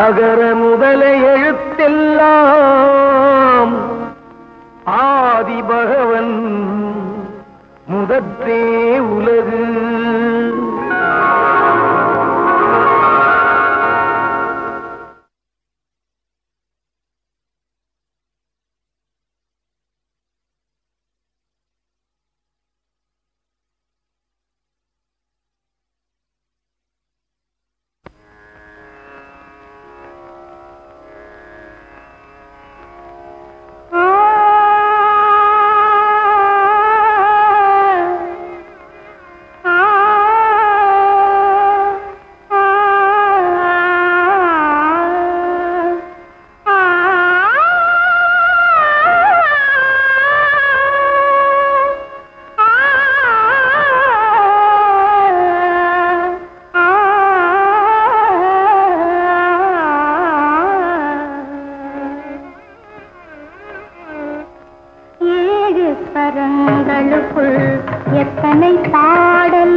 அகர முதல எழுத்தெல்லாம் ஆதி பகவன் முதற்றே உலகு ஏழு ஸ்வரங்களுக்குள் எத்தனை பாடல்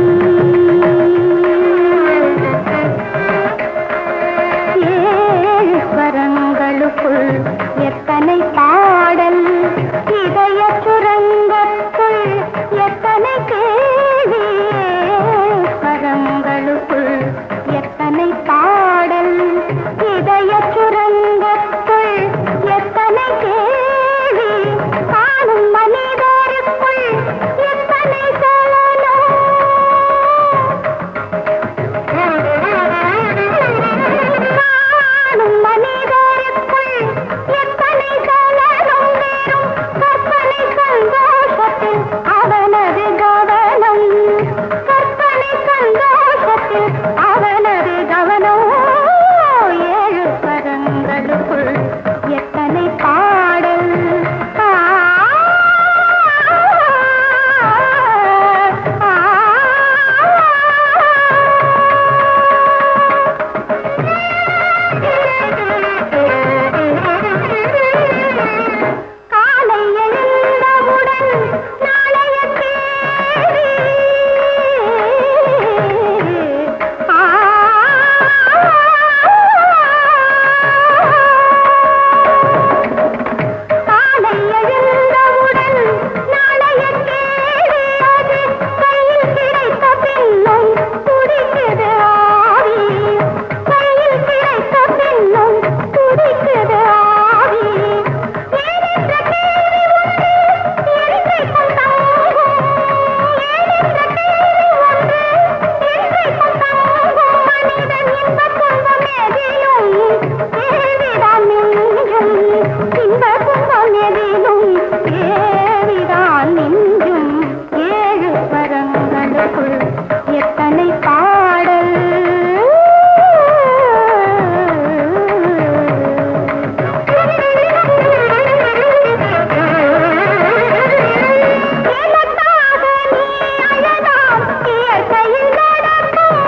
ஏழு ஸ்வரங்களுக்குள் எத்தனை பாடல் இதய சுரங்கத்துள் எத்தனை கேள்வி ஏழு ஸ்வரங்களுக்குள் எத்தனை பாடல் இதய சுரங்கத்துள் எத்தனை கேள்வி காணும் மனிதருக்குள் எத்தனை சலனம் காணும் மனிதருக்குள் எத்தனை சலனம் வேறும் கற்பனை சந்தோஷத்தில் அவனது கவனம் கற்பனை சந்தோஷத்தில் அவனது கவனம் ஏழு பதங்களுக்குள் எத்தனை பாடல் ஆ, ஆ, காலை எழுந்தவுடன் நாளைய தேதி ஆ காலை எழுந்தவுடன் நாளைய கேள்வி அது கையில் கிடைத்த பின்னும் துடிக்குது ஆவி கையில் கிடைத்த பின்னும் துடிக்குது ஆவி ஏனென்ற கேள்வி ஒன்று என்றைக்கும் தாங்கும் ஏனென்ற கேள்வி ஒன்று என்றைக்கும் தாங்கும் மனிதன் இன்ப துன்பம் எதிலும் கேள்விதான் நெஞ்சும் இன்ப துன்பம் எதிலும் கேள்விதான் நெஞ்சும் ஏழு பரங்களுக்குள் எத்தனை பாடல் எனக்காக நீ அழலாம் இயற்கையில் நடக்கும்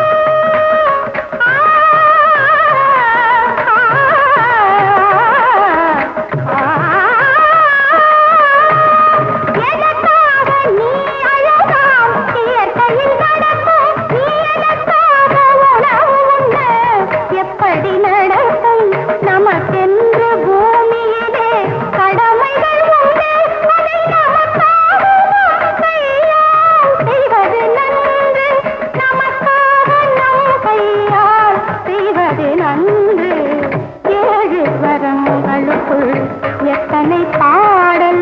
எனக்காக நீ அழகாம் இயற்கையில் நடக்கும் நீ எனக்காக உணவு உண்ண எப்படி நடக்கும் நமக்கென்று பூமியிலே கடமைகள் உண்டு அதை நமக்காக நம் கையால் செய்வது நன்று நமக்காக நம் கையால் செய்வது நன்று ஏழு வரங்களுக்குள் எத்தனை பாடல்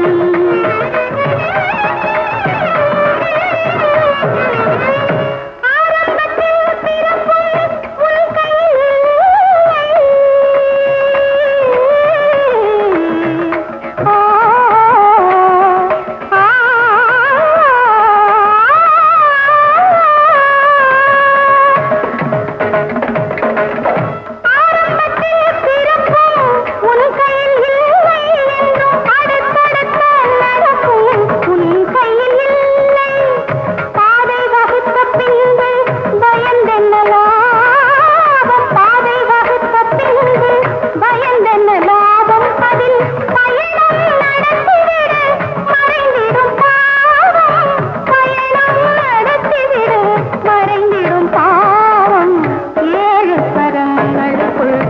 ஆரம்பத்தில் பிறப்பும் உன் கையில் இல்லை. ஆ, ஆ, ஆரம்பத்தில் பிறப்பும் உன் கையில் இல்லை என்றும் அடுத்தடுத்த நடப்பும் உன் கையில் இல்லை பாதை வகுத்த பின்பு பயந்தென்ன லாபம் பாதை வகுத்த பின்பு பயந்தென்ன லாபம் அதில் பயணம் நடத்திவிடு மறைந்திடும் பாவம் பயணம் நடத்திவிடு மறைந்திடும் பாவம் ஏழு பரங்களுக்குள்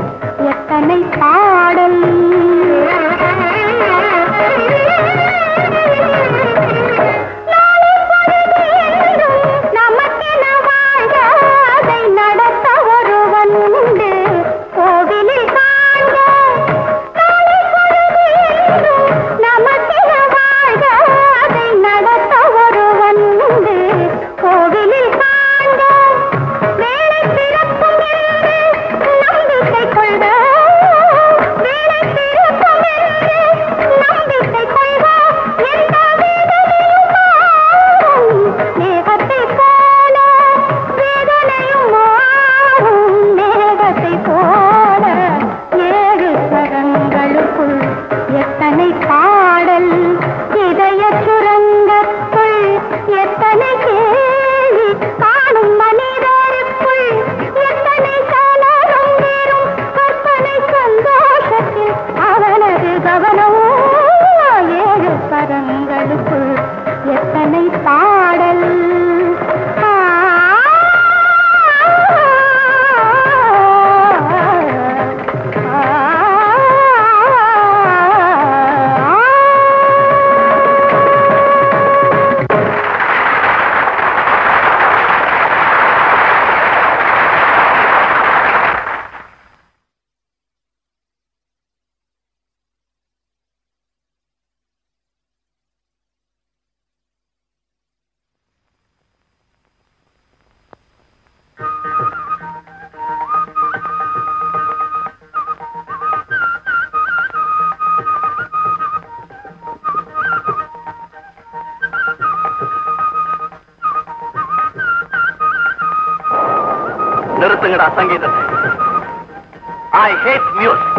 நிறுத்துங்கடா சங்கீதத்தை ஐ ஹேட் மியூசிக்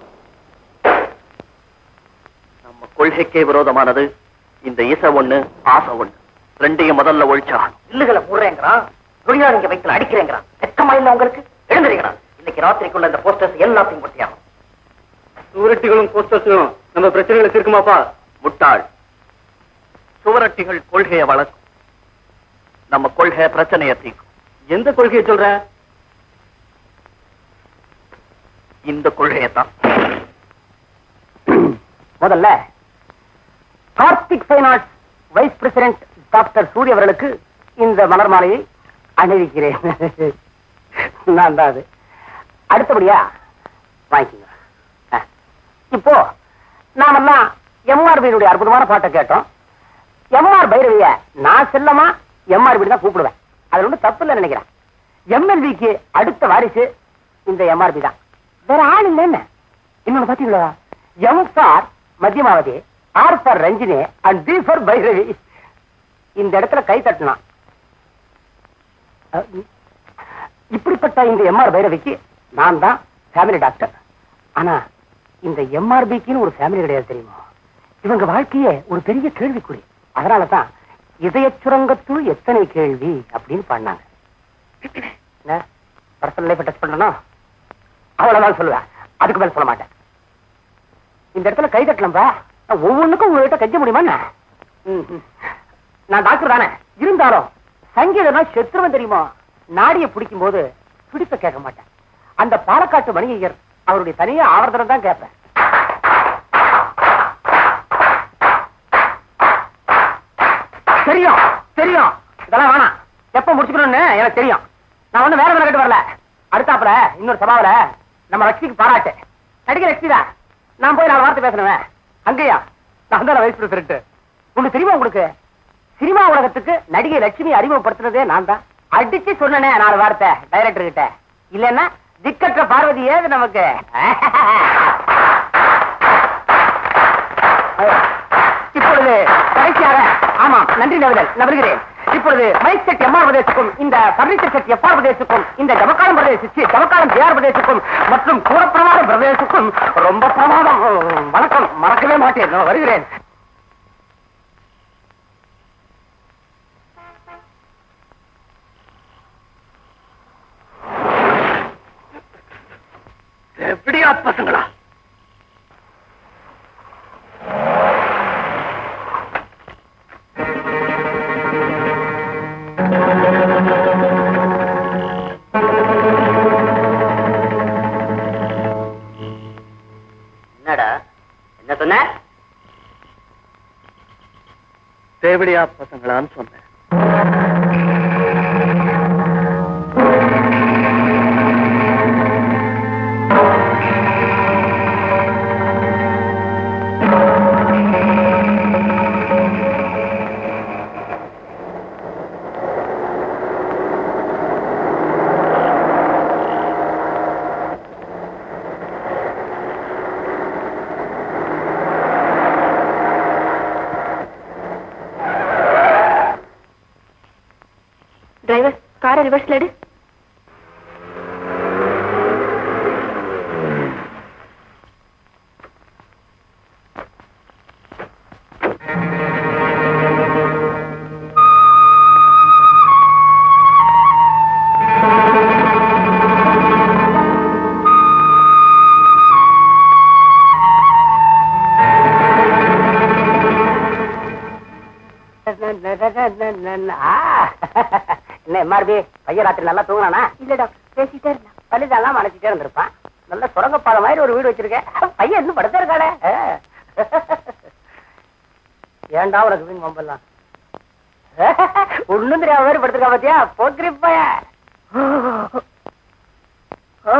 நம்ம கொள்கைக்கே விரோதமானது இந்த இசை ஒண்ணு ஆசை ஒண்ணு ரெண்டையும் முதல்ல ஒழிச்சாகணும் இல்லுகளை போடுறேங்கிறான் தொழிலாளிங்க வயிற்றுல அடிக்கிறேங்கிறான் வெக்கமா இல்ல உங்களுக்கு எழுந்துறீங்களா இன்னைக்கு ராத்திரிக்குள்ள இந்த போஸ்டர்ஸ் எல்லாத்தையும் கொட்டியாகும் சூரட்டிகளும் போஸ்டர்ஸும் நம்ம பிரச்சனைகளை தீர்க்குமாப்பா முட்டாள் சுவரட்டிகள் கொள்கையை வளர்க்கும் நம்ம கொள்கை பிரச்சனையை தீர்க்கும் எந்த கொள்கையை சொல்ற இந்த கொள்கையை தான் முதல்ல Karthik finance vice president doctor Surya அவர்களுக்கு இந்த மலர் மாலையை அணிவிக்கிறேன் நான் தான் அது அடுத்தபடியா வாங்கிக்கோங்க ஆ. இப்போ நாமெல்லாம் எம்ஆர்பியினுடைய அற்புதமான பாட்டை கேட்டோம் எம்ஆர் பைரவிய நான் செல்லமா எம்ஆர்பி தான் கூப்பிடுவேன் அது ஒன்றும் தப்பு இல்லை நினைக்கிறேன் எம்எல்பிக்கு அடுத்த வாரிசு இந்த எம்ஆர்பி தான் வேற ஆள் இல்லை என்ன இன்னொன்னு பாத்தீங்களா M for Madhyamavati R for Ranjani and B for Bhairavi இந்த இடத்துல கை தட்டலாம் அஹ், இப்படிப்பட்ட இந்த எம்ஆர் பைரவிக்கு நான் தான் ஃபேமிலி டாக்டர் ஆனா இந்த எம்ஆர்பிக்குன்னு ஒரு ஃபேமிலி கிடையாது தெரியுமா இவங்க வாழ்க்கையே ஒரு பெரிய கேள்விக்குறி அதனால தான் இதய சுரங்கத்துள் எத்தனை கேள்வி அப்படின்னு பண்ணாங்க என்ன பர்சனல் லைஃப் டச் பண்ணணும் அவ்வளவுதான் சொல்லுவேன் அதுக்கு மேல சொல்ல மாட்டேன் இந்த இடத்துல கை தட்டலம்பா நான் ஒவ்வொன்றுக்கும் உங்ககிட்ட கெஞ்ச முடியுமா என்ன? ம், ம். நான் டாக்டர் தானே இருந்தாலும் சங்கீதம்னா செத்துருவன் தெரியுமா நாடிய பிடிக்கும் போது பிடிப்ப கேட்க மாட்டேன் அந்த பாலக்காட்டு வணிகர் அவருடைய தனியா ஆவர்தனம் தான் கேட்பேன் தெரியும் தெரியும் இதெல்லாம் வேணாம் எப்ப முடிச்சுக்கணும்னு எனக்கு தெரியும் நான் ஒண்ணு வேற வேலை கேட்டு வரல அடுத்தாப்புல இன்னொரு சபாவில நம்ம லட்சுமிக்கு பாராட்டு நடிகை லட்சுமி தான் நான் போய் நாலு வார்த்தை பேசணுவேன் அங்கேயா நான் தான் வைஸ் பிரசிடண்ட் உங்களுக்கு தெரியுமா உங்களுக்கு சினிமா உலகத்துக்கு நடிகை லட்சுமி அறிமுகப்படுத்துனதே நான் தான் அடிச்சு சொன்னனே நாலு வார்த்தை டைரக்டர் கிட்ட இல்லன்னா திக்கற்ற பார்வதி ஏது நமக்கு இப்பொழுது கடைசியாக ஆமாம் நன்றி நவிதல் நவருகிறேன் இப்பொழுது மைக் செட் எம்ஆர் பிரதேசத்துக்கும் இந்த பர்னிச்சர் செட் எஃப்ஆர் பிரதேசத்துக்கும் இந்த ஜமக்காலம் பிரதேசி ஜமக்காலம் ஜேஆர் பிரதேசத்துக்கும் மற்றும் கூடப்பிரமாதம் பிரதேசத்துக்கும் ரொம்ப பிரமாதம் வணக்கம் மறக்கவே மாட்டேன் நான் வருகிறேன் எப்படியா பசங்களா என்னடா என்ன சொன்ன தேவடியா பசங்களான்னு சொன்னேன் டிரைவர் காரை ரிவர்ஸ்ல எடு ஆ, என்ன எம்ஆர்பி பையன் ராத்திரி நல்லா தூங்கினானா இல்ல டாக்டர் பேசிட்டே இருந்தா பள்ளிதெல்லாம் மலைச்சிட்டே இருந்திருப்பான் நல்ல சுரங்கப்பாதை மாதிரி ஒரு வீடு வச்சிருக்கேன் பையன் இன்னும் படுத்தே இருக்காளே ஆ. ஏன்டா உனக்கு வீண் மம்பெல்லாம் ஒண்ணும் தெரியாம மாதிரி படுத்திருக்கா பாத்தியா போக்கிரி பையன் ஓ.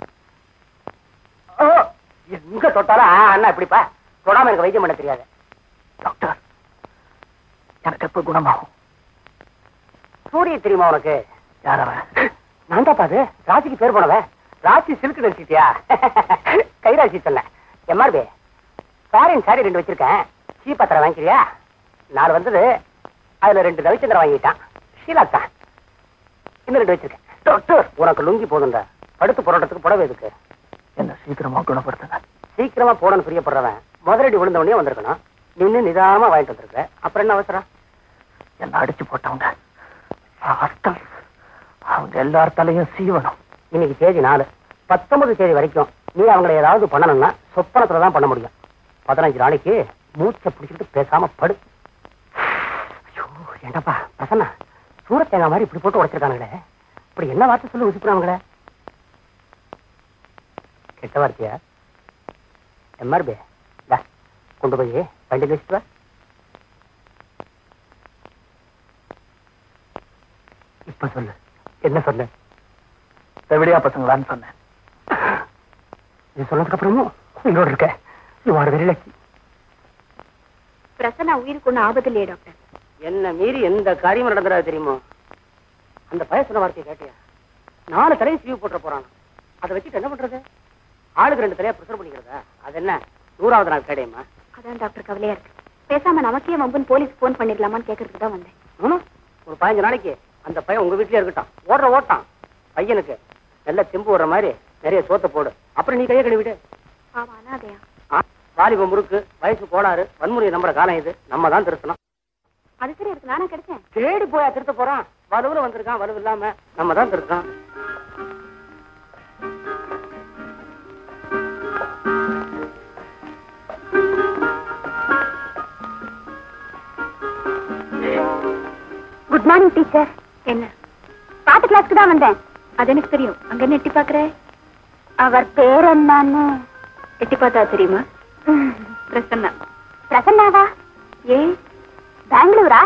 ஓ. எங்க தொட்டாலும் ஆ, அண்ணா இப்படிப்பா தொடாம எனக்கு வைத்தியம் பண்ண தெரியாது டாக்டர் எனக்கு எப்ப குணமாகும் சூரிய தெரியுமா உனக்கு யார் அவன் நான் தாப்பா அது ராசிக்கு பேர் போனவன் ராசி சில்க் நினைச்சிட்டியா கைராசி சொல்ல எம்ஆர்பி சாரின் சாரி ரெண்டு வச்சிருக்கேன் சீப்பாத்திரம் வாங்கிக்கிறியா நாலு வந்தது அதுல ரெண்டு ரவிச்சந்திரன் வாங்கிட்டான் ஷீலா தான் இன்னும் ரெண்டு வச்சிருக்கேன் டாக்டர் உனக்கு லுங்கி போதுண்டா படுத்து போராட்டத்துக்கு புடவை எதுக்கு என்ன சீக்கிரமா குணப்படுத்துங்க சீக்கிரமா போடணும் பிரியப்படுறவன் முதலடி விழுந்த உடனே வந்திருக்கணும் நின்னு நிதானமா வாங்கிட்டு வந்திருக்க அப்புறம் என்ன அவசரம் என்ன அடிச்சு போட்டவங்க ராஸ்கல். அவங்க எல்லார் தலையும் சீவனம் இன்னைக்கு தேதி நாலு பத்தொன்பது தேதி வரைக்கும் நீ அவங்களை ஏதாவது பண்ணணும்னா சொப்பனத்துல தான் பண்ண முடியும் பதினஞ்சு நாளைக்கு மூச்சை பிடிச்சிட்டு பேசாம படு ஐயோ ஏண்டாப்பா பிரசன்னா சூரத் தேங்காய் மாதிரி இப்படி போட்டு உடைச்சிருக்கானுங்களே இப்படி என்ன வார்த்தை சொல்லி உசுப்புறாங்களே கெட்ட வார்த்தையா எம்ஆர்பி டா கொண்டு போய் வண்டி வச்சுட்டு வா இப்ப சொல்லு என்ன சொல்லு செவிலியா பசங்களான்னு சொன்னேன் இது சொன்னதுக்கு அப்புறமும் உயிரோடு இருக்க you are very lucky Prasanna உயிருக்கு ஒன்றும் ஆபத்து இல்லையே டாக்டர் என்ன மீறி எந்த காரியமும் நடந்துடாது தெரியுமோ அந்த பய சொன்ன வார்த்தையை கேட்டியா நாலு தலையை சீவு போட்டுற போறான் அதை வச்சுட்டு என்ன பண்றது ஆளுக்கு ரெண்டு தலையா ப்ரிசர் பண்ணிக்கிறதா அது என்ன நூறாவது நாள் கேடையம்மா அதான் டாக்டர் கவலையா இருக்கு பேசாம நமக்கே வம்புன்னு போலீஸ் ஃபோன் பண்ணிடலாமான்னு கேட்கறதுக்கு தான் வந்தேன் ம், ஒரு பதினஞ்சு நாளைக்கு அந்த பையன் உங்க வீட்லயே இருக்கட்டும் ஓடுற ஓட்டான் பையனுக்கு நல்ல தெம்பு வர்ற மாதிரி நிறைய சோத்தை போடு அப்புறம் நீ கையை கழுவிடு பாவம் அனாதையா ஆ, வாலிப முறுக்கு வயசு கோளாறு வன்முறையை நம்புற காலம் இது நம்ம தான் திருத்தணும் அது சரி இருக்கு நானே கிடைச்சேன் தேடி போயா திருத்த போறான் வலுவுல வந்திருக்கான் வலுவு இல்லாம நம்ம தான் திருத்தோம் குட் மார்னிங் டீச்சர் என்ன பாட்டு கிளாஸ்க்கு தான் வந்தேன் அது எனக்கு தெரியும் அங்க என்ன எட்டி பாக்குற அவர் பேர் என்னன்னு எட்டி பார்த்தா தெரியுமா பிரசன்னா பிரசன்னாவா ஏ பெங்களூரா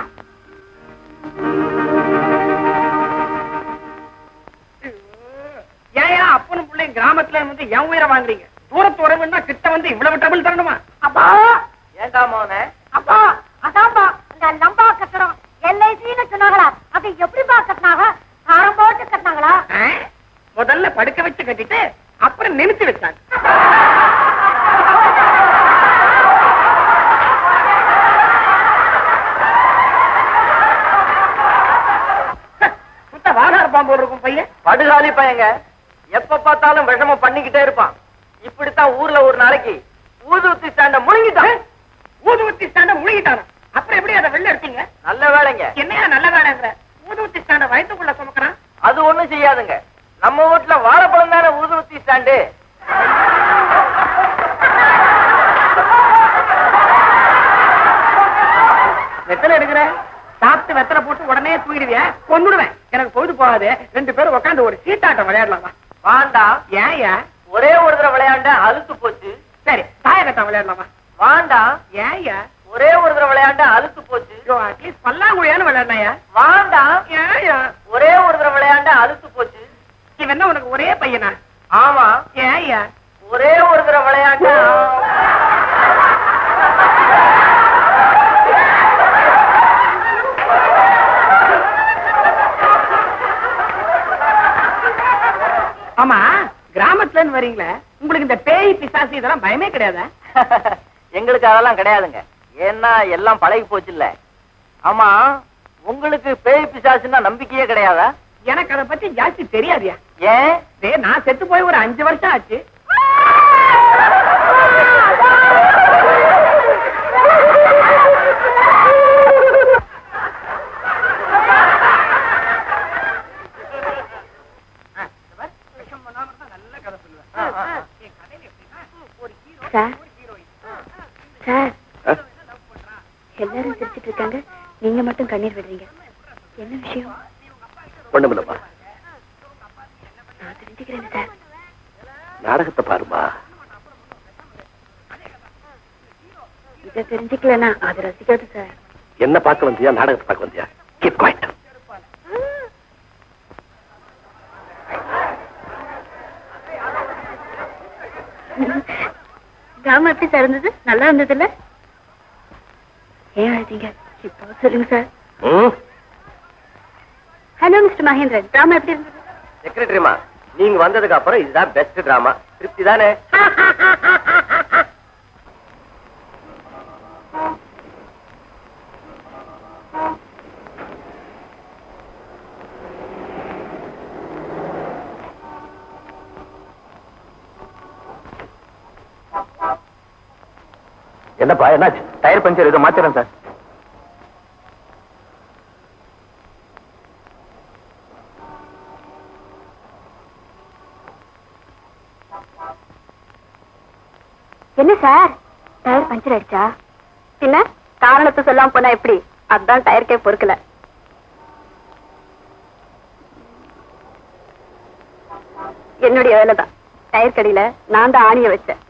ஏன் அப்பனும் பிள்ளையும் கிராமத்துல வந்து என் உயிரை வாங்குறீங்க தூரத்து உறவுன்னா கிட்ட வந்து இவ்வளவு டபுள் தரணுமா அப்பா ஏண்டா மோனே அப்பா அதான்ப்பா இந்த லம்பா கட்டடம் எல்ஐசின்னு சொன்னாங்களா அது எப்படிப்பா கட்டினாங்க காரம் போட்டு கட்டினாங்களா ஆ? முதல்ல படுக்க வச்சு கட்டிட்டு அப்புறம் நிமித்து வச்சாங்க சுத்த வானார் பாம்பு இருக்கும் பையன் படுகாலி பையங்க எப்ப பார்த்தாலும் விஷமம் பண்ணிக்கிட்டே இருப்பான் இப்படித்தான் ஊர்ல ஒரு நாளைக்கு ஊதுவத்தி ஸ்டாண்ட முழுங்கிட்டான் ஊதுவத்தி ஸ்டாண்ட முழுகிட்டானா அப்புறம் எப்படி அதை வெளில எடுத்தீங்க நல்ல வேலைங்க என்னையா நல்ல வேலைங்கிற ஊதுவத்தி ஸ்டாண்ட வயிற்றுக்குள்ள சுமக்கிறான் அது ஒண்ணும் செய்யாதுங்க நம்ம வீட்டுல வாழைப்பழம் தானே ஊதுவத்தி ஸ்டாண்டு வெத்தலை எடுக்கிற சாப்பிட்டு வெத்தலை போட்டு உடனே தூங்கிடுவிய கொன்னுடுவேன் எனக்கு பொழுது போகாது ரெண்டு பேரும் உட்காந்து ஒரு சீட்டாட்டம் விளையாடலாமா வாண்டாம் ஏன் ஒரே ஒரு தடவை விளையாண்ட அழுத்து போச்சு சரி தாயக்கட்டம் விளையாடலாமா வாண்டாம் ஏன் ஒரே ஒரு தடவை விளையாண்ட அழுத்து போச்சு அட்லீஸ்ட் பல்லாங்குழியான்னு விளையாடினாயா வாண்டாம் ஏன் ஒரே ஒரு தடவை விளையாண்ட அழுத்து போச்சு இவன் என்ன உனக்கு ஒரே பையனா ஆமா ஏன் ஒரே ஒரு தடவை விளையாண்ட ஆமா கிராமத்துல இருந்து வரீங்களே உங்களுக்கு இந்த பேய் பிசாசு இதெல்லாம் பயமே கிடையாதா எங்களுக்கு அதெல்லாம் கிடையாதுங்க ஏன்னா எல்லாம் பழகி போச்சு இல்ல ஆமா உங்களுக்கு பேய் பிசாசுன்னா நம்பிக்கையே கிடையாதா எனக்கு அதை பத்தி ஜாஸ்தி தெரியாதியா ஏன் டேய், நான் செத்து போய் ஒரு அஞ்சு வருஷம் ஆச்சு சார் சார் எல்லாரும் சிரிச்சிட்டு இருக்காங்க நீங்க மட்டும் கண்ணீர் விடுறீங்க என்ன விஷயம் ஒண்ணுமில்லப்பா நான் தெரிஞ்சுக்கிறேன் சார் நாடகத்தை பாருமா இதை தெரிஞ்சுக்கலனா அது ரசிக்காது சார் என்ன பார்க்க வந்தியா நாடகத்தை பார்க்க வந்தியா கீப் குவைட் டிராமா எப்படி சார் இருந்தது நல்லா இருந்தது இல்ல ஏன் அழுதீங்க இப்போ சொல்லுங்க sir hello mister Mahendran drama எப்படி இருந்தது செக்ரட்டரிமா நீங்க வந்ததுக்கு அப்புறம் இதுதான் பெஸ்ட் டிராமா திருப்தி தானே என்னப்பா என்னாச்சு டயர் பஞ்சர் ஏதோ மாத்திரம் சார் என்ன சார் டயர் பஞ்சர் ஆயிடுச்சா என்ன காரணத்தை சொல்லாம போனா எப்படி அதான் டயருக்கே பொறுக்கல என்னுடைய வேலைதான் டயர் கடையில நான் தான் ஆணிய வச்சேன்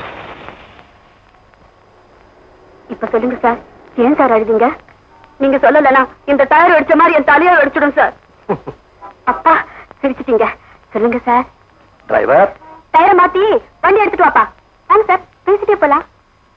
இப்ப சொல்லுங்க சார் ஏன் சார் அழுதிங்க நீங்க சொல்லலனா இந்த டயர் வெடிச்ச மாதிரி என் தலையை வெடிச்சிடும் சார் அப்பா சிரிச்சிட்டீங்க சொல்லுங்க சார் டிரைவர் டயரை மாத்தி வண்டி எடுத்துட்டு வாப்பா வாங்க சார் பேசிட்டே போலாம்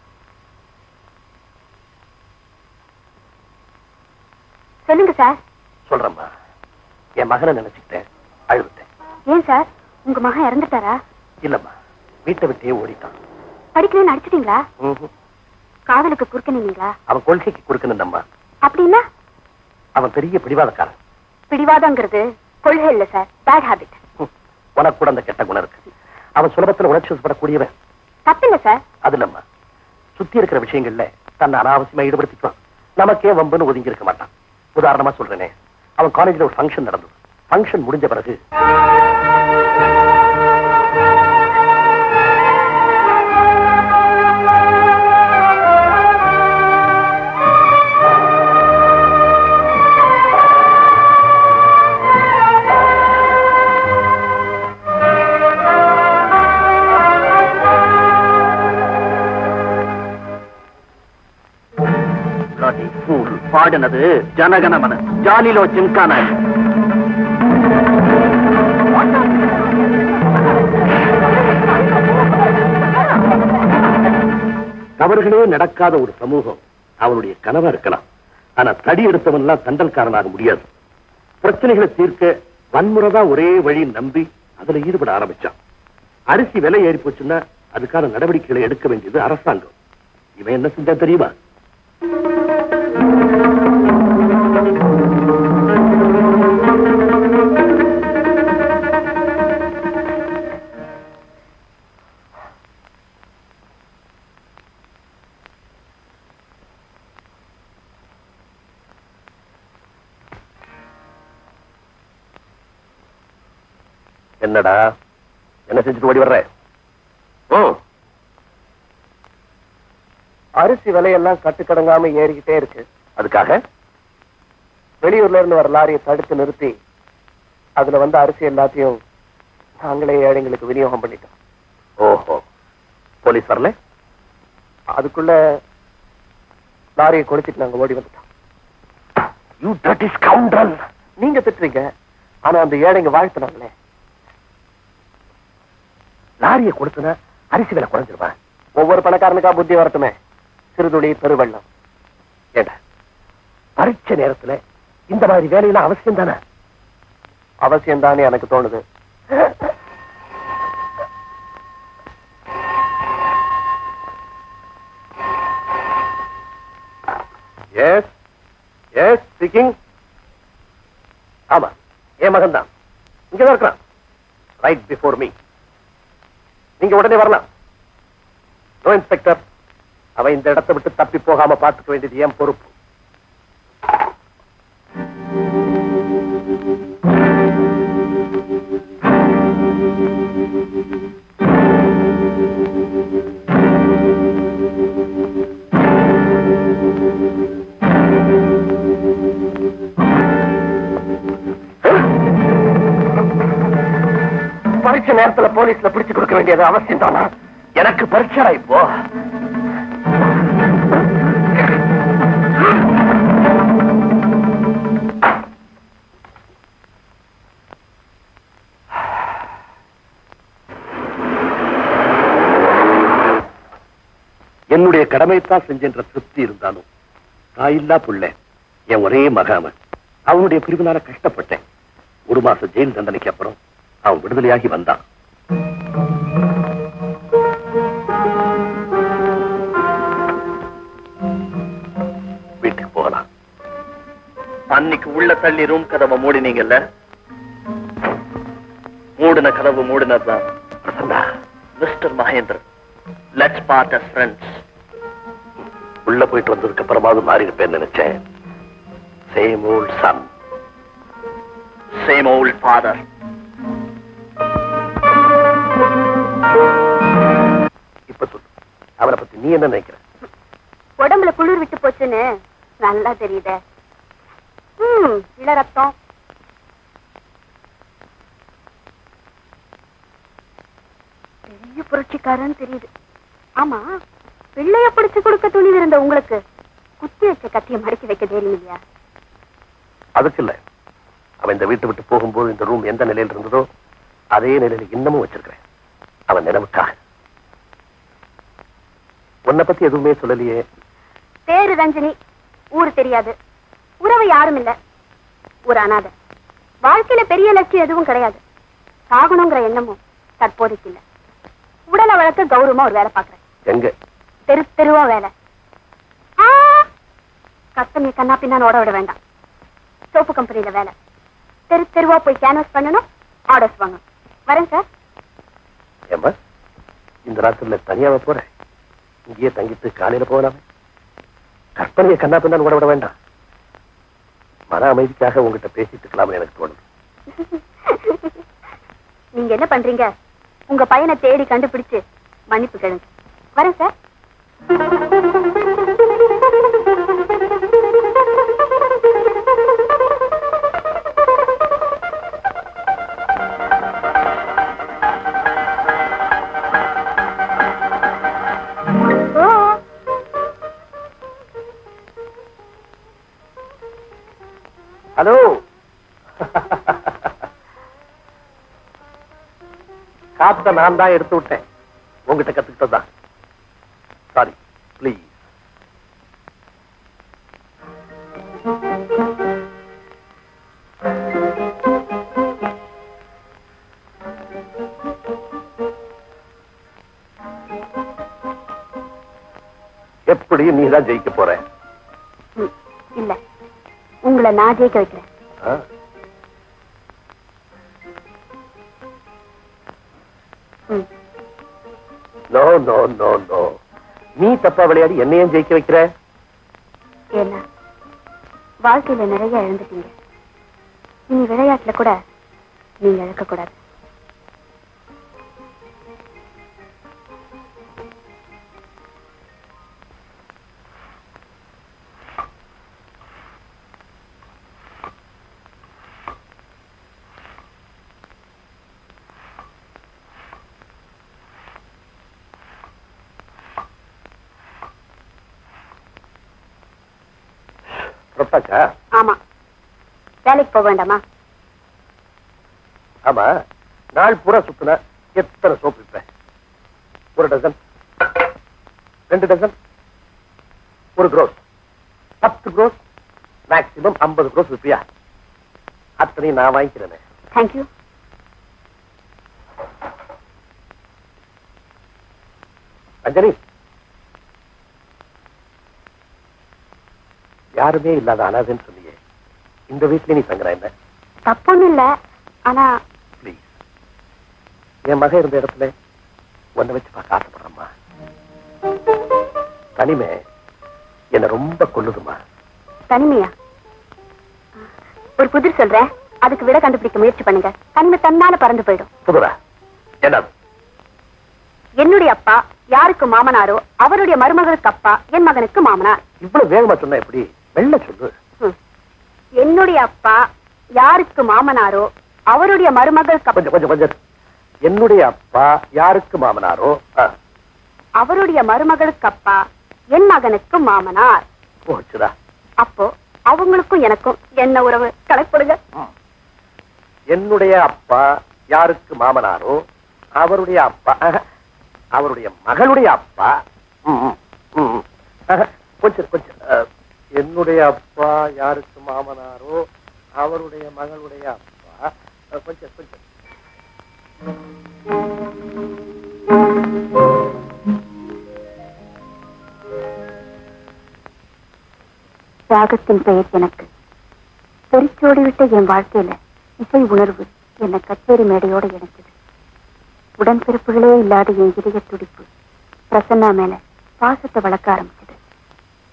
சொல்லுங்க சார் சொல்றேம்மா என் மகனை நினைச்சுக்கிட்டேன் அழுதுட்டேன் ஏன் சார் உங்க மகன் இறந்துட்டாரா இல்லம்மா வீட்டை விட்டே ஓடிட்டான் படிக்கணும்னு அடிச்சிட்டீங்களா ம்ஹும். காதலுக்கு குறுக்கணுங்களா அவன் கொள்கைக்கு கொடுக்கணும்மா அப்படின்னா அவன் பெரிய பிடிவாதக்காரன் பிடிவாதங்கிறது கொள்கை இல்ல சார் பேட் ஹாபிட் ம். உனக்கு கூட அந்த கெட்ட குணம் இருக்கு அவன் சுலபத்துல உணர்ச்சி வசப்படக்கூடியவன் தப்பில்ல சார் அது இல்லம்மா சுத்தி இருக்கிற விஷயங்கள்ல தன்னை அனாவசியமா ஈடுபடுத்திக்குவான் நமக்கே வம்புன்னு ஒதுங்கி இருக்க மாட்டான் உதாரணமா சொல்றேனே அவன் காலேஜ்ல ஒரு ஃபங்க்ஷன் நடந்தது ஃபங்க்ஷன் முடிஞ்ச பிறகு Bloody fool. பாடினது ஜனகணமன ஜாலிலோ ஜிம்கான தவறுகளே நடக்காத ஒரு சமூகம் அவனுடைய கனவா இருக்கலாம் ஆனா தடி எடுத்தவன் எல்லாம் தண்டல்காரனாக முடியாது பிரச்சனைகளை தீர்க்க வன்முறைதான் ஒரே வழி நம்பி அதுல ஈடுபட ஆரம்பிச்சான் அரிசி விலை ஏறி போச்சுன்னா அதுக்கான நடவடிக்கைகளை எடுக்க வேண்டியது அரசாங்கம் இவன் என்ன செஞ்சா தெரியுமா என்னடா என்ன செஞ்சுட்டு ஓடி வர்ற ஓ அரிசி விலையெல்லாம் கட்டுக்கடங்காம ஏறிக்கிட்டே இருக்கு அதுக்காக வெளியூர்ல இருந்து வர லாரியை தடுத்து நிறுத்தி அதுல வந்து அரிசி எல்லாத்தையும் நாங்களே ஏழைங்களுக்கு விநியோகம் பண்ணிட்டோம் ஓஹோ போலீஸ் வரல அதுக்குள்ள லாரியை கொளுத்திட்டு நாங்க ஓடி வந்துட்டோம் யூ தட் இஸ் கவுண்டல் நீங்க திட்டுறீங்க ஆனா அந்த ஏழைங்க வாழ்த்துனாங்களே லாரியை கொடுத்தனா அரிசி விலை குறைஞ்சிருவா ஒவ்வொரு பணக்காரனுக்கா புத்தி வரட்டுமே சிறுதுளி பெருவெள்ளம் ஏண்டா பரீட்சை நேரத்துல இந்த மாதிரி வேலையெல்லாம் அவசியம் தானே அவசியம் தானே எனக்கு தோணுது எஸ் எஸ் ஸ்பீக்கிங் ஆமா என் மகன் தான் இங்கதான் இருக்கிறான் ரைட் பிஃபோர் மீ நீங்க உடனே வரலாம் நோ இன்ஸ்பெக்டர் அவன் இந்த இடத்தை விட்டு தப்பி போகாம பார்த்துக்க வேண்டியது என் பொறுப்பு பரீட்சை நேரத்துல போலீஸ்ல பிடிச்சு கொடுக்க வேண்டியது அவசியம் தானா எனக்கு பரீட்சை இப்போ என்னுடைய கடமைத்தான் செஞ்சென்ற திருப்தி இருந்தாலும் தாயில்லா புள்ள என் ஒரே மகாமன் அவனுடைய பிரிவினால கஷ்டப்பட்டேன் ஒரு மாசம் ஜெயில் தண்டனைக்கு அப்புறம் அவன் விடுதலையாகி வந்தான் வீட்டுக்கு போகலாம் அன்னைக்கு உள்ள தள்ளி ரூம் கதவை மூடினீங்கல்ல மூடின கதவு மூடினதுதான் Prasanna mister Mahendran let's part as friends உள்ள போயிட்டு வந்ததுக்கு அப்புறமாவது மாறி இருப்பேன்னு நினைச்சேன் same old son same old father இப்ப சொல்லு அவனை பத்தி நீ என்ன நினைக்கிற உடம்புல குளிர் விட்டு போச்சுன்னு நல்லா தெரியுதே ம் இல்ல ரத்தம் பெரிய புரட்சிக்காரன்னு தெரியுது ஆமா பிள்ளைய பிடிச்சு கொடுக்க துணிவு இருந்த உங்களுக்கு குத்தி வச்ச கத்திய மடக்கி வைக்க தெரியும் இல்லையா அதுக்கு இல்ல அவன் இந்த வீட்டை விட்டு போகும்போது இந்த ரூம் எந்த நிலையில் இருந்ததோ அதே நிலையில இன்னமும் வச்சிருக்கிறேன் அவன் நினைவுக்காக உன்னை பத்தி எதுவுமே சொல்லலையே பேரு ரஞ்சினி ஊர் தெரியாது உறவு யாரும் இல்ல ஒரு அனாதை வாழ்க்கையில பெரிய லட்சியம் எதுவும் கிடையாது சாகணுங்கிற எண்ணமும் தற்போதைக்கு இல்ல உடலை வளர்க்க கௌரவமா ஒரு வேலை பாக்குறேன் எங்க தெரு தெருவா வேலை ஆ! கஸ்டமர் கண்ணா பின்னான்னு ஓட விட வேண்டாம் சோப்பு கம்பெனில வேலை தெரு தெருவா போய் கேன்வாஸ் பண்ணணும் ஆர்டர்ஸ் வாங்கணும் வரேன் சார் ஏம்மா இந்த ராத்திரில தனியாவ போற இங்கேயே தங்கிட்டு காலையில போகலாமே கற்பனையை கண்ணா பின்னான்னு ஓட விட வேண்டாம் மன அமைதிக்காக உங்ககிட்ட பேசிட்டு இருக்கலாம்னு எனக்கு தோணுது நீங்க என்ன பண்றீங்க உங்க பையனை தேடி கண்டுபிடிச்சு மன்னிப்பு கேளுங்க வரேன் சார் ஓ ஹலோ காத்த நான் தான் எடுத்து விட்டேன் உங்ககிட்ட கத்துக்கிட்டதான் சாரி ப்ளீஸ் எப்படியும் நீ தான் ஜெயிக்க போற ம், இல்ல உங்களை நான் ஜெயிக்க வைக்கிறேன் ஆ? ம். நோ நோ நோ நோ நீ தப்பா விளையாடி என்னையும் ஜெயிக்க வைக்கிற ஏன்னா வாழ்க்கையில நிறைய இழந்துட்டீங்க இனி விளையாட்டுல கூட நீங்க இழக்க கூடாது புறப்பட்டாச்சா ஆமா வேலைக்கு போக வேண்டாமா ஆமா நாள் பூரா சுத்துன எத்தனை சோப்பு விப்ப ஒரு டசன் ரெண்டு டசன் ஒரு க்ரோஸ் பத்து க்ரோஸ் மேக்சிமம் ஐம்பது க்ரோஸ் விப்பியா அத்தனையும் நான் வாங்கிக்கிறேனே தேங்க்யூ அஞ்சலி யாருமே இல்லாத அனாதைன்னு சொன்னியே இந்த வீட்லயே நீ தங்குற என்ன தப்பொன்னும் இல்ல ஆனா ப்ளீஸ் என் மகன் இருந்த இடத்துல உன்னை வச்சு பார்க்க ஆசைப்படுறேம்மா தனிமை என்னை ரொம்ப கொல்லுதுமா தனிமையா ஒரு புதிர் சொல்றேன் அதுக்கு விட கண்டுபிடிக்க முயற்சி பண்ணுங்க தனிமை தன்னால பறந்து போயிடும் புதுரா என்னது என்னுடைய அப்பா யாருக்கு மாமனாரோ அவருடைய மருமகளுக்கு அப்பா என் மகனுக்கு மாமனார் இவ்வளவு வேகமா சொன்னா எப்படி வெள்ள சொல்லு ம். என்னுடைய அப்பா யாருக்கு மாமனாரோ அவருடைய மருமகளுக்கு அப்பா கொஞ்சம் கொஞ்சம் கொஞ்சம் என்னுடைய அப்பா யாருக்கு மாமனாரோ ஆ, அவருடைய மருமகளுக்கு அப்பா என் மகனுக்கு மாமனார் போச்சுடா அப்போ அவங்களுக்கும் எனக்கும் என்ன உறவு கணக்குடுங்க என்னுடைய அப்பா யாருக்கு மாமனாரோ அவருடைய அப்பா ஆஹா, அவருடைய மகளுடைய அப்பா ம், ம், ம், ம். ஆஹா, கொஞ்சம் கொஞ்சம் அஹ், என்னுடைய அப்பா யாருக்கு மாமனாரோ அவருடைய மகளுடைய அப்பா அஹ், கொஞ்சம் கொஞ்சம் தியாகத்தின் பெயர் எனக்கு தெரிச்சோடிவிட்ட என் வாழ்க்கையில இசை உணர்வு என்னை கச்சேரி மேடையோட இணைச்சது உடன்பிறப்புகளே இல்லாத என் இதய துடிப்பு பிரசன்னா மேல பாசத்தை வளர்க்க ஆரம்பிச்சது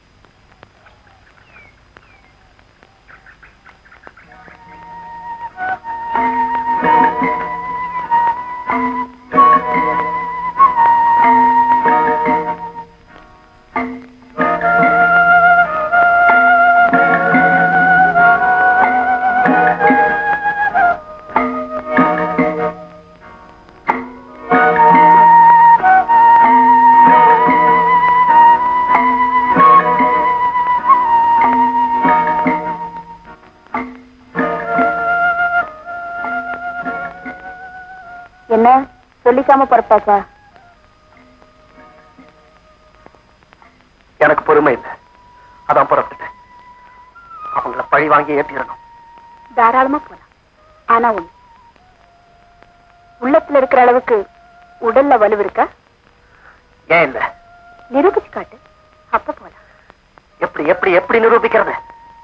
சொல்லிக்காம பொறுப்பாச்சா எனக்கு பொறுமை இல்லை அதான் புறப்பட்டுட்டேன் அவங்கள பழி வாங்கி ஏற்றிடணும் தாராளமா போலாம் ஆனா ஒண்ணு உள்ளத்துல இருக்கிற அளவுக்கு உடல்ல வலு இருக்கா ஏன் இல்ல நிரூபிச்சு காட்டு அப்ப போலாம் எப்படி எப்படி எப்படி நிரூபிக்கிறது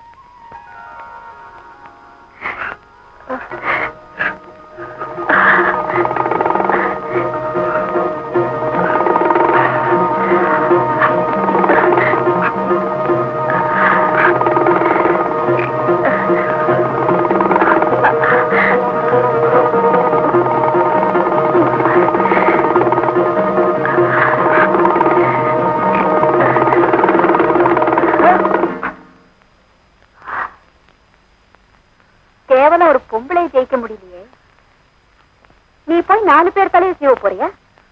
கேவலம் ஒரு பொம்பளை ஜெயிக்க முடியலையே நீ போய் நாலு பேர் தலையை சீவ போறியா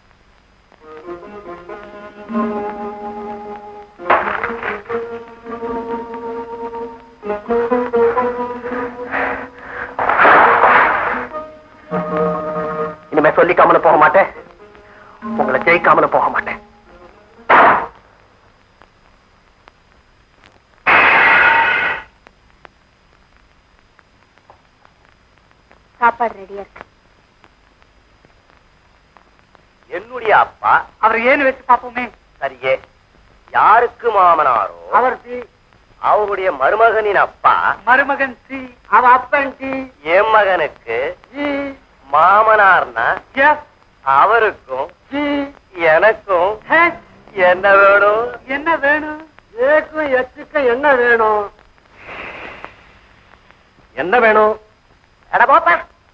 இனிமே சொல்லிக்காமலும் போக மாட்டேன் உங்களை ஜெயிக்காமலும் போக மாட்டேன் சாப்பாடு ரெடியா இருக்கு என்னுடைய அப்பா அவர் ஏன்னு வச்சு பாப்போமே சரியே யாருக்கு மாமனாரோ அவர் சி அவருடைய மருமகனின் அப்பா மருமகன் சி அவ அப்பன் டி என் மகனுக்கு ஜி மாமனார்னா எஸ் அவருக்கும் ஜி எனக்கும் ஹெச் என்ன வேணும் என்ன வேணும் ஏக்கும் எச்சுக்கும் என்ன வேணும் என்ன வேணும் அட போப்பா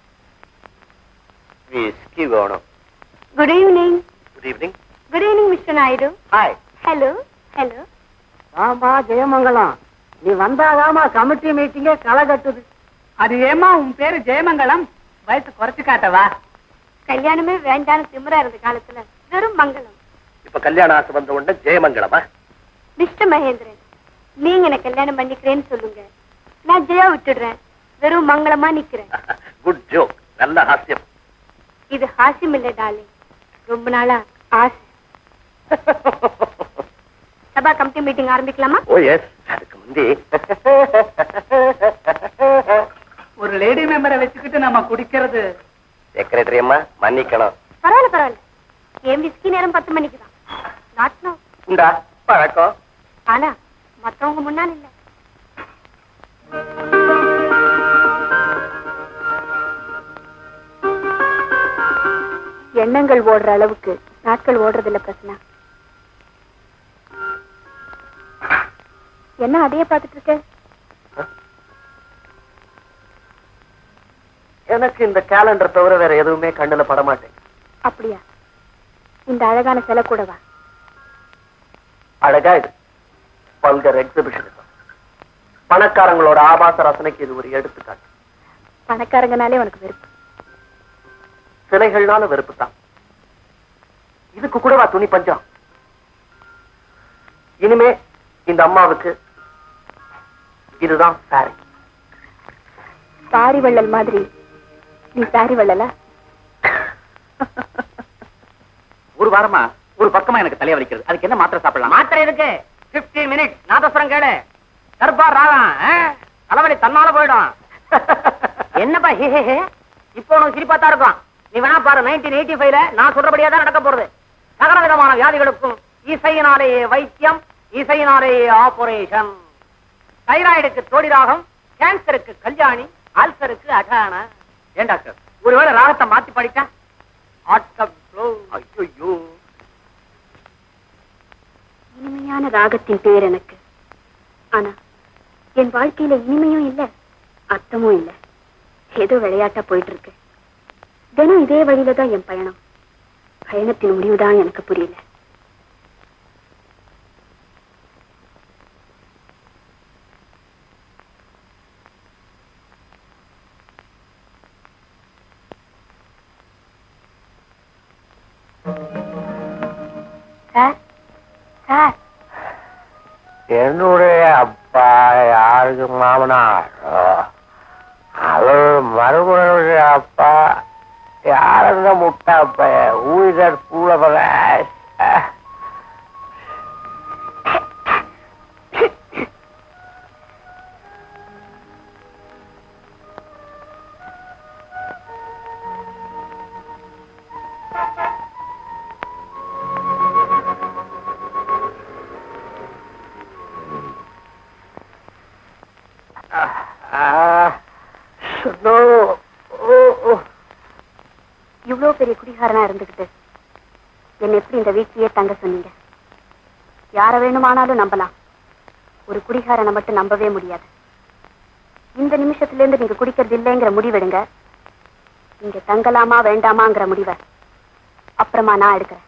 விஸ்கி வேணும் good evening good evening good evening mister Naidu hi hello hello ஆமா ஜெயமங்கலம் நீ வந்தாதாமா கமிட்டி மீட்டிங்கே களை கட்டுது அது ஏமா உன் பேரு ஜெயமங்கலம் வயசு குறைச்சு காட்டவா கல்யாணமே வேண்டான்னு திமிரா இருந்த காலத்துல வெறும் மங்களம் இப்ப கல்யாண ஆசை வந்த உடனே ஜெயமங்கலமா மிஸ்டர் மகேந்திரன் நீங்க என்ன கல்யாணம் பண்ணிக்கிறேன்னு சொல்லுங்க நான் ஜெயா விட்டுடுறேன் வெறும் மங்களமா நிக்கிறேன் குட் ஜோக் நல்ல ஹாஸ்யம் இது ஹாஸ்யம் இல்ல டார்லிங் ரொம்ப நாளா ஆசை சபா கமிட்டி மீட்டிங் ஆரம்பிக்கலாமா ஓ எஸ் அதுக்கு முந்தி ஒரு லேடி மெம்பரை வச்சுக்கிட்டு நம்ம குடிக்கிறது செக்ரட்டரி அம்மா மன்னிக்கணும் பரவாயில்ல பரவாயில்ல என் விஸ்கி நேரம் பத்து மணிக்கு தான் நாட் நோ உண்டா பழக்கம் ஆனா மத்தவங்க முன்னால இல்ல எண்ணங்கள் ஓடுற அளவுக்கு நாட்கள் ஓடுறது இல்ல பிரச்சனை என்ன அதையே பார்த்துட்டு இருக்க எனக்கு இந்த கேலண்டர் தவிர வேற எதுவுமே கண்ணுல பட மாட்டேன் அப்படியா இந்த அழகான சிலை கூடவா அழகா இது பல்கர் எக்ஸிபிஷன் பணக்காரங்களோட ஆபாச ரசனைக்கு இது ஒரு எடுத்துக்காட்டு பணக்காரங்கனாலே உனக்கு வெறுப்பு சிலைகள்னால வெறுப்பு தான் இதுக்கு கூடவா துணி பஞ்சம் இனிமே இந்த அம்மாவுக்கு இதுதான் சாரி சாரி வள்ளல் மாதிரி நீ சாரி வள்ளலா ஒரு வாரமா ஒரு பக்கமா எனக்கு தலைய வலிக்கிறது அதுக்கு என்ன மாத்திரை சாப்பிடலாம் மாத்திரை இருக்கு 15 மினிட் நாதஸ்வரம் கேளு தர்பார் ராகம் ஆ? தலைவலி தன்னால போயிடும் என்னப்பா ஹே ஹே ஹே இப்போ உனக்கு சிரிப்பா தான் இருக்கும் நீ வேணா பாரு 1985 எயிட்டி ஃபைவ்ல நான் சொல்றபடியா தான் நடக்க போறது சகல விதமான வியாதிகளுக்கும் இசையினாலேயே வைத்தியம் இசையினாலேயே ஆபரேஷன் தைராய்டுக்கு தோடி ராகம் கேன்சருக்கு கல்யாணி அல்சருக்கு அகான ஏன் டாக்டர் ஒருவேளை ராகத்தை மாத்தி படிச்சா ஆட்டம் ஐயோ இனிமையான ராகத்தின் பேர் எனக்கு ஆனா என் வாழ்க்கையில இனிமையும் இல்ல அர்த்தமும் இல்ல ஏதோ விளையாட்டா போயிட்டு இருக்கு தினம் இதே வழியில தான் என் பயணம் பயணத்தின் முடிவுதான் எனக்கு புரியல சார் சார் என்னுடைய அப்பா யாருக்கு மாமனாரோ அவர் மருமகனுடைய அப்பா யார் அந்த முட்டா பைய ஊழல் பூலபராஜ் இவ்வளவு பெரிய குடிகாரனா இருந்துகிட்டு என்ன எப்படி இந்த வீட்லயே தங்க சொன்னீங்க யார வேணுமானாலும் நம்பலாம் ஒரு குடிகாரனை மட்டும் நம்பவே முடியாது இந்த நிமிஷத்துல இருந்து நீங்க குடிக்கிறது இல்லைங்கிற முடிவெடுங்க இங்க தங்கலாமா வேண்டாமாங்கிற முடிவை அப்புறமா நான் எடுக்கிறேன்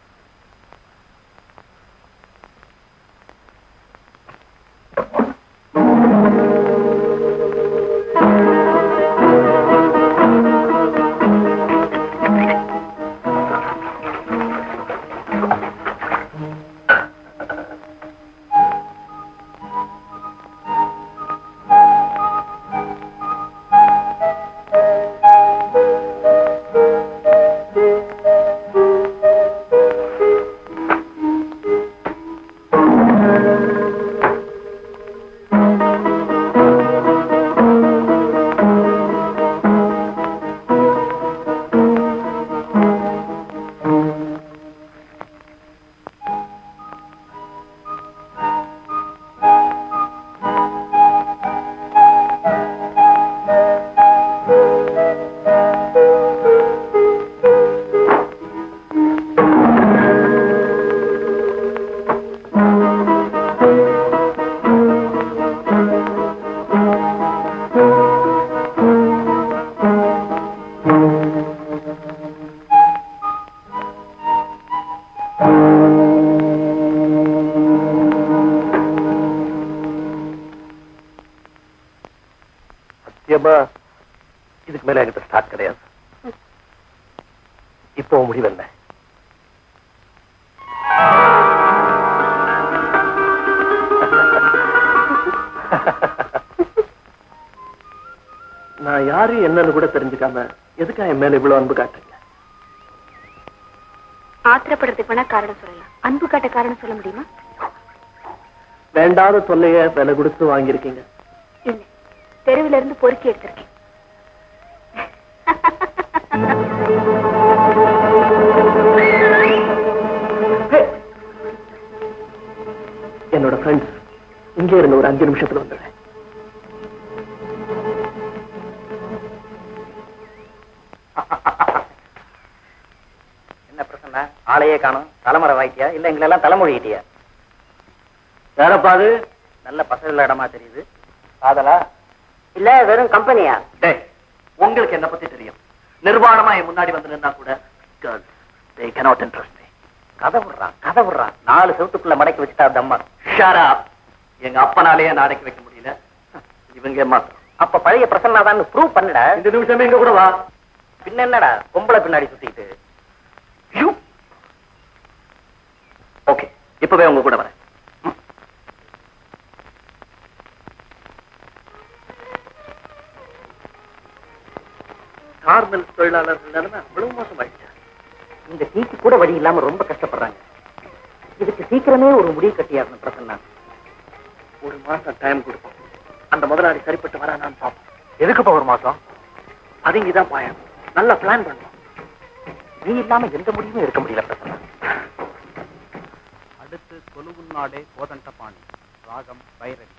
சத்தியமா இதுக்கு மேல என்கிட்ட ஸ்டார்ட் கிடையாது இப்போ உன் முடிவு என்ன நான் யாரு என்னன்னு கூட தெரிஞ்சுக்காம எதுக்கா என் மேல இவ்வளவு அன்பு காட்டுறீங்க ஆத்திரப்படுறதுக்கு வேணா காரணம் சொல்லலாம் அன்பு காட்ட காரணம் சொல்ல முடியுமா வேண்டாத தொல்லைய விலை கொடுத்து வாங்கியிருக்கீங்க இல்ல தெருவில இருந்து பொறுக்கி எடுத்திருக்கேன் என்னோட ஃப்ரெண்ட்ஸ் இங்கே இருந்த ஒரு அஞ்சு நிமிஷத்துல வந்துடுறேன் என்ன பிரச்சனை ஆளையே காணும் தலைமுறை வாய்க்கியா இல்ல எங்களெல்லாம் தலைமொழிகிட்டியா வேறப்பா அது நல்ல பசங்க இடமா தெரியுது காதலா இல்ல வெறும் கம்பெனியா டேய், உங்களுக்கு என்ன பத்தி தெரியும் நிர்வாணமா என் முன்னாடி வந்து நின்னா கூட girls they cannot interest me கதை விடுறான் கதை விடுறான் நாலு செவத்துக்குள்ள மடக்கி வச்சுட்டா தம்மா Shut up. எங்க அப்பனாலேயே நான் அடக்கி வைக்க முடியல இவங்க மாத்திரம் அப்ப பழைய பிரசன்னா தான் ப்ரூவ் பண்ணுடா இந்த நிமிஷமே எங்க கூட வா பின்ன என்னடா பொம்பளை பின்னாடி சுத்திக்கிட்டு ஓகே இப்பவே உங்க கூட வரேன் கார்மெல் தொழிலாளர்கள் நிலைமை அவ்வளவு மோசமாயிடுச்சு இந்த டீக்கு கூட வழி இல்லாம ரொம்ப கஷ்டப்படுறாங்க இதுக்கு சீக்கிரமே ஒரு முடிவு கட்டியாகணும் பிரசன்னா ஒரு மாசம் டைம் கொடுப்போம் அந்த முதலாளி சரிப்பட்டு வரா நான் பார்ப்போம் எதுக்குப்பா ஒரு மாசம் அதுங்கதான் பாயம் நல்லா பிளான் பண்ணுவோம் நீ இல்லாம எந்த முடிவுமே எடுக்க முடியல பிரசன்னா அடுத்து கொலுவுன்னாடே கோதண்டபாணி ராகம் பைரவி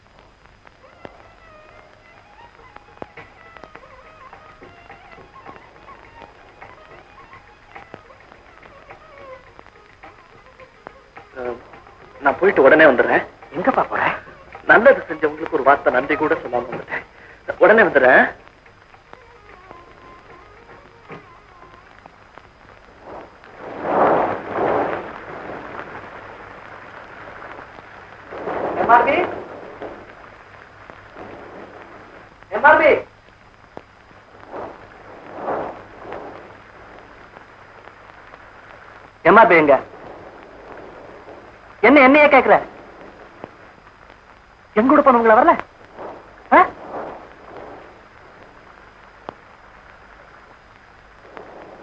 அஹ், நான் போயிட்டு உடனே வந்துடுறேன் எங்கப்பா போற நல்லது செஞ்சவங்களுக்கு ஒரு வார்த்தை நன்றி கூட சொல்லாம வந்துட்டேன் உடனே வந்துடுறேன் எம்ஆர்பி எம்ஆர்பி எம்ஆர்பி எங்க என்ன என்னையே கேக்குற எங்க கூட போனவங்கள வரல ஆ?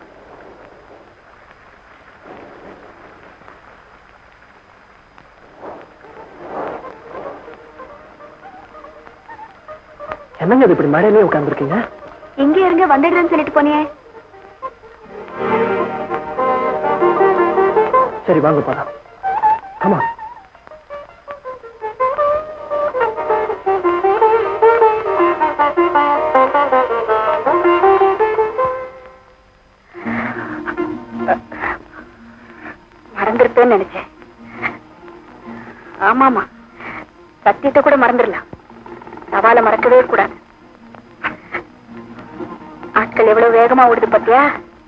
என்னங்க இது இப்படி மழையிலே உட்கார்ந்துருக்கீங்க இங்க இருங்க வந்துடுறேன்னு சொல்லிட்டு போனியே சரி வாங்க போலாம் ஆமா மறந்துருப்பேன்னு நினைச்சேன் ஆமாமா சத்தியத்தை கூட மறந்துடலாம் சவாலை மறக்கவே கூடாது ஆட்கள் எவ்வளவு வேகமா ஓடுது பாத்தியா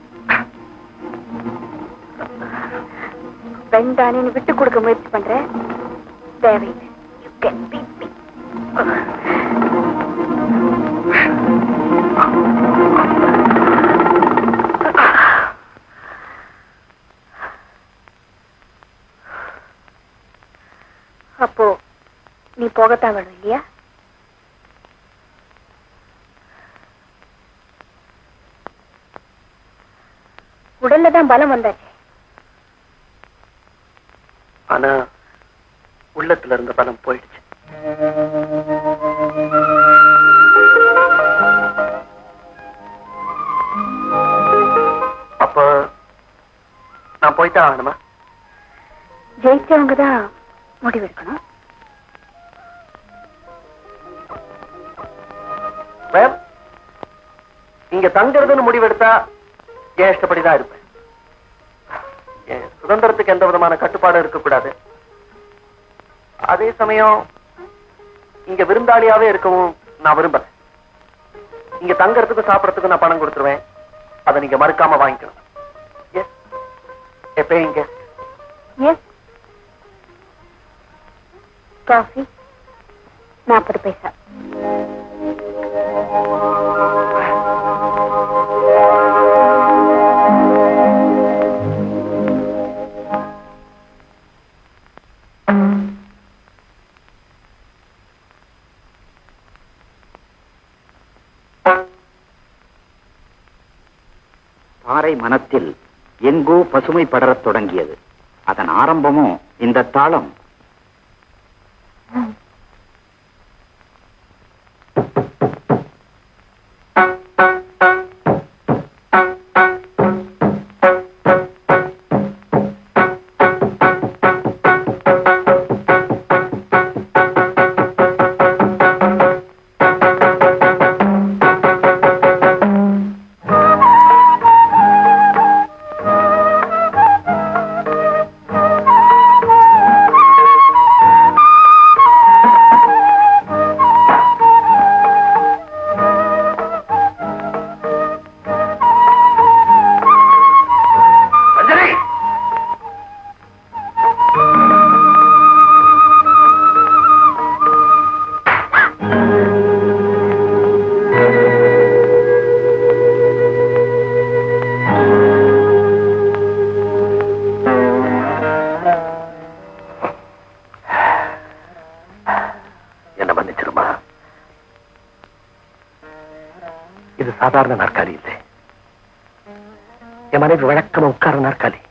பெண்தானே நீ விட்டு கொடுக்க முயற்சி பண்ற தேவையில்லை You can beat me. அப்போ நீ போகத்தான் வேணும் இல்லையா உடல்ல தான் பலம் வந்தாச்சு ஆனா உள்ளத்துல இருந்த பலம் போயிடுச்சு அப்ப நான் போய்தான் ஆகணுமா ஜெயிச்சவங்க தான் முடிவெடுக்கணும் மேம் இங்க தங்குறதுன்னு முடிவெடுத்தா என் இஷ்டப்படிதான் இருப்பேன் என் சுதந்திரத்துக்கு எந்த விதமான கட்டுப்பாடும் இருக்கக்கூடாது அதே சமயம் இங்க விருந்தாளியாவே இருக்கவும் நான் விரும்பல இங்க தங்கறதுக்கும் சாப்பிடறதுக்கும் நான் பணம் கொடுத்துருவேன் அதை நீங்க மறுக்காம வாங்கிக்கணும் எஸ் எப்பயும் இங்க எஸ் காஃபி நாற்பது பைசா பாறை மனத்தில் எங்கோ பசுமை படரத் தொடங்கியது அதன் ஆரம்பமும் இந்த தாளம் அஞ்சலி என்ன மன்னிச்சிருமா இது சாதாரண நாற்காலி இல்லை என் மனைவி வழக்கமா உட்கார நாற்காலி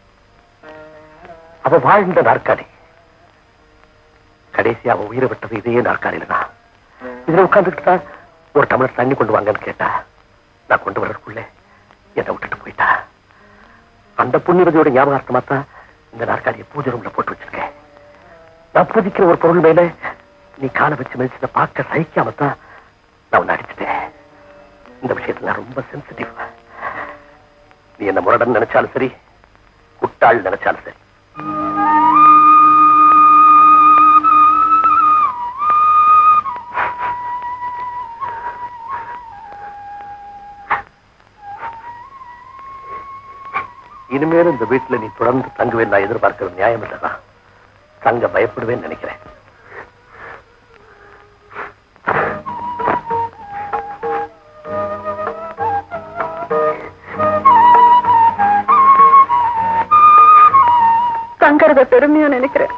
அவ வாழ்ந்த நாற்காலி கடைசியா அவ உயிரை விட்டது இதே நாற்காலியில தான் இதுல உட்கார்ந்துட்டு தான் ஒரு டம்ளர் தண்ணி கொண்டு வாங்கன்னு கேட்டா நான் கொண்டு வர்றதுக்குள்ளே என்னை விட்டுட்டு போயிட்டா அந்த புண்ணியவதியோட ஞாபகார்த்தமா தான் இந்த நாற்காலியை பூஜை ரூம்ல போட்டு வச்சிருக்கேன் நான் பூஜிக்கிற ஒரு பொருள் மேல நீ காலை வச்சு மதிச்சதை பார்க்க சகிக்காம தான் நான் உன்னை அடிச்சிட்டேன் இந்த விஷயத்துல நான் ரொம்ப சென்சிட்டிவ் நீ என்ன முரடன் நினைச்சாலும் சரி குட்டாள் நினைச்சாலும் சரி இனிமேல் இந்த வீட்டுல நீ தொடர்ந்து தங்குவேன் நான் எதிர்பார்க்கிறது நியாயம் இல்லதான் தங்க பயப்படுவேன்னு நினைக்கிறேன் தங்கறத பெருமையா நினைக்கிறேன்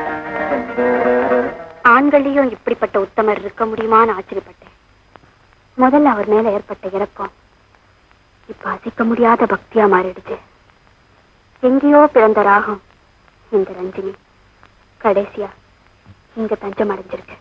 ஆண்களையும் இப்படிப்பட்ட உத்தமர் இருக்க முடியுமான்னு ஆச்சரியப்பட்டேன் முதல்ல அவர் மேல ஏற்பட்ட இறக்கம் இப்ப அசைக்க முடியாத பக்தியா மாறிடுச்சு எங்கேயோ பிறந்த ராகம் இந்த ரஞ்சினி கடைசியா இங்க தஞ்சம் அடைஞ்சிருக்கு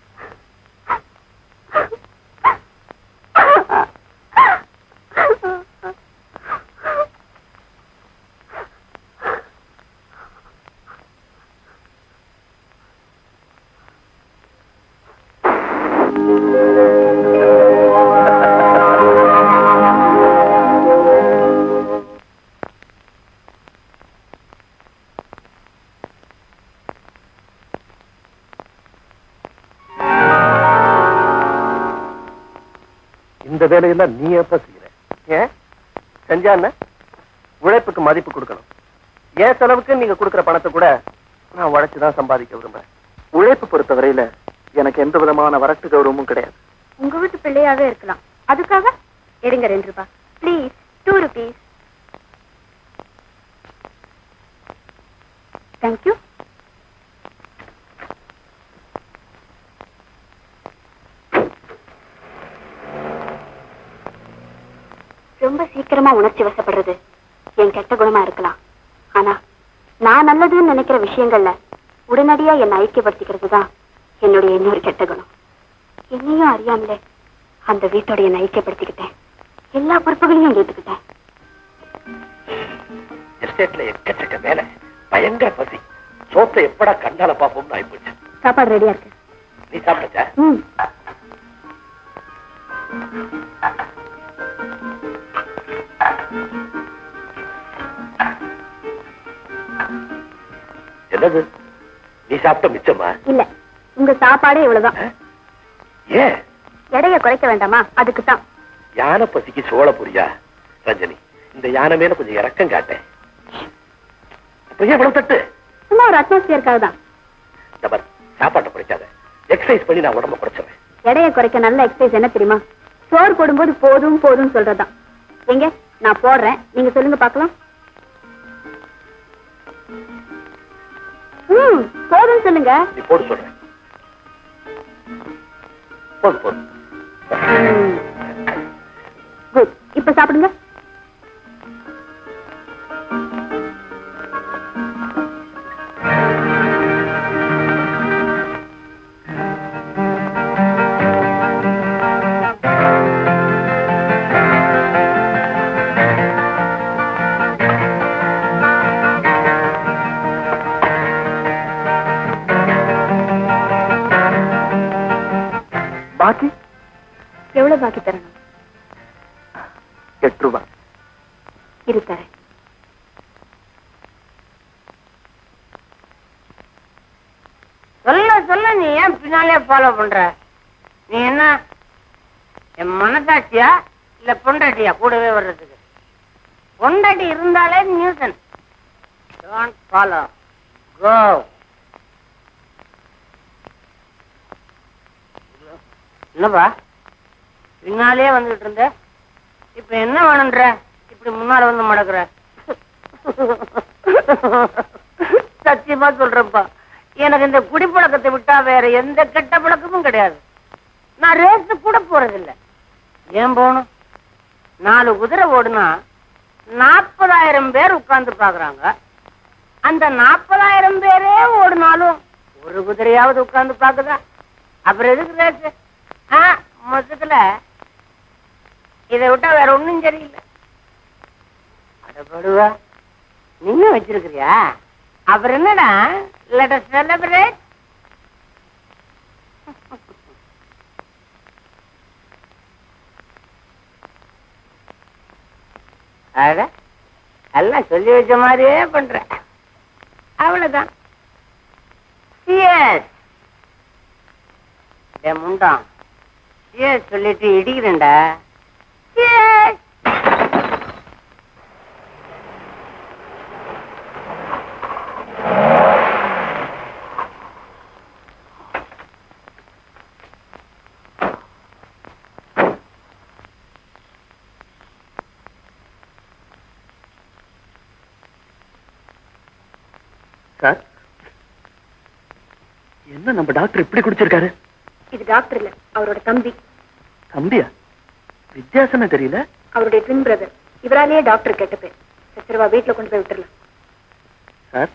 இந்த வேலையெல்லாம் நீ எப்ப செய்யற ஏன் செஞ்சா என்ன உழைப்புக்கு மதிப்பு கொடுக்கணும் என் செலவுக்கு நீங்க கொடுக்கிற பணத்தை கூட நான் உழைச்சுதான் சம்பாதிக்க விரும்புறேன் உழைப்பு பொறுத்த வரையில எனக்கு எந்த விதமான வரட்டு கௌரவமும் கிடையாது உங்க வீட்டு பிள்ளையாவே இருக்கலாம் அதுக்காக எடுங்க ரெண்டு ரூபாய் ப்ளீஸ் டூ ருபீஸ் தேங்க்யூ ரொம்ப சீக்கிரமா உணர்ச்சி வசப்படுறது என் கெட்ட குணமா இருக்கலாம் ஆனா நான் நல்லதுன்னு நினைக்கிற விஷயங்கள்ல உடனடியா என்னை ஐக்கியப்படுத்திக்கிறது தான் என்னுடைய இன்னொரு கெட்ட குணம் என்னையும் அறியாமலே அந்த வீட்டோட என்னை ஐக்கியப்படுத்திக்கிட்டேன் எல்லா பொறுப்புகளையும் ஏத்துக்கிட்டேன் எஸ்டேட்ல எக்கச்சக்க வேலை பயங்கர பசி சோத்தை எப்படா கண்டால பாப்போம்னு ஆயிப்போச்சு சாப்பாடு ரெடியா இருக்கு நீ சாப்பிட்டச்சா ம் என்னது நீ சாப்பிட்ட மிச்சமா இல்ல உங்க சாப்பாடே இவ்வளவுதான் ஏன் எடைய குறைக்க வேண்டாமா அதுக்கு தான் யானை பசிக்கு சோள புரியா ரஞ்சனி இந்த யானை மேல கொஞ்சம் இறக்கம் காட்டேன் அப்ப ஏன் இவ்வளவு தட்டு சும்மா ஒரு அட்மாஸ்பியருக்காக தான் இந்த பாரு, சாப்பாட்டை குறைக்காத எக்ஸசைஸ் பண்ணி நான் உடம்ப குறைச்சவன் எடைய குறைக்க நல்ல எக்ஸசைஸ் என்ன தெரியுமா சோறு போடும்போது போதும் போதும் சொல்றதுதான் எங்க நான் போடுறேன் நீங்க சொல்லுங்க பார்க்கலாம் ம் போதும் சொல்லுங்க நீ போடு சொல்றேன் போது போது குட் இப்ப சாப்பிடுங்க பாக்கி எவ்வளவு பாக்கி தரணும் எட்டு ரூபாய் இரு தரேன் சொல்ல சொல்ல நீ ஏன் பின்னாலே ஃபாலோ பண்ற நீ என்ன என் மனசாட்சியா இல்ல பொண்டாட்டியா கூடவே வர்றதுக்கு பொண்டாட்டி இருந்தாலே நியூசன் டோன்ட் ஃபாலோ கோ என்னப்பா பின்னாலே வந்துகிட்டு இருந்த இப்ப என்ன வேணும்ன்ற இப்படி முன்னால வந்து மடக்குற சத்தியமா சொல்றேன்ப்பா எனக்கு இந்த குடிப்பழக்கத்தை விட்டா வேற எந்த கெட்ட பழக்கமும் கிடையாது நான் ரேஸ் கூட போறதில்ல ஏன் போகணும் நாலு குதிரை ஓடுனா நாற்பதாயிரம் பேர் உட்கார்ந்து பாக்குறாங்க அந்த நாற்பதாயிரம் பேரே ஓடினாலும் ஒரு குதிரையாவது உட்கார்ந்து பாக்குதா அப்புறம் எதுக்கு ரேஸ் ஆ மொத்தத்துல இதை விட்டா வேற ஒண்ணும் சரியில்லை அடப்படுவா நீயும் வச்சிருக்கிறியா அப்புறம் என்னடா லெட் அஸ் செலிப்ரேட் அட எல்லாம் சொல்லி வச்ச மாதிரியே பண்ற அவ்வளவுதான் சிஎஸ் முண்டான் சிஎஸ் சொல்லிட்டு இடிக்கிறேன்டா சிஎஸ் சார் என்ன நம்ம டாக்டர் இப்படி குடிச்சிருக்காரு இது டாக்டர் இல்ல அவரோட தம்பி தம்பியா வித்தியாசமே தெரியல அவருடைய ட்வின் பிரதர் இவராலேயே டாக்டர் கேட்ட பேர் சரி வா வீட்டுல கொண்டு போய் விட்டுறலாம் சார்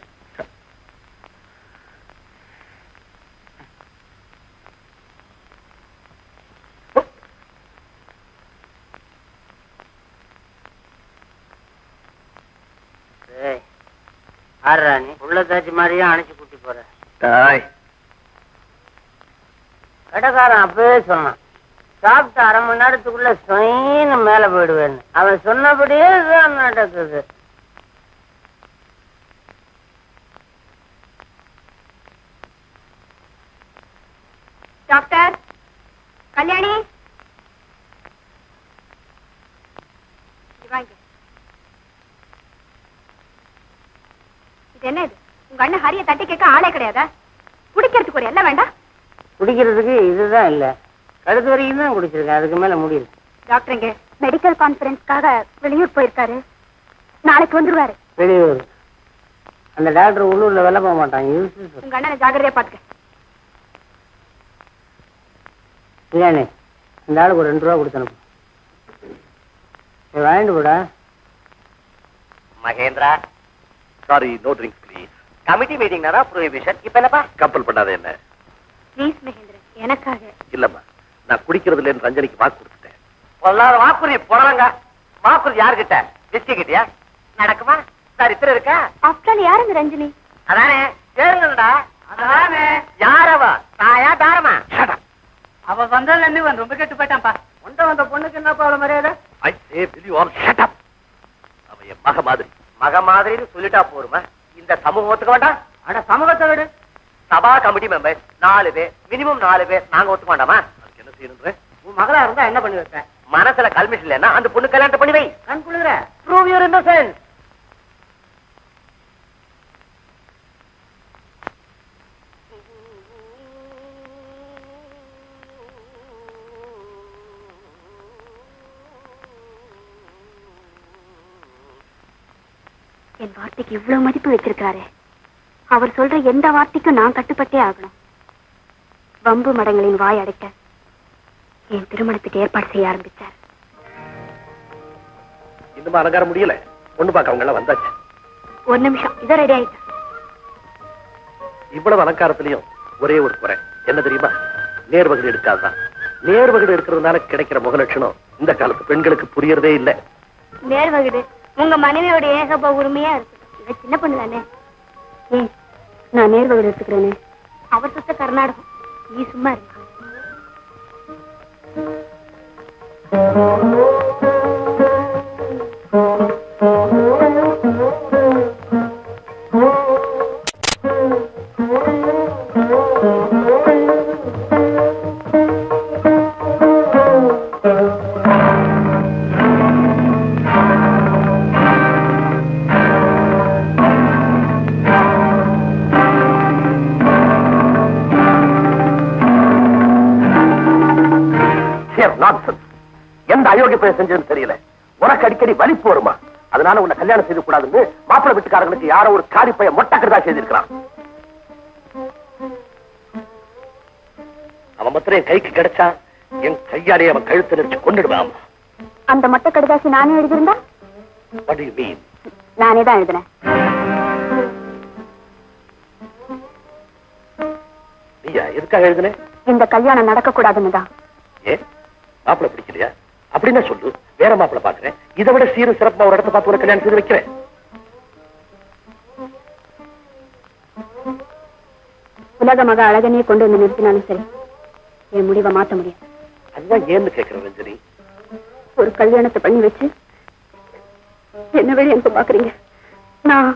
ஆடுறா நீ உள்ள தாச்சி மாதிரியே அணைச்சு கூட்டி போற தாய் கடைக்காரன் அப்பவே சொன்னான் சாப்பிட்டு அரை மணி நேரத்துக்குள்ள சொயின்னு மேல போயிடுவேன்னு அவன் சொன்னபடியே தான் நடக்குது டாக்டர் கல்யாணி இங்க வாங்க இது என்ன இது உங்க அண்ணன் ஹரிய தட்டி கேட்க ஆளே கிடையாதா குடிக்கிறதுக்கு ஒரு எல்லாம் வேண்டாம் குடிக்கிறதுக்கு இதுதான் இல்ல கழுத்து வரைக்கும் தான் குடிச்சிருக்கேன் அதுக்கு மேல முடியல டாக்டர் இங்க மெடிக்கல் கான்ஃபரன்ஸ்க்காக வெளியூர் போயிருக்காரு நாளைக்கு வந்துருவாரு வெளியூர் அந்த டாக்டர் உள்ளூர்ல வேலை போக மாட்டான் யூஸ் உங்க அண்ணனை ஜாக்கிரதையா பாத்துக்க பிரியாணி இந்த ஆளுக்கு ஒரு ரெண்டு ரூபா கொடுத்து அனுப்பு சரி, வாங்கிட்டு போடா Mahendra sorry no drinks please committee meeting தான் ப்ரொஹிபிஷன் இப்ப என்னப்பா கம்பல் பண்ணாத என்ன ப்ளீஸ் மகேந்திரன் எனக்காக இல்லம்மா நான் குடிக்கிறது இல்லைன்னு ரஞ்சனிக்கு வாக்கு கொடுத்துட்டேன் பொல்லாத வாக்குறுதி போடலாங்க வாக்குறுதி யாருகிட்ட விஸ்கி கிட்டயா நடக்குமா சரித்திரம் இருக்கா ஆஃப்டர் யாருங்க ரஞ்சினி அதானே கேளுங்கடா அதானே யாரவா தாயா தாரமா அவ வந்ததுல இருந்து இவன் ரொம்ப கெட்டு போயிட்டான்ப்பா உண்ட வந்த பொண்ணுக்கு என்னப்பா அவ்வளவு மரியாதை I say will you all shut up அவன் என் மக மாதிரி மக மாதிரின்னு சொல்லிட்டா போருமா இந்த சமூகத்துக்கு வேண்டாம் அட சமூகத்தை விடு சபா கமிட்டி மெம்பர்ஸ் நாலு பேர் மினிமம் நாலு பேர் நாங்க ஒத்துக்க வேண்டாமா அதுக்கு என்ன செய்யணுன்ற உன் மகளா இருந்தா என்ன பண்ணி வைப்ப மனசுல கல்மிஷன் இல்லைன்னா அந்த பொண்ணு கல்யாணத்தை பண்ணி வை கண் குளிர ப்ரூவ் யூர் இன்னசென்ஸ் என் வார்த்தைக்கு இவ்வளவு மதிப்பு வச்சிருக்காரு அவர் சொல்ற எந்த வார்த்தைக்கும் நான் கட்டுப்பட்டே ஆகணும் வம்பு மடங்களின் வாய் அடைக்க என் திருமணத்துக்கு ஏற்பாடு செய்ய ஆரம்பிச்சார் இன்னுமா அலங்காரம் முடியல பொண்ணு பார்க்க அவங்க எல்லாம் வந்தாச்சு ஒரு நிமிஷம் இதோ ரெடி ஆயிட்டேன் இவ்வளவு அலங்காரத்திலையும் ஒரே ஒரு குறை என்ன தெரியுமா நேர்வகடு எடுக்காதுதான் நேர்வகடு எடுக்கிறதுனால கிடைக்கிற முகலட்சணம் இந்த காலத்து பெண்களுக்கு புரியறதே இல்ல நேர்வகுடு உங்க மனைவியோட ஏகப்ப உரிமையா இருக்கு இவ சின்ன பொண்ணு தானே ஏன் நான் நேர்வகுடு எடுத்துக்கிறேனே அவர் சுத்த கர்நாடகம் நீ சும்மா இருக்கு நான்சென்ஸ் எந்த அயோக்கிய பையன் செஞ்சதுன்னு தெரியல உனக்கு அடிக்கடி வலிப்பு வருமா அதனால உன்னை கல்யாணம் செய்து கூடாதுன்னு மாப்பிள்ளை வீட்டுக்காரங்களுக்கு யாரோ ஒரு காரி பையன் மொட்டக்கிறதா செய்திருக்கிறான் அவன் மாத்திரம் என் கைக்கு கிடைச்சா என் கையாலே அவன் கழுத்தை நெரிச்சு கொண்டுடுவான் அந்த மொட்டை கடிதாசி நானே எழுதியிருந்தா What do you mean? நானே தான் எழுதினேன் நீயா எதுக்காக எழுதுனே இந்த கல்யாணம் நடக்க கூடாதுன்னு தான் ஏ மாப்பிள்ளை பிடிக்கலையா அப்படின்னா சொல்லு வேற மாப்பிள்ளை பாக்குறேன் இதை விட சீரும் சிறப்பா ஒரு இடத்த பார்த்து உனக்கு கல்யாணம் செய்து வைக்கிறேன் உலக மக அழகனையே கொண்டு வந்து நிறுத்தினாலும் சரி என் முடிவை மாத்த முடியாது அதுதான் ஏன்னு கேட்கிறேன் ரஞ்சனி ஒரு கல்யாணத்தை பண்ணி வச்சு என்ன வழி எனக்கு பாக்குறீங்க நான்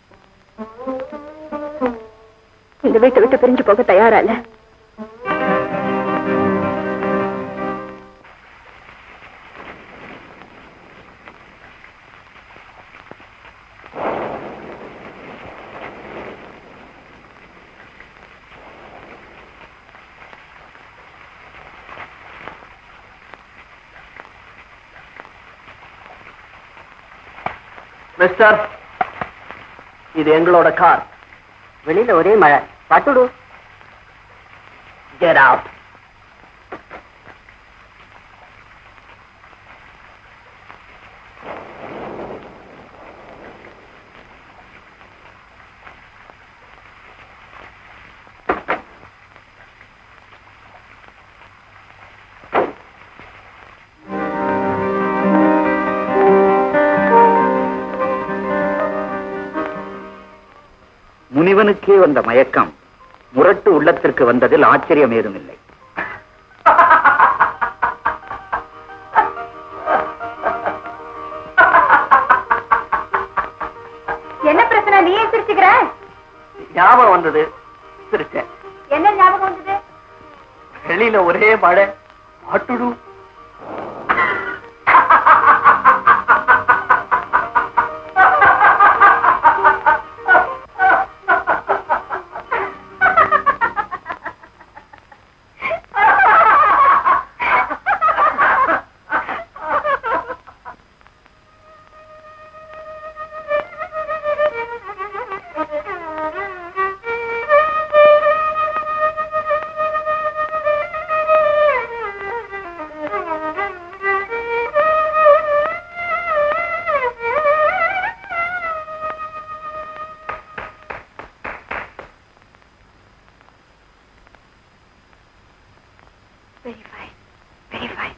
இந்த வீட்டை விட்டு பிரிஞ்சு போக தயாரா இல்ல மிஸ்டர் இது எங்களோட கார் வெளியில ஒரே மழை பட்டுடு கெட் அவுட் முனிவனுக்கே வந்த மயக்கம் முரட்டு உள்ளத்திற்கு வந்ததில் ஆச்சரியம் ஏதுமில்லை என்ன பிரச்சனை நீ சிரிச்சுக்கிற ஞாபகம் வந்தது சிரிச்சேன் என்ன ஞாபகம் வந்தது வெளியில ஒரே மழை மாட்டுடு வெரி ஃபைன் வெரி ஃபைன்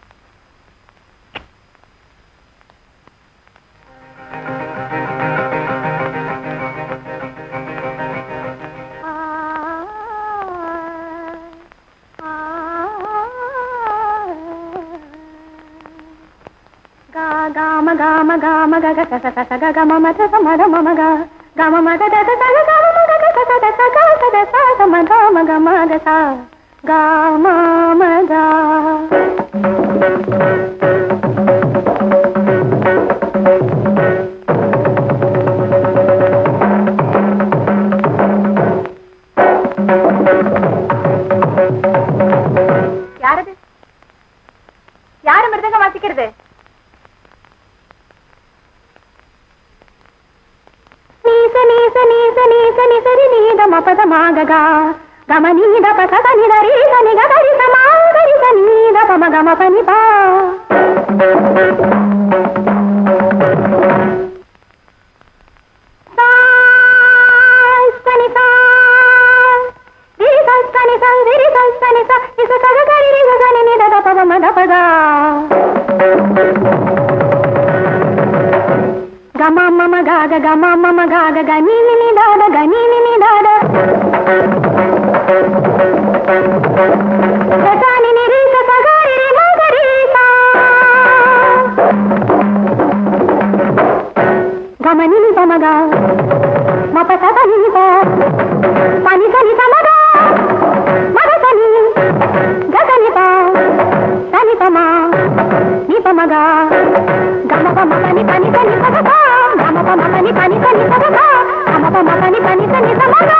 గామ గామ గామ గగ స స స గ గ మమ ధ స మ ధ మమ గ గ మమ ధ ధ ధ స గ గ మమ గ గ స స ధ స గ స ధ స స మ ధ మ గ మ గ స గ మ మ గ யாரது யாரு மிருதங்க வாசிக்கிறது நீச நீச நீச நீச நிசரி நீத மபத மாககா கம நீத பசத நிதரி சனி கரி சமாகரி சனீத பம கம பனி பா சாய் சனி சாய் விரி சல் சனி சல் விரி சல் சனி ச இச கக கரி ரி ச சனி நித த பத மத பதா గమ మమ గాగ గమ మమ గాగ గని ని దాద గని ని దాద ససాని ని రి స సగారి రి మగ రి సా గమ ని ని పమ గా మప సద ని ని పా పని సని సమ గా మగ సని గగ ని పా సని పమ ని పమ గా గమ పమ పని పని సని పమ గా గమ పమ పని పని సని పమ గా గమ పమ పని పని సని పమ గా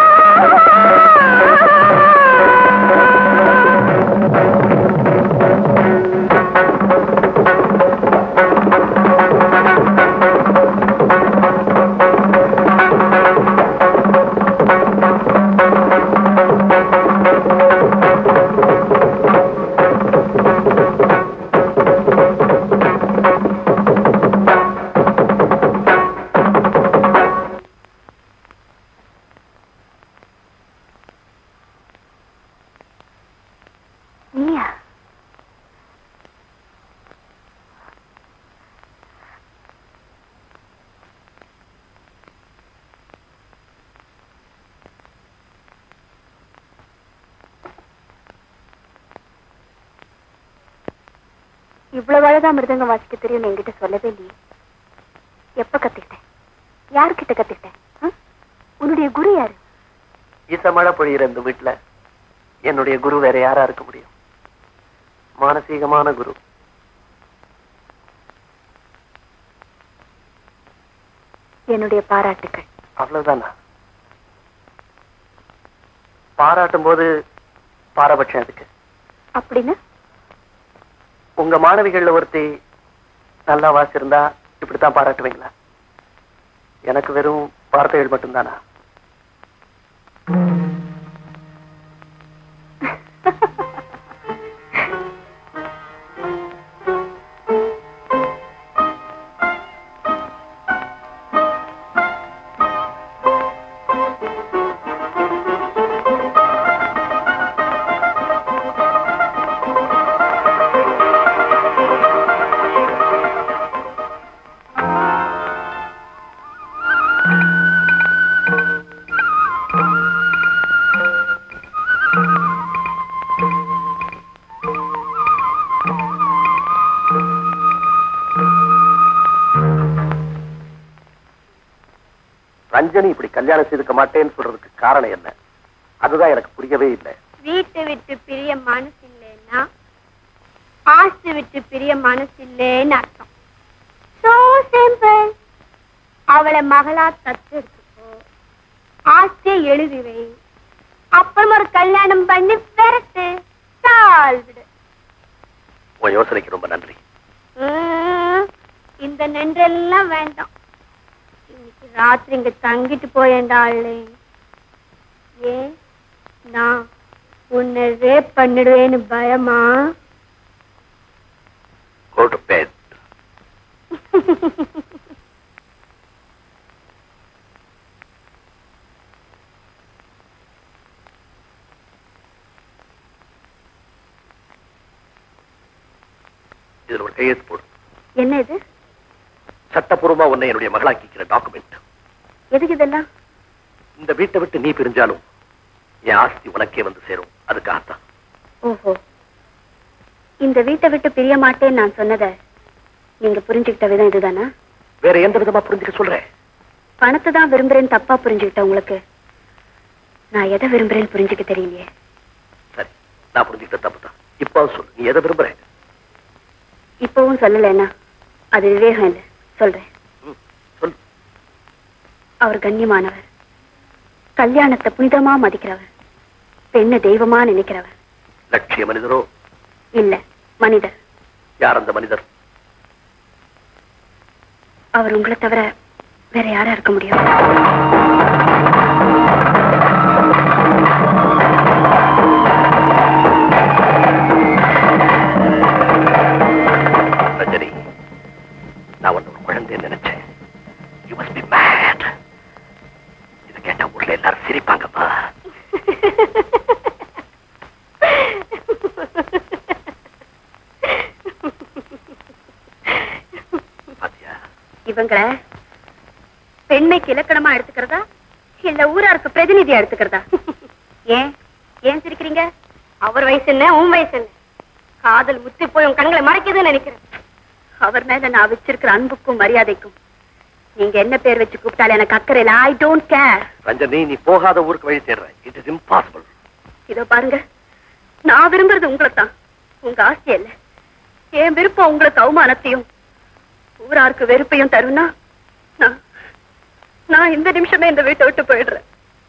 நீயா இவ்வளவு அழகா மிருதங்கம் வாசிக்க தெரியும் என்கிட்ட சொல்லவே இல்லையே எப்ப கத்துக்கிட்டேன் யாருக்கிட்ட கத்துக்கிட்டேன் ஆ? உன்னுடைய குரு யாரு ஈச மழை பொழியிற இந்த வீட்டுல என்னுடைய குரு வேற யாரா இருக்க முடியும் மானசீகமான குரு என்னுடைய பாராட்டுக்கள் அவ்வளவுதானா பாராட்டும் போது பாரபட்சம் எதுக்கு அப்படின்னு உங்க மாணவிகள்ல ஒருத்தி நல்லா வாசிருந்தா இப்படித்தான் பாராட்டுவீங்களா எனக்கு வெறும் வார்த்தைகள் மட்டும்தானா ரஞ்சனி இப்படி கல்யாணம் செய்துக்க மாட்டேன்னு சொல்றதுக்கு காரணம் என்ன அதுதான் எனக்கு புரியவே இல்லை வீட்டை விட்டு பிரிய மனசு இல்லைன்னா ஆஸ்தி விட்டு பிரிய மனசு இல்லைன்னு அர்த்தம் சோ சிம்பிள் அவளை மகளா தத்தெடுத்துக்கோ ஆஸ்தியை எழுதி வை அப்புறம் ஒரு கல்யாணம் பண்ணி பெறட்டு சால்விடு உன் யோசனைக்கு ரொம்ப நன்றி உம், இந்த நன்றெல்லாம் வேண்டாம் இன்னைக்கு ராத்திரி இங்க தங்கிட்டு போயேண்டாளே ஏன் நான் உன்னை ரேப் பண்ணிடுவேன்னு பயமா Go to bed. இதுல ஒரு கையெழுத்து போடு என்ன இது சட்டப்பூர்வமா உன்னை என்னுடைய மகளாக்கிக்கிற டாக்குமெண்ட் எதுக்கு இதெல்லாம் இந்த வீட்டை விட்டு நீ பிரிஞ்சாலும் என் ஆஸ்தி உனக்கே வந்து சேரும் அதுக்காகத்தான் ஓஹோ இந்த வீட்டை விட்டு பிரிய மாட்டேன்னு நான் சொன்னத நீங்க புரிஞ்சுக்கிட்ட விதம் இதுதானா வேற எந்த விதமா புரிஞ்சுக்க சொல்றேன் பணத்தை தான் விரும்புறேன்னு தப்பா புரிஞ்சுக்கிட்ட உங்களுக்கு நான் எதை விரும்புறேன்னு புரிஞ்சுக்க தெரியலையே சரி நான் புரிஞ்சுக்கிட்ட தப்பு தான் இப்போ சொல்லு நீ எதை விரும்புற இப்பவும் சொல்லலைன்னா அது விவேகம் இல்லை சொல்றேன் ம், சொல்லு அவர் கண்ணியமானவர் கல்யாணத்தை புனிதமா மதிக்கிறவர் பெண்ணை தெய்வமா நினைக்கிறவர் லட்சிய மனிதரோ இல்ல மனிதர் யார் அந்த மனிதர் அவர் உங்களை தவிர வேற யாரா இருக்க முடியும் ரஜினி நான் உன்னை ஒரு குழந்தைன்னு நினைச்சேன் யூ மஸ்ட் பி மேட் இதை கேட்டா ஊர்ல எல்லாரும் சிரிப்பாங்கப்பா பாத்தியா இவங்களை பெண்மைக்கு இலக்கணமா எடுத்துக்கிறதா இல்ல ஊராருக்கு பிரதிநிதியா எடுத்துக்கிறதா ஏன் ஏன் சிரிக்கிறீங்க அவர் வயசு என்ன உன் வயசு என்ன காதல் முத்தி போய் உன் கண்களை மறைக்குதுன்னு நினைக்கிறேன் அவர் மேல நான் வச்சிருக்கிற அன்புக்கும் மரியாதைக்கும் நீங்க என்ன பேர் வச்சு கூப்பிட்டாலும் எனக்கு அக்கறை இல்ல ஐ டோன்ட் கேர் ரஞ்சனி நீ போகாத ஊருக்கு வழி தேடுற இட் இஸ் இம்பாசிபிள் இதோ பாருங்க நான் விரும்புறது உங்களைத்தான் உங்க ஆசை இல்ல என் விருப்பம் உங்களுக்கு அவமானத்தையும் ஊராருக்கு வெறுப்பையும் தரும்னா நான் நான் இந்த நிமிஷமே இந்த வீட்டை விட்டு போயிடுறேன்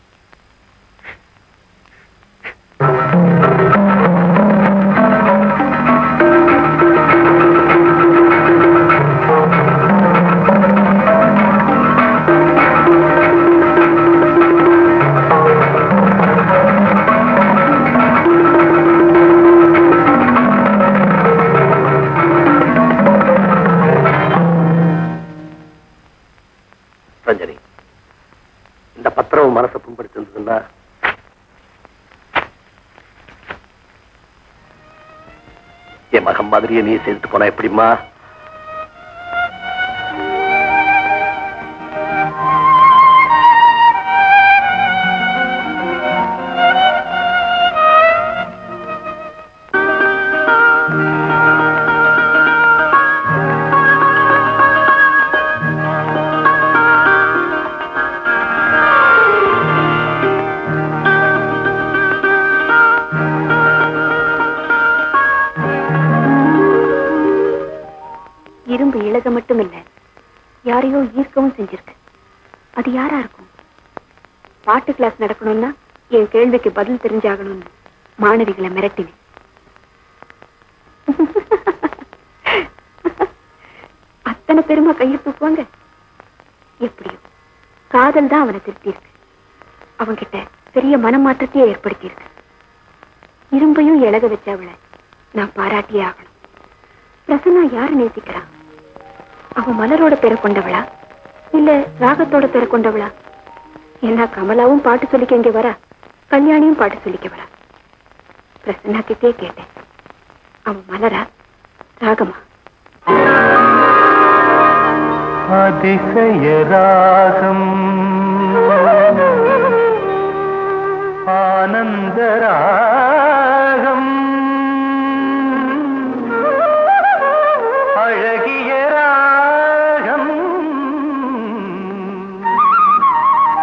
ரஞ்சனி இந்த பத்திரம் மனசை புண்படுத்திருந்ததுன்னா என் மகன் மாதிரியே நீ சேர்த்து போனா எப்படிம்மா இரும்பு இழக மட்டும் இல்ல யாரையோ ஈர்க்கவும் செஞ்சிருக்கு அது யாரா இருக்கும் பாட்டு கிளாஸ் நடக்கணும்னா என் கேள்விக்கு பதில் தெரிஞ்சாகணும்னு மாணவிகளை மிரட்டினேன் அத்தனை பெருமை கையை தூக்குவாங்க எப்படியோ காதல் தான் அவனை திருப்தி இருக்கு அவன்கிட்ட பெரிய மனமாற்றத்தையே ஏற்படுத்தி இருக்கு இரும்பையும் இழக வச்ச அவளை நான் பாராட்டியே ஆகணும் பிரசன்னா யாரு நேசிக்கிறா அவ மலரோட பேரை கொண்டவளா இல்ல ராகத்தோட பேரை கொண்டவளா என்ன கமலாவும் பாட்டு சொல்லிக்க இங்க வரா கல்யாணியும் பாட்டு சொல்லிக்க வரா பிரசன்னா கிட்டே கேட்டேன் அவ மலரா ராகமா அதிசய ராகம் ஆனந்த ராகம் அழகிய ராகம்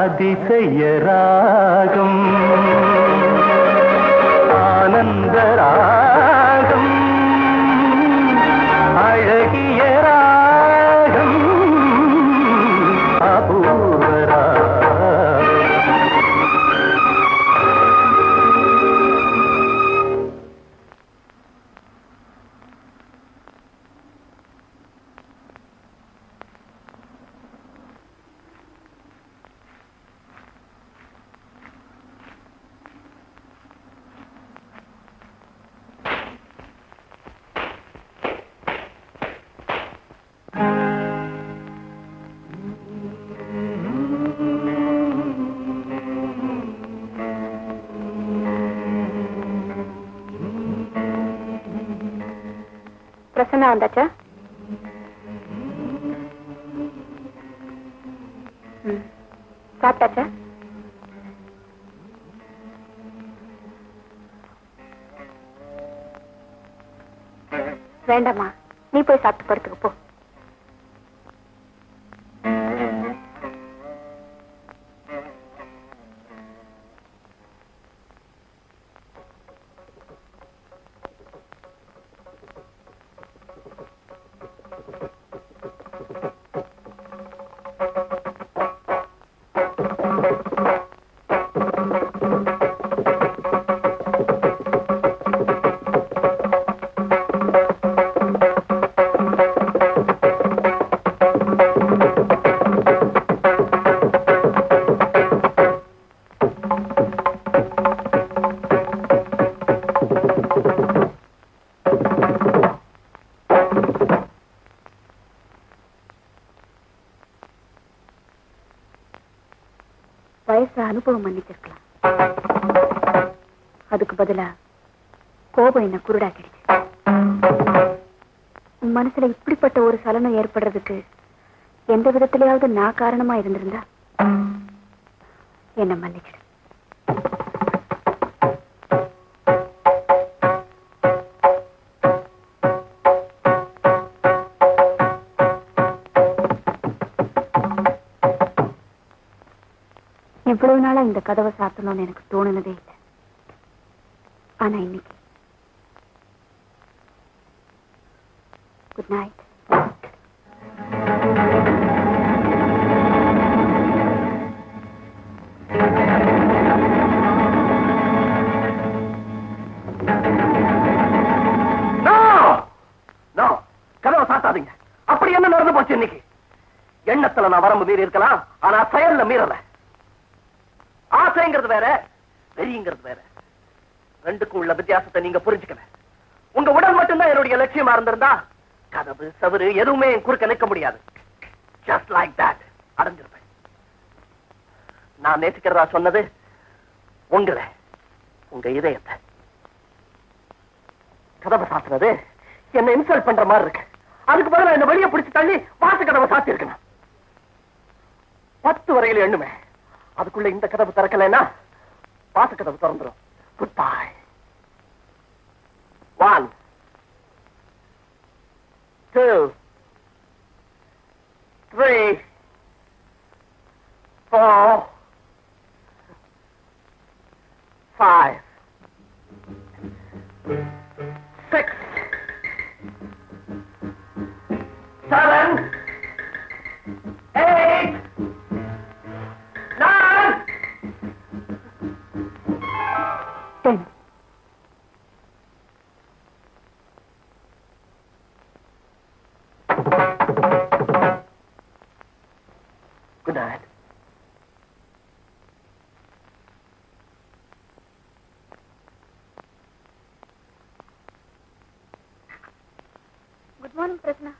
அதிசய ராகம் ஆனந்த ராகம் அழகிய ராகம் அபூர்வ ராகம் பிரசன்னா வந்தாச்சா ம். சாப்பிட்டாச்சா வேண்டாம்மா நீ போய் சாப்பிட்டு படுத்துக்க போ வயசு அனுபவம் மன்னிச்சிருக்கலாம் அதுக்கு பதிலா கோபம் என்ன குருடாக்கிடுச்சு உன் மனசுல இப்படிப்பட்ட ஒரு சலனம் ஏற்படுறதுக்கு எந்த விதத்திலேயாவது நான் காரணமா இருந்திருந்தா என்ன மன்னிச்சிடு இவ்வளவு நாளா இந்த கதவை சாத்தணும்னு எனக்கு தோணுனதே இல்லை ஆனா இன்னைக்கு குட் நைட் No! No! கதவை சாத்தாதீங்க அப்படி என்ன நடந்து போச்சு இன்னைக்கு எண்ணத்துல நான் வரம்பு மீறி இருக்கலாம் ஆனா செயல்ல மீறல ஆசைங்கிறது வேற வெறிங்கிறது வேற ரெண்டுக்கும் உள்ள வித்தியாசத்தை நீங்க புரிஞ்சுக்கல உங்க உடல் மட்டும்தான் என்னுடைய லட்சியமா இருந்திருந்தா கதவு சவுரு எதுவுமே என் குறுக்க நிற்க முடியாது ஜஸ்ட் லைக் தட் அடைஞ்சிருப்பேன் நான் நேசிக்கிறதா சொன்னது உங்களை உங்க இதயத்தை கதவை சாத்துறது என்ன இன்சல்ட் பண்ற மாதிரி இருக்கு அதுக்கு பதிலா என்ன வெளியே பிடிச்சு தள்ளி வாச கதவை சாத்தி இருக்கணும் பத்து வரையில எண்ணுமே அதுக்குள்ள இந்த கதவு திறக்கலைன்னா வாச கதவு திறந்துரும் good bye one two three four five six, seven, eight, nine. Ten Good night. Good morning Prasanna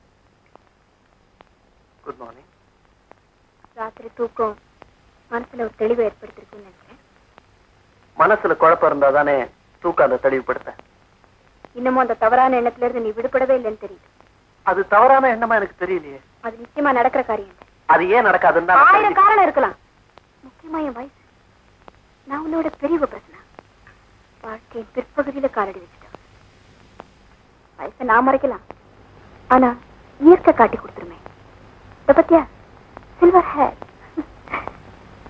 Good morning. ராத்திரி தூக்கம் மனசுல ஒரு தெளிவை ஏற்படுத்திருக்குன்னு நினைக்கிறேன் மனசுல குழப்பம் இருந்தா தானே தூக்கம் அதை தெளிவுபடுத்த இன்னமும் அந்த தவறான எண்ணத்துல இருந்து நீ விடுபடவே இல்லைன்னு தெரியுது அது தவறான எண்ணமா எனக்கு தெரியலையே அது நிச்சயமா நடக்கிற காரியம் இல்லை. அது ஏன் நடக்காதுன்னு தான் நான் ஆயிரம் தெரிஞ்சுக்க- காரணம் இருக்கலாம் முக்கியமா என் வயசு நான் உன்னோட பெரிய பிரச்சனை வாழ்க்கையின் பிற்பகுதியில காலடி வச்சுட்டேன் வயசை நான் மறைக்கலாம் ஆனா இயற்கை காட்டி கொடுத்துருமே இத பத்தியா சில்வர் ஹேர்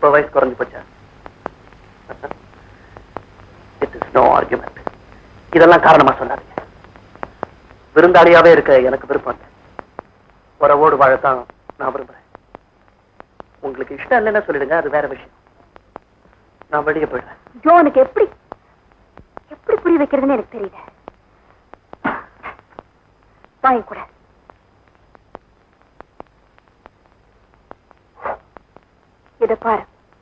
இப்ப வயசு குறைஞ்சு போச்சா இட் இஸ் நோ ஆர்குமெண்ட் இதெல்லாம் காரணமா சொல்லாதீங்க விருந்தாளியாவே இருக்க எனக்கு விருப்பம் இல்லை உறவோடு வாழத்தான் நான் விரும்புறேன் உங்களுக்கு இஷ்டம் இல்லைன்னா சொல்லிடுங்க அது வேற விஷயம் நான் வெளியே போயிடுறேன் ஜோ உனக்கு எப்படி எப்படி புரிய வைக்கிறதுன்னு எனக்கு தெரியல வாங்க கூட இத பாரு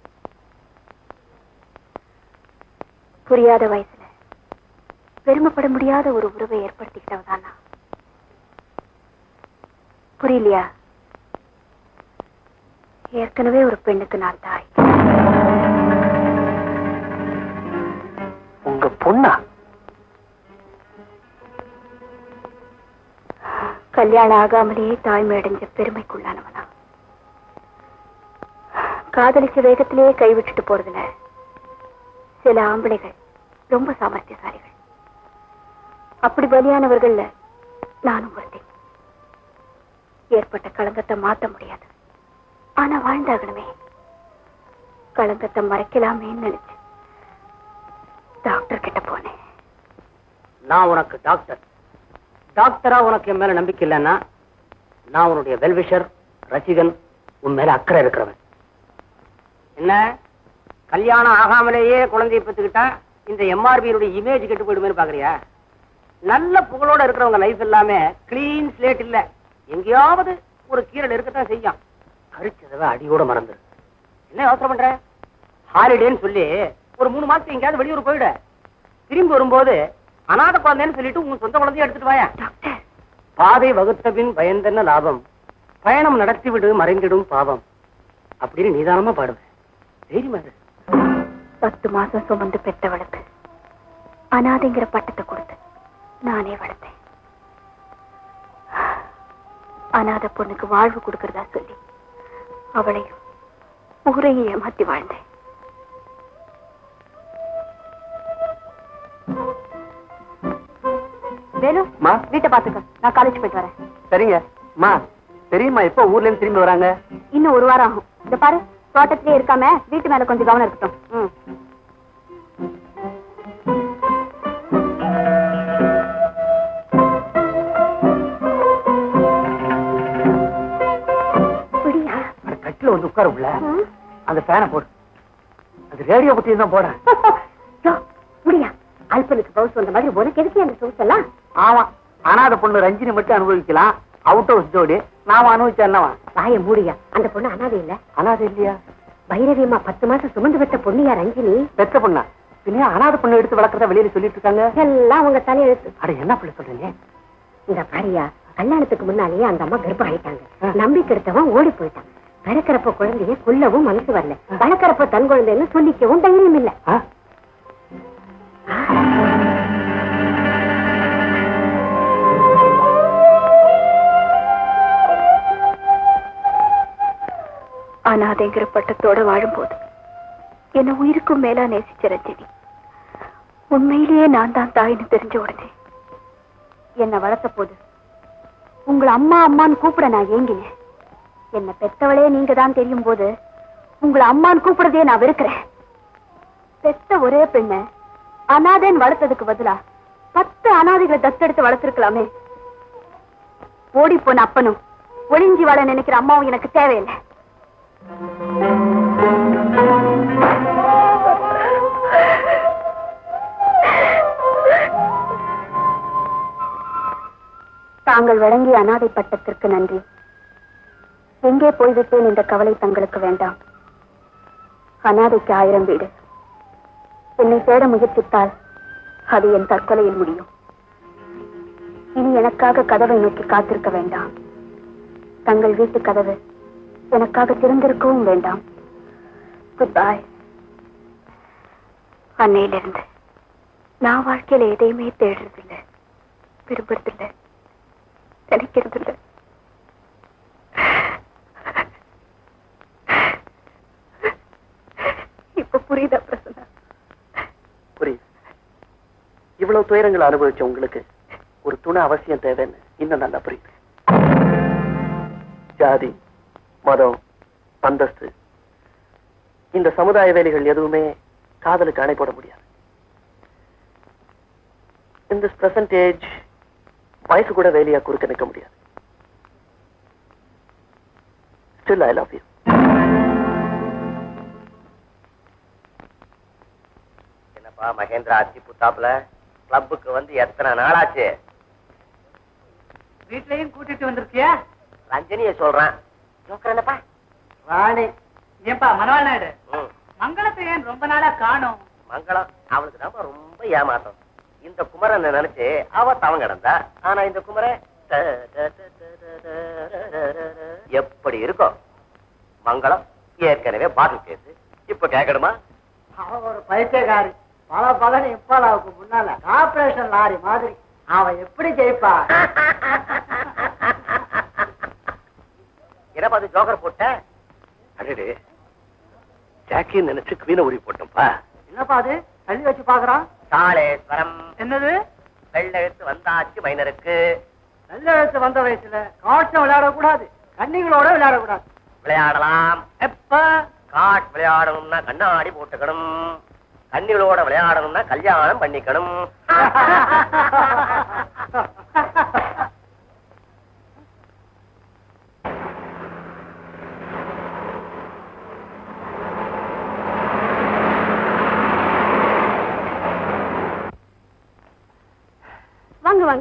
புரியாத வயசுல பெருமைப்பட முடியாத ஒரு உறவை ஏற்படுத்திக்கிட்டவதானா புரியலையா ஏற்கனவே ஒரு பெண்ணுக்கு நான் தாய் உங்க பொண்ணா கல்யாணம் ஆகாமலேயே தாய்மை அடைஞ்ச பெருமைக்குள்ளானவனா காதலிச்ச வேகத்திலேயே கைவிட்டுட்டு போறதுல சில ஆம்பளைகள் ரொம்ப சாமர்த்தியசாலிகள் அப்படி பலியானவர்கள்ல நானும் ஒருத்தி ஏற்பட்ட களங்கத்தை மாத்த முடியாது ஆனா வாழ்ந்தாகணுமே களங்கத்தை மறைக்கலாமேன்னு நினைச்சு டாக்டர் கிட்ட போனேன் நான் உனக்கு டாக்டர் டாக்டரா உனக்கு என் மேல நம்பிக்கை இல்லைன்னா நான் உன்னுடைய வெல்விஷர் ரசிகன் உன் மேல அக்கறை இருக்கிறவன் என்ன கல்யாணம் ஆகாமலேயே குழந்தையை பெற்றுக்கிட்டா இந்த எம்ஆர்பியினுடைய இமேஜ் கெட்டு போயிடுமேன்னு பாக்குறியா நல்ல புகழோட இருக்கிறவங்க லைஃப் எல்லாமே கிளீன் ஸ்லேட் இல்ல எங்கேயாவது ஒரு கீரல் இருக்கத்தான் செய்யும் கரிச்சதவை அடியோட மறந்துரு என்ன யோசனை பண்ற ஹாலிடேன்னு சொல்லி ஒரு மூணு மாசத்துக்கு எங்கேயாவது வெளியூர் போயிடு திரும்பி வரும்போது அநாத குழந்தைன்னு சொல்லிட்டு உங்க சொந்த குழந்தைய எடுத்துட்டு வாயா டாக்டர் பாதை வகுத்த பின் பயந்தென்ன லாபம் பயணம் நடத்திவிடு மறைந்திடும் பாவம் அப்படின்னு நிதானமா பாடுவேன் தைரியமா இரு. பத்து மாசம் சுமந்து பெற்றவளுக்கு அனாதைங்கிற பட்டத்தை கொடுத்து நானே வளர்த்தேன் அனாதை பொண்ணுக்கு வாழ்வு கொடுக்கறதா சொல்லி அவளையும் ஊரையும் ஏமாத்தி வாழ்ந்தேன் வேலு மா வீட்டை பாத்துக்க நான் காலேஜ் போயிட்டு வரேன் சரிங்க மா தெரியுமா எப்போ ஊர்ல இருந்து திரும்பி வராங்க இன்னும் ஒரு வாரம் ஆகும் இந்த பாரு தோட்டத்திலே இருக்காம வீட்டு மேல கொஞ்சம் கவனம் இருக்கட்டும் ம். அப்படியா? அந்த கட்டில வந்து உட்கார உள்ள ம். அந்த ஃபேனை போடு அது ரேடியோ பத்தி தான் போடுறேன் யோ, முடியா அல்பனுக்கு பவுஸ் வந்த மாதிரி உனக்கு எதுக்கு அந்த சோஸ் எல்லாம் ஆமா அனாத பொண்ணு ரஞ்சினி மட்டும் அனுபவிக்கலாம் அவுட் ஹவுஸ் ஜோடி நாம அனுபவிச்சா என்னவா வாய மூடியா அந்த பொண்ணு அனாதை இல்ல அனாத இல்லையா பைரவியம்மா பத்து மாசம் சுமந்து பெற்ற பொண்ணியா ரஞ்சினி பெத்த பொண்ணா பின்ன அனாத பொண்ணு எடுத்து வளர்க்கறதா வெளியில சொல்லிட்டு இருக்காங்க எல்லாம் அவங்க தலையெழுத்து அட என்ன பிள்ளை சொல்றீங்க இந்த பாரியா கல்யாணத்துக்கு முன்னாலேயே அந்த அம்மா கர்ப்பம் ஆயிட்டாங்க நம்பிக்கை எடுத்தவன் ஓடி போயிட்டான் பிறக்கிறப்ப குழந்தைய கொல்லவும் மனசு வரல வளர்க்கறப்ப தன் குழந்தைன்னு சொல்லிக்கவும் தைரியம் இல்ல ஆ? அனாதைங்கிற பட்டத்தோட வாழும்போது என்ன உயிருக்கும் மேலா நேசிச்ச ரஞ்சினி உண்மையிலேயே நான் தான் தாயின்னு தெரிஞ்ச உடனே என்ன வளர்த்த போது உங்களை அம்மா அம்மான்னு கூப்பிட நான் ஏங்கினேன் என்ன பெத்தவளே நீங்க தான் தெரியும் போது உங்களை அம்மான்னு கூப்பிடுறதே நான் வெறுக்கிறேன் பெத்த ஒரே பெண்ண அனாதைன்னு வளர்த்ததுக்கு பதிலா பத்து அனாதைகளை தத்தெடுத்து வளர்த்திருக்கலாமே ஓடி போன அப்பனும் ஒளிஞ்சி வாழ நினைக்கிற அம்மாவும் எனக்கு தேவையில்லை தாங்கள் வழங்கிய அனாதை பட்டத்திற்கு நன்றி எங்கே போய்விட்டேன் என்ற கவலை தங்களுக்கு வேண்டாம் அனாதைக்கு ஆயிரம் வீடு என்னை தேட முயற்சித்தால் அது என் தற்கொலையில் முடியும் இனி எனக்காக கதவை நோக்கி காத்திருக்க வேண்டாம் தங்கள் வீட்டு கதவு எனக்காக திறந்திருக்கவும் வேண்டாம் குட் பாய் அன்னையிலிருந்து நான் வாழ்க்கையில எதையுமே தேடுறதில்லை விரும்புறதில்லை நினைக்கிறதில்லை இப்ப புரியுதா பிரசன்னா புரியுது இவ்வளவு துயரங்களை அனுபவிச்ச உங்களுக்கு ஒரு துணை அவசியம் தேவைன்னு இன்னும் நல்லா புரியுது ஜாதி மதம் அந்தஸ்து இந்த சமுதாய வேலைகள் எதுவுமே காதலுக்கு அணை போட முடியாது in this present ஏஜ் வயசு கூட வேலையா குறுக்க நிற்க முடியாது ஸ்டில் ஐ லவ் யூ என்னப்பா மகேந்திரா அத்தி புத்தாப்புல கிளப்புக்கு வந்து எத்தனை நாளாச்சு வீட்லயும் கூட்டிட்டு வந்திருக்கியா ரஞ்சனிய சொல்றேன் ஜோக்கர் என்னப்பா ராணி ஏன்பா மனவாள் நாயுடு ம், மங்களத்தை ஏன் ரொம்ப நாளா காணோம் மங்களம் அவளுக்கு தான் ரொம்ப ஏமாத்தம் இந்த குமரன் நினைச்சு அவ தவம் கிடந்தா ஆனா இந்த குமரன் ட, ட, ட, ட, ட, ட, ட, ட, ட, ட. எப்படி இருக்கும் மங்களம் ஏற்கனவே பாட்டில் கேஸ் இப்ப கேட்கணுமா அவன் ஒரு பைத்தியக்காரி பல பகன் இப்பாலாவுக்கு முன்னால கார்பரேஷன் லாரி மாதிரி அவன் எப்படி ஜெயிப்பா என்ன பார்த்து ஜோக்கர் போட்ட அடடே ஜாக்கின்னு நினைச்சு குவீன உரி போட்டோம்ப்பா என்னப்பா அது தள்ளி வச்சு பாக்குறான் தாளேஸ்வரம் என்னது வெள்ளெழுத்து வந்தாச்சு மைனருக்கு நல்ல வயசு வந்த வயசுல காட்சம் விளையாடக்கூடாது கன்னிகளோட விளையாடக்கூடாது விளையாடலாம் எப்ப காட் விளையாடணும்னா கண்ணாடி போட்டுக்கணும் கண்ணிகளோட விளையாடணும்னா கல்யாணம் பண்ணிக்கணும் வாங்க வாங்க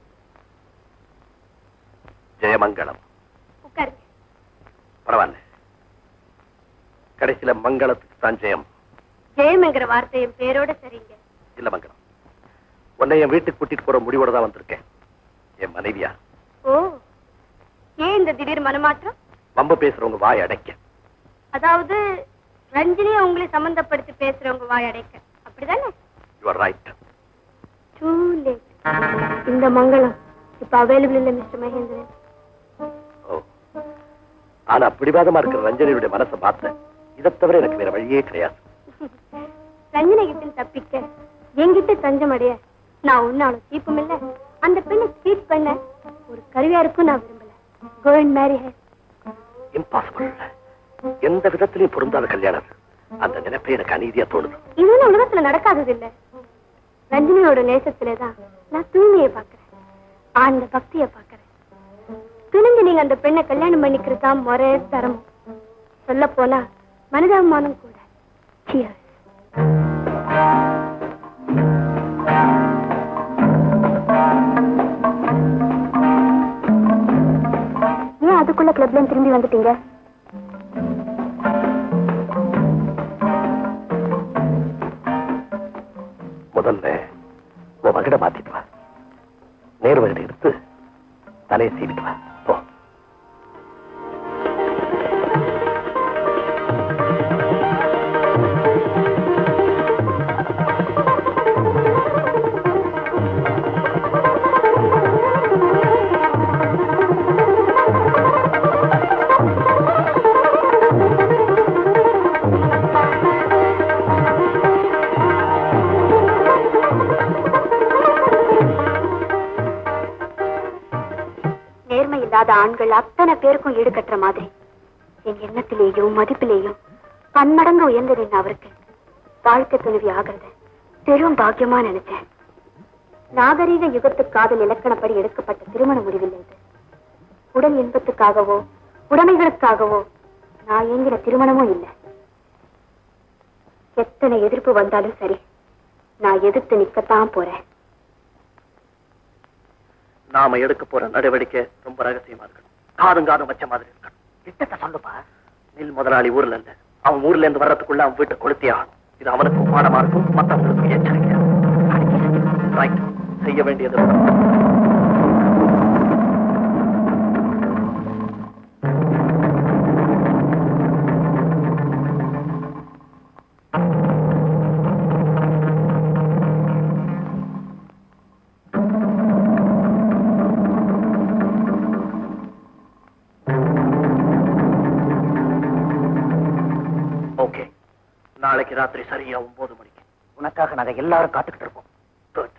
ஜெயமங்கலம் உட்காருங்க பரவாயில்ல கடைசியில மங்களத்துக்கு தான் ஜெயம் ஜெயம்ங்கிற வார்த்தை என் பேரோட சரிங்க இல்ல மங்களம் உன்னை என் வீட்டுக்கு கூட்டிட்டு போற முடிவோட தான் வந்திருக்கேன் என் மனைவியா ஓ ஏன் இந்த திடீர் மனமாற்றம் வம்பு பேசுறவங்க வாய் அடைக்க அதாவது ரஞ்சினியை உங்களை சம்பந்தப்படுத்தி பேசுறவங்க வாய் அடைக்க அப்படிதானே you are right too late இந்த மங்களம் இப்ப அவைலபிள் இல்ல மிஸ்டர் மகேந்திரன் ஓ ஆனா பிடிவாதமா இருக்கிற ரஞ்சனியுடைய மனசை பார்த்தேன் இதை தவிர எனக்கு வேற வழியே கிடையாது ரஞ்சனை கிட்ட தப்பிக்க என்கிட்ட தஞ்சம் அடைய நான் ஒன்னாலும் சீப்பும் இல்ல அந்த பெண்ணை ட்ரீட் பண்ண ஒரு கருவியாருக்கும் நான் விரும்பல go and marry her impossible எந்த விதத்திலையும் பொருந்தாத கல்யாணம் அந்த நினைப்பே எனக்கு அநீதியா தோணுது இதுன்னு உலகத்துல நடக்காதது இல்ல ரஞ்சினியோட நேசத்துலதான் நான் தூய்மையை பாக்குறேன் ஆழ்ந்த பக்திய பாக்குறேன் துணிஞ்சு நீங்க அந்த பெண்ணை கல்யாணம் பண்ணிக்கிறது தான் முறை தரமும் சொல்ல போனா மனிதாபிமானம் கூட Cheers. ஏன் அதுக்குள்ள கிளப்ல திரும்பி வந்துட்டீங்க முதல்ல உன் வகிட மாத்திட்டு வா நேர் வகிட எடுத்து தலையை சீவிட்டு வா போ நேர்மை இல்லாத ஆண்கள் அத்தனை பேருக்கும் ஈடு கட்டுற மாதிரி என் எண்ணத்திலேயும் மதிப்பிலேயும் பன்மடங்கு உயர்ந்தது என்ன அவருக்கு வாழ்க்கை துணைவி ஆகிறது பெரும் பாக்கியமா நினைச்சேன் நாகரீக யுகத்து காதல் இலக்கணப்படி எடுக்கப்பட்ட திருமண முடிவில்லை இது உடல் இன்பத்துக்காகவோ உடைமைகளுக்காகவோ நான் ஏங்கின திருமணமும் இல்லை எத்தனை எதிர்ப்பு வந்தாலும் சரி நான் எதிர்த்து நிக்கத்தான் போறேன் நாம எடுக்க போற நடவடிக்கை ரொம்ப ரகசியமா இருக்கணும் காதும் காதும் வச்ச மாதிரி இருக்கணும் திட்டத்தை சொல்லுப்பா மில் முதலாளி ஊர்ல இல்ல அவன் ஊர்ல இருந்து வர்றதுக்குள்ள அவன் வீட்டை கொளுத்தி ஆகணும் இது அவனுக்கு பாடமா இருக்கும் மத்தவங்களுக்கு எச்சரிக்கையா ரைட் செய்ய வேண்டியது ஓகே நாளைக்கு ராத்திரி சரியா ஒன்பது மணிக்கு உனக்காக நாங்க எல்லாரும் காத்துக்கிட்டு இருப்போம் குட்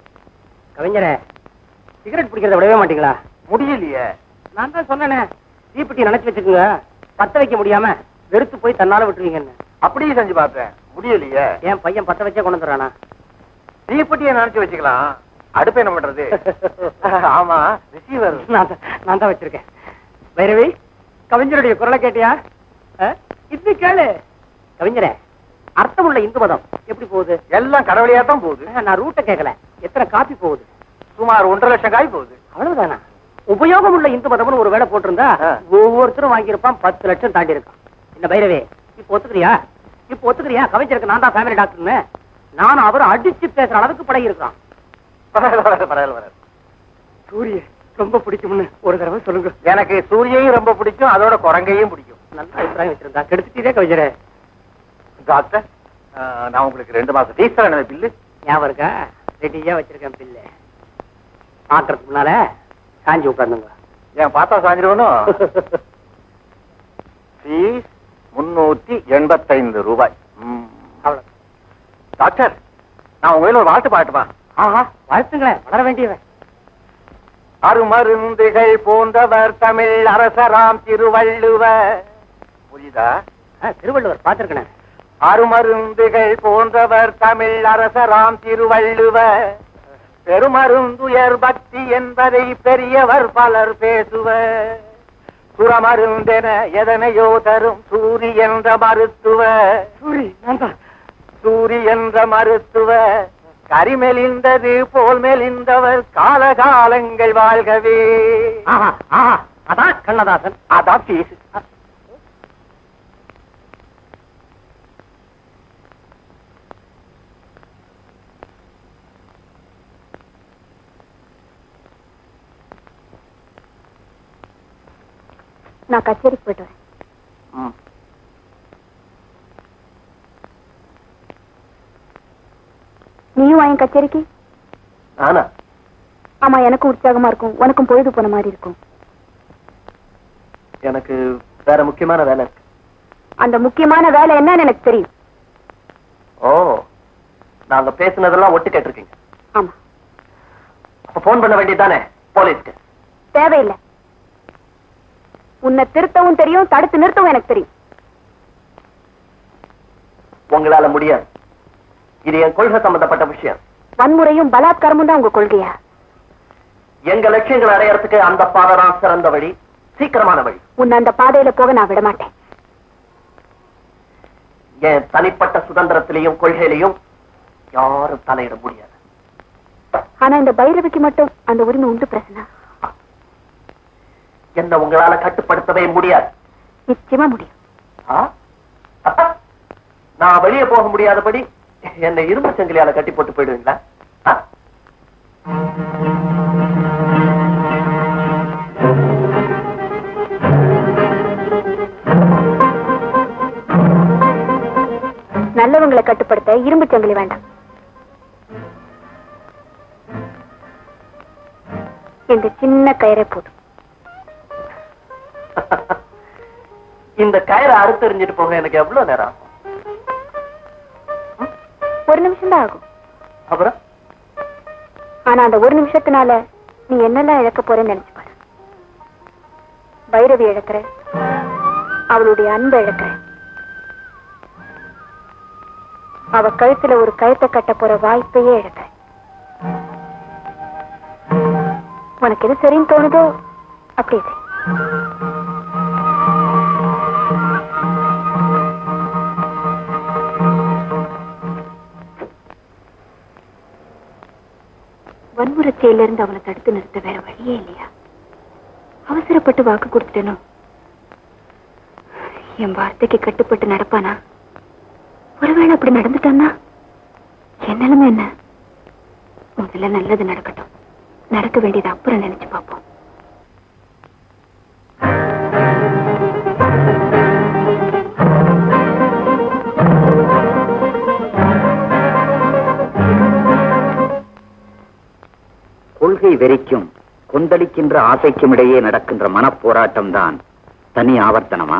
கவிஞரே சிகரெட் பிடிக்கிறத விடவே மாட்டீங்களா முடியலையே நான் தான் சொன்னேனே தீப்பெட்டி நினைச்சு வச்சுக்கோங்க பத்த வைக்க முடியாம வெறுத்து போய் தன்னால விட்டுருவீங்கன்னு அப்படியே செஞ்சு பார்த்தேன் முடியலையே என் பையன் பத்த வச்சே கொண்டு வந்துடுறானா தீப்பெட்டியை நினைச்சு வச்சுக்கலாம் அடுப்பு என்ன பண்றது ஆமா ரிசீவர் நான் தான் நான் தான் வச்சிருக்கேன் வைரவி கவிஞருடைய குரலை கேட்டியா ஆ? இது கேளு கவிஞரே அர்த்தமுள்ள இந்து மதம் எப்படி போகுது எல்லாம் கடவுளையா தான் போகுது ஆ, நான் ரூட்டை கேட்கல எத்தனை காப்பி போகுது சுமார் ஒன்றரை லட்சம் காய் போகுது அவ்வளவுதானா உபயோகம் உள்ள இந்து மதம்னு ஒரு வேலை போட்டிருந்தா ஆ. ஒவ்வொருத்தரும் வாங்கியிருப்பான் பத்து லட்சம் தாண்டி இருக்கான் என்ன பைரவே இப்ப ஒத்துக்கிறியா இப்ப ஒத்துக்கிறியா கவிஞருக்கு நான் தான் ஃபேமிலி டாக்டர்னு நானும் அவரும் அடிச்சு பேசுற அளவுக்கு பழகி இருக்கான் பரவாயில்ல பரவாயில்ல பரவாயில்ல பரவாயில்ல. சூரிய ரொம்ப பிடிக்கும்னு ஒரு தடவை சொல்லுங்க எனக்கு சூரியையும் ரொம்ப பிடிக்கும் அதோட குரங்கையும் பிடிக்கும் நல்ல அபிப்பிராயம் வச்சிருந்தா கெடுத்துட்டே கவிஞரே டாக்டர் ஆ, நான் உங்களுக்கு ரெண்டு மாசம் ஃபீஸ் தரேன் பில்லு ஞாபகம் இருக்கா ரெடியா வச்சிருக்கேன் பில்லு பாக்குறதுக்கு முன்னால காஞ்சி உட்காந்துங்க ஏன் பார்த்தா சாஞ்சிருவனும் ஃபீஸ் முன்னூத்தி எண்பத்தைந்து ரூபாய் ம். அவ்வளவு டாக்டர் நான் உங்க கையில ஒரு வாழ்த்து பாட்டுமா ஆஹா வாழ்த்துங்களேன் வளர வேண்டியவன் அருமருந்துகள் போன்றவர் தமிழ் அரசராம் திருவள்ளுவர் புரியுதா ஆ, திருவள்ளுவர் பார்த்திருக்கேன் அருமருந்துகள் போன்றவர் தமிழ் அரசராம் திருவள்ளுவர் பெருமருந்துயர் பக்தி என்பதை பெரியவர் பலர் பேசுவர் சுரமருந்தென எதனையோ தரும் சூரி என்ற மருத்துவர் சூரி நான் தான் சூரி என்ற மருத்துவர் கரிமெலிந்தது போல் மெலிந்தவர் காலகாலங்கள் வாழ்கவே ஆஹா ஆஹா அதான் கண்ணதாசன் அதான் ஃபீஸ் நான் கச்சேரிக்கு போயிட்டு வரேன் நீயும் வாங்க கச்சேரிக்கு ஆனா ஆமா எனக்கும் உற்சாகமா இருக்கும் உனக்கும் பொழுது போன மாதிரி இருக்கும் எனக்கு வேற முக்கியமான வேலை இருக்கு அந்த முக்கியமான வேலை என்னன்னு எனக்கு தெரியும் ஓ நாங்க பேசுனதெல்லாம் ஒட்டு கேட்டிருக்கீங்க ஆமா அப்ப போன் பண்ண வேண்டியதானே போலீஸ்க்கு தேவையில்லை உன்னை திருத்தவும் தெரியும் தடுத்து நிறுத்தவும் எனக்கு தெரியும் உங்களால முடியாது இது என் கொள்கை சம்பந்தப்பட்ட விஷயம் வன்முறையும் பலாத்காரமும் தான் உங்க கொள்கையா எங்க லட்சியங்களை அடையறதுக்கு அந்த பாதை தான் சிறந்த வழி சீக்கிரமான வழி உன்னை அந்த பாதையில போக நான் விட மாட்டேன் என் தனிப்பட்ட சுதந்திரத்திலையும் கொள்கையிலையும் யாரும் தலையிட முடியாது ஆனா இந்த பைரவிக்கு மட்டும் அந்த உரிமை உண்டு பிரசனா என்ன உங்களால கட்டுப்படுத்தவே முடியாது நிச்சயமா முடியும் ஆ? நான் வெளியே போக முடியாதபடி என்னை இரும்பு சங்கிலியால கட்டி போட்டு போயிடுவீங்களா ஆ? நல்லவங்களை கட்டுப்படுத்த இரும்பு சங்கிலி வேண்டாம் இந்த சின்ன கயிறை போதும் இந்த கயிறை அறுத்தெறிஞ்சிட்டு போக எனக்கு எவ்வளவு நேரம் ஆகும்? ஒரு நிமிஷம் தான் ஆகும் அப்புறம் ஆனா அந்த ஒரு நிமிஷத்தினால நீ என்னெல்லாம் இழக்க போறேன்னு நினைச்சு பாரு பைரவி இழக்கிற அவளுடைய அன்பை இழக்கிற அவ கழுத்துல ஒரு கழுத்தை கட்ட போற வாய்ப்பையே இழக்கிற உனக்கு எது சரின்னு தோணுதோ அப்படி செய். வன்முறை செயலிருந்து அவளை தடுத்து நிறுத்த வேற வழியே இல்லையா அவசரப்பட்டு வாக்கு கொடுத்துட்டேனோ என் வார்த்தைக்கு கட்டுப்பட்டு நடப்பானா ஒருவேளை அப்படி நடந்துட்டான்னா என் நிலைமை என்ன முதல்ல நல்லது நடக்கட்டும் நடக்க வேண்டியது அப்புறம் நினைச்சு பார்ப்போம் கொள்கை வெறிக்கும் கொந்தளிக்கின்ற ஆசைக்கும் இடையே நடக்கின்ற மனப்போராட்டம் தான் தனி ஆவர்த்தனமா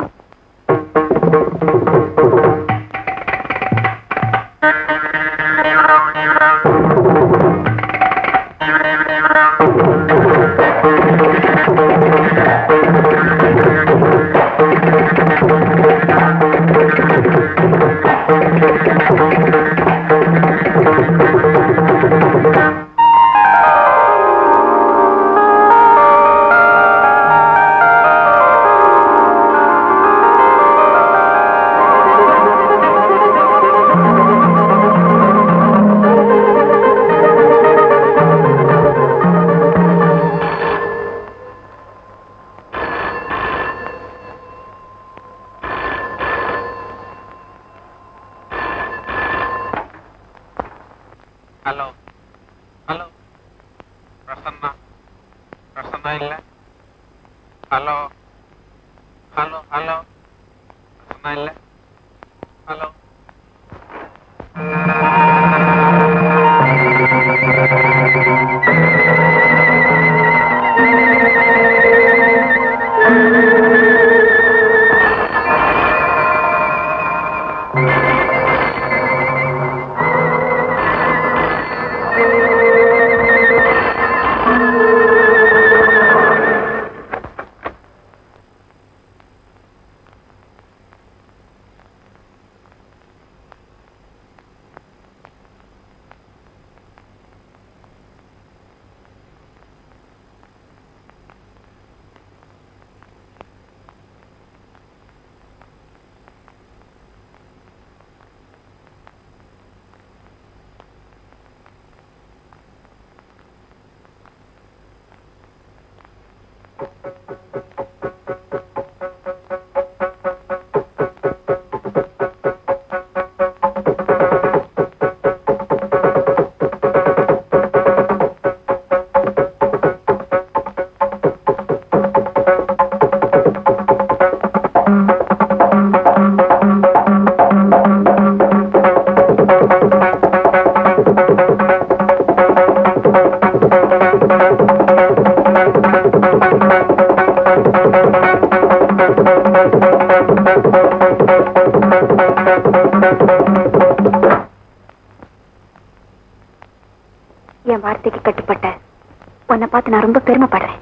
ஆ ಹಲೋ ಹಲೋ ಪ್ರಸನ್ನ ಪ್ರಸನ್ನ ಇಲ್ಲ ಹಲೋ ಹಲೋ ಹಲೋ ಪ್ರಸನ್ನ ಇಲ್ಲ ಹಲೋ என் வார்த்தைக்கு கட்டுப்பட்ட உன்னை பார்த்து நான் ரொம்ப பெருமைப்படுறேன்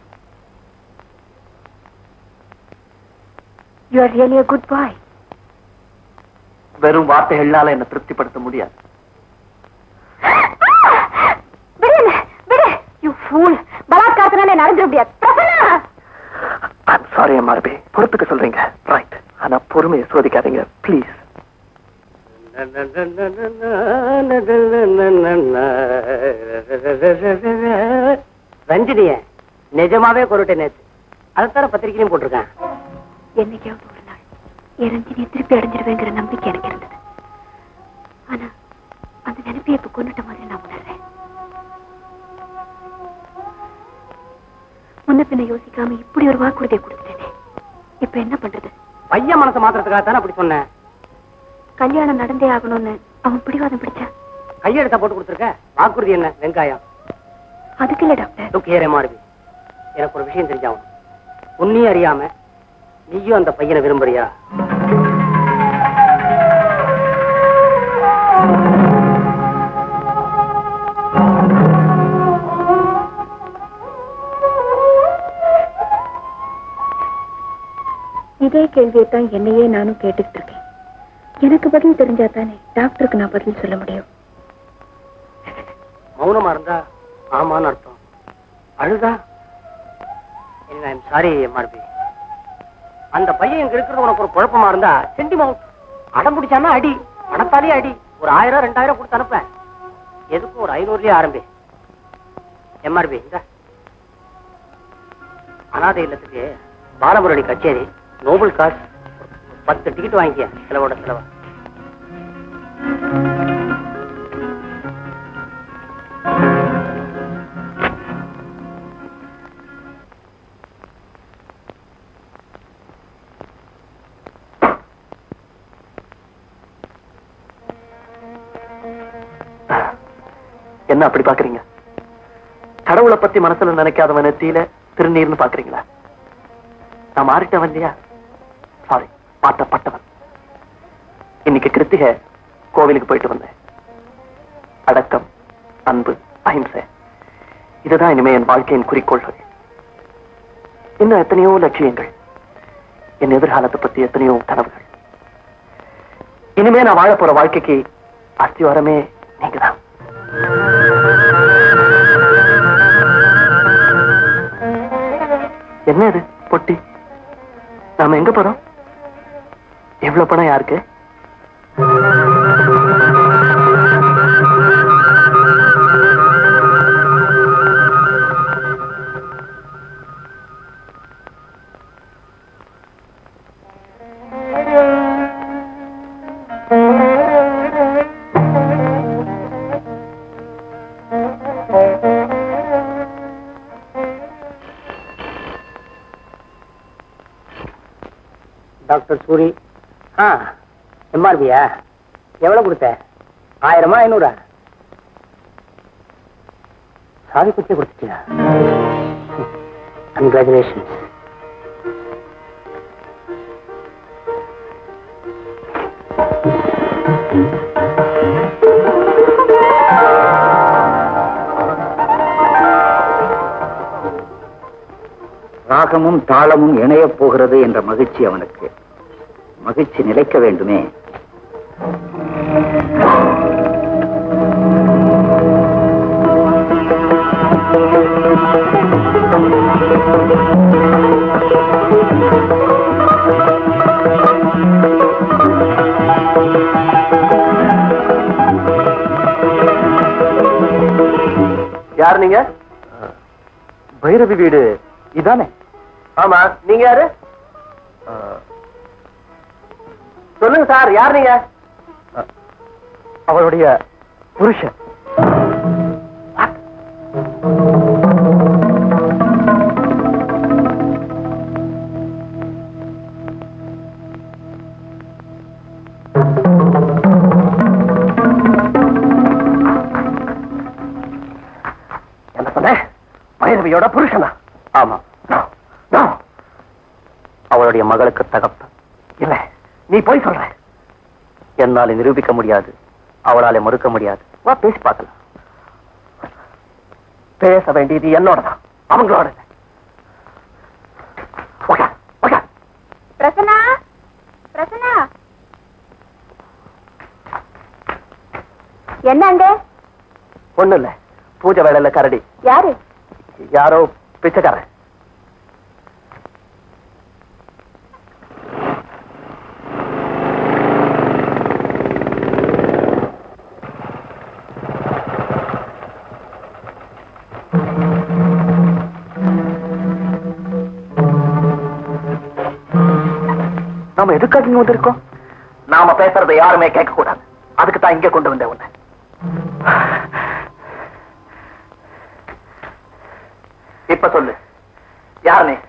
you are really a good boy வெறும் வார்த்தைகளால என்ன திருப்திப்படுத்த முடியாது விடு என்னை, விடு யூ ஃபூல் பலாத்காரத்தினால என்ன அடைஞ்சிட முடியாது பிரசன்னா ஐம் சாரி எம்ஆர்பி பொறுத்துக்க சொல்றீங்க ரைட் ஆனா பொறுமையை சோதிக்காதீங்க ப்ளீஸ் ரஞ்சினிய நிஜமாவே கொருட்டை நேத்து அதுதான பத்திரிக்கையிலும் போட்டிருக்கேன் என்னைக்காவது ஒரு நாள் என் ரஞ்சினியை திருப்பி அடைஞ்சிருவேங்கிற நம்பிக்கை எனக்கு இருந்தது ஆனா அந்த நினைப்பை இப்ப கொண்டுட்ட மாதிரி நான் உணர்றேன் முன்ன பின்ன யோசிக்காம இப்படி ஒரு வாக்குறுதியை கொடுத்துட்டேனே இப்ப என்ன பண்றது பையன் மனசை மாத்திரத்துக்காக தானே அப்படி சொன்னேன் கல்யாணம் நடந்தே ஆகணும்னு அவன் பிடிவாதம் பிடிச்சா கையெழுத்த போட்டு கொடுத்துருக்க வாக்குறுதி என்ன வெங்காயம் அதுக்கு இல்ல டாக்டர் லுக் ஹியர் எம்ஆர்பி எனக்கு ஒரு விஷயம் தெரிஞ்சாகணும் உன்னையும் அறியாம நீயும் அந்த பையனை விரும்புறியா இதே கேள்வியை தான் என்னையே நானும் கேட்டுக்கிட்டு இருக்கேன் எனக்கு பதில் தெரிஞ்சா தானே டாக்டருக்கு நான் பதில் சொல்ல முடியும் மௌனமா இருந்தா ஆமான்னு அர்த்தம் அழுதா ஐம் சாரி எம்ஆர்பி அந்த பையன் இங்க இருக்கிறது உனக்கு ஒரு குழப்பமா இருந்தா சென்டிமவுண்ட் அடம் பிடிச்சானா அடி பணத்தாலே அடி ஒரு ஆயிரம் ரெண்டாயிரம் கொடுத்து அனுப்பேன் எதுக்கும் ஒரு ஐநூறுலயே ஆரம்பி எம்ஆர்பி இந்த அனாதை இல்லத்துக்கு பாலமுரளி கச்சேரி நோபல் காஸ் பத்து டிக்கெட் வாங்கிக்க செலவோட செலவா என்ன அப்படி பாக்குறீங்க கடவுளை பத்தி மனசுல நினைக்காதவன் நெத்தியில திருநீர்னு பாக்குறீங்களா நான் மாறிட்டவன் இல்லையா சாரி மாற்றப்பட்டவன் இன்னைக்கு கிருத்திகை கோவிலுக்கு போயிட்டு வந்தேன் அடக்கம் அன்பு அஹிம்சை இதுதான் இனிமே என் வாழ்க்கையின் குறிக்கோள்கள் இன்னும் எத்தனையோ லட்சியங்கள் என் எதிர்காலத்தை பத்தி எத்தனையோ கனவுகள் இனிமே நான் வாழ போற வாழ்க்கைக்கு அஸ்திவாரமே நீங்கதான் என்ன இது பொட்டி நாம எங்க போறோம் எவ்வளவு பணம் யாருக்கு டாக்டர் சூரி ஆ எம்ஆர்பியா எவ்வளவு கொடுத்த ஆயிரமா ஐநூறா சாவி குச்சி கொடுத்துட்டியா கங்க்ராச்சுலேஷன்ஸ் ராகமும் தாளமும் இணையப் போகிறது என்ற மகிழ்ச்சி அவனுக்கு மகிழ்ச்சி நிலைக்க வேண்டுமே யார் நீங்க பைரவி வீடு இதானே ஆமா நீங்க யாரு சொல்லுங்க சார் யார் நீங்க அவளுடைய புருஷன் என்ன சொன்ன பைரவியோட புருஷனா ஆமா No, no. அவளுடைய மகளுக்கு தகப்ப இல்ல நீ போய் சொல்ற என்னால நிரூபிக்க முடியாது அவளால மறுக்க முடியாது வா பேசி பார்க்கலாம் பேச வேண்டியது என்னோடதான் அவங்களோட இல்ல. உட்கார், உட்கார். பிரசன்னா பிரசன்னா என்னங்க ஒண்ணும் இல்ல பூஜை வேலையில கரடி யாரு யாரோ பிச்சைக்காரன் நாம எதுக்காக இங்க வந்திருக்கோம் நாம பேசுறதை யாருமே கேட்க கூடாது அதுக்கு தான் இங்க கொண்டு வந்தேன் உன்னை இப்ப சொல்லு யார் நீ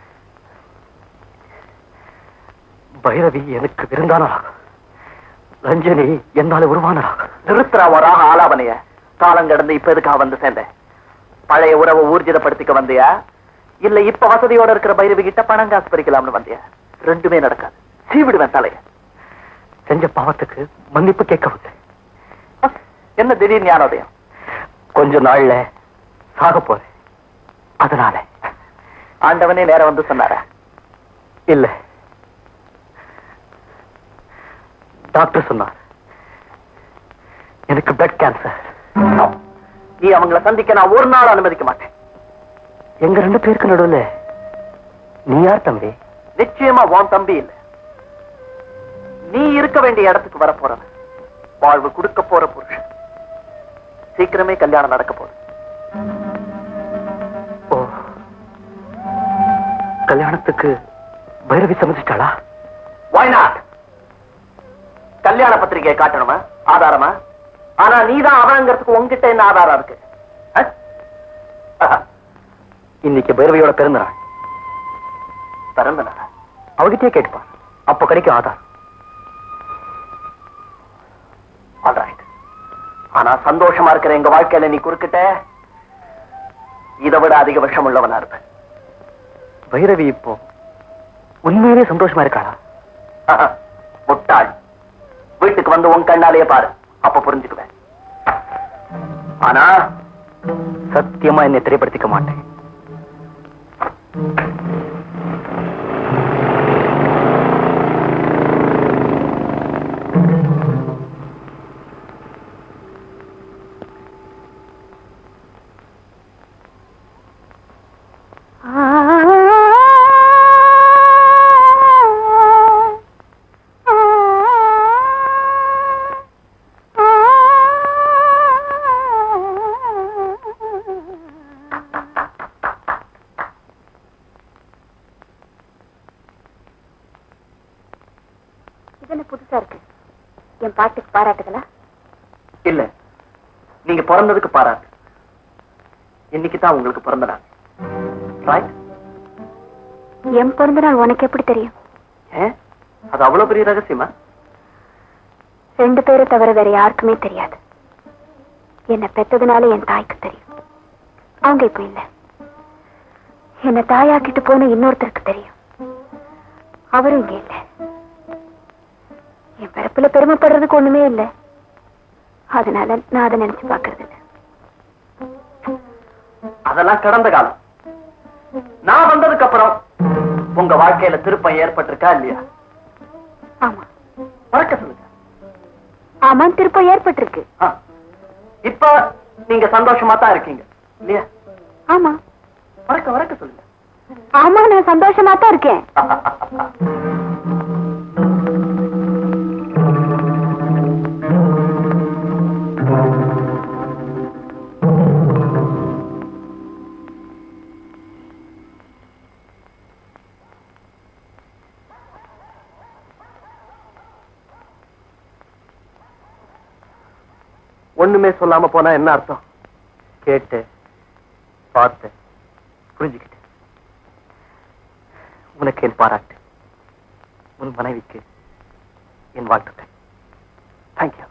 பைரவி எனக்கு விருந்தானா ரஞ்சனி என்னால உருவானா நிறுத்துறா வராக ஆலாபனைய காலம் கடந்து இப்ப எதுக்காக வந்து சேர்ந்தேன் பழைய உறவை ஊர்ஜிதப்படுத்திக்க வந்தியா இல்ல இப்ப வசதியோட இருக்கிற பைரவி கிட்ட பணம் காசு பறிக்கலாம்னு வந்தியா ரெண்டுமே நடக்காது சீவிடுவேன் தலைய செஞ்ச பாவத்துக்கு மன்னிப்பு கேட்க வந்தேன் என்ன திடீர் ஞானோதயம் கொஞ்ச நாள்ல சாக போறேன் அதனால ஆண்டவனே நேரம் வந்து சொன்னார இல்ல டாக்டர் சொன்னார் எனக்கு பிளட் கேன்சர் நீ அவங்கள சந்திக்க நான் ஒரு நாள் அனுமதிக்க மாட்டேன் எங்க ரெண்டு பேருக்கு நடுவுல நீ யார் தம்பி நிச்சயமா உன் தம்பி இல்ல நீ இருக்க வேண்டிய இடத்துக்கு வர போறவன் வாழ்வு கொடுக்க போற புருஷன் சீக்கிரமே கல்யாணம் நடக்க போகுது ஓ கல்யாணத்துக்கு பைரவி சமைச்சிட்டாளா வாய் நாட் கல்யாண பத்திரிகையை காட்டணுமா ஆதாரமா ஆனா நீதான் அவங்கிறதுக்கு உங்ககிட்ட என்ன ஆதாரம் இருக்கு அஹ்? ஆஹா. இன்னைக்கு பைரவியோட பிறந்த நாள் பிறந்த நாள் அவகிட்டே கேட்டுப்பான் அப்ப கிடைக்கும் ஆதாரம் ஆல்ரைட் ஆனா சந்தோஷமா இருக்கிற எங்க வாழ்க்கையில நீ குறுக்கிட்ட இதை விட அதிக விஷம் உள்ளவனா இருப்ப பைரவி இப்போ உண்மையிலே சந்தோஷமா இருக்காளா ஆஹா. முட்டாள் வீட்டுக்கு வந்து உன் கண்ணாலேயே பாரு அப்ப புரிஞ்சுக்குவேன் ஆனா சத்தியமா என்னை திரைப்படுத்திக்க மாட்டேன் இது என்ன புதுசா இருக்கு என் பாட்டுக்கு பாராட்டுகளா இல்ல நீங்க பிறந்ததுக்கு பாராட்டு இன்னைக்கு தான் உங்களுக்கு பிறந்த நாள் ரைட் என் பிறந்த நாள் உனக்கு எப்படி தெரியும் ஏன் அது அவ்வளவு பெரிய ரகசியமா ரெண்டு பேரை தவிர வேற யாருக்குமே தெரியாது என்ன பெத்ததுனால என் தாய்க்கு தெரியும் அவங்க இப்ப இல்ல என்ன தாயாக்கிட்டு போன இன்னொருத்தருக்கு தெரியும் அவரும் இங்க இல்ல என் பிறப்புல பெருமைப்படுறதுக்கு ஒண்ணுமே இல்ல அதனால நான் அதை நினைச்சு பாக்குறது இல்ல அதெல்லாம் கடந்த காலம் நான் வந்ததுக்கு அப்புறம் உங்க வாழ்க்கையில திருப்பம் ஏற்பட்டிருக்கா இல்லையா ஆமா மறக்க சொல்லுங்க ஆமா திருப்பம் ஏற்பட்டிருக்கு ஆ. இப்ப நீங்க சந்தோஷமா தான் இருக்கீங்க இல்லையா ஆமா மறக்க மறக்க சொல்லுங்க ஆமா நான் சந்தோஷமா தான் இருக்கேன் ஒண்ணுமே சொல்லாம போனா என்ன அர்த்தம் கேட்டு பார்த்து புரிஞ்சுக்கிட்டு உனக்கு என் பாராட்டு உன் மனைவிக்கு என் வாழ்த்துக்கள் தேங்க்யூ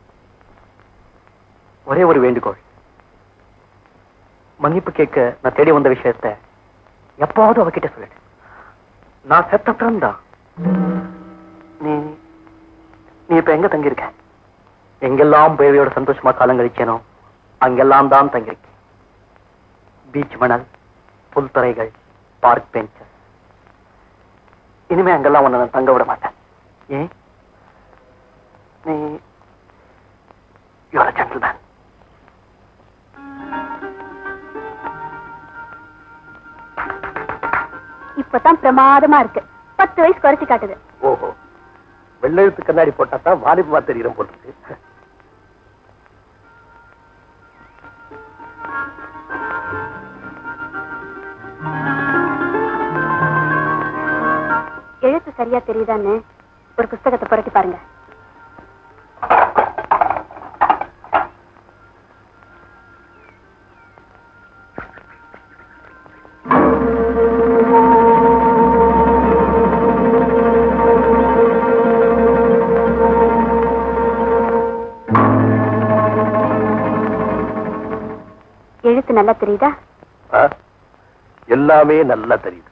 ஒரே ஒரு வேண்டுகோள் மன்னிப்பு கேட்க நான் தேடி வந்த விஷயத்த எப்போதும் அவகிட்ட சொல்லிடு நான் செத்தப்புறம் தான் நீ நீ இப்ப எங்க தங்கியிருக்க எங்கெல்லாம் பேவையோட சந்தோஷமா காலம் கழிச்சேனோ அங்கெல்லாம் தான் தங்கியிருக்கேன் பீச் மணல் புல்தரைகள் பார்க் பெஞ்சஸ் இனிமே அங்கெல்லாம் உன்னை நான் தங்க விட மாட்டேன் ஏன் நீ யூஆர் ஜென்டில்மேன் இப்பதான் பிரமாதமா இருக்கு பத்து வயசு குறைச்சு காட்டுது ஓஹோ வெள்ளெழுத்து கண்ணாடி போட்டா தான் வாலிபமா தெரியுற போட்டுருக்கு எழுத்து சரியா தெரியுதான்னு ஒரு புஸ்தகத்தை புரட்டி பாருங்க எழுத்து நல்லா தெரியுதா ஆ? எல்லாமே நல்லா தெரியுது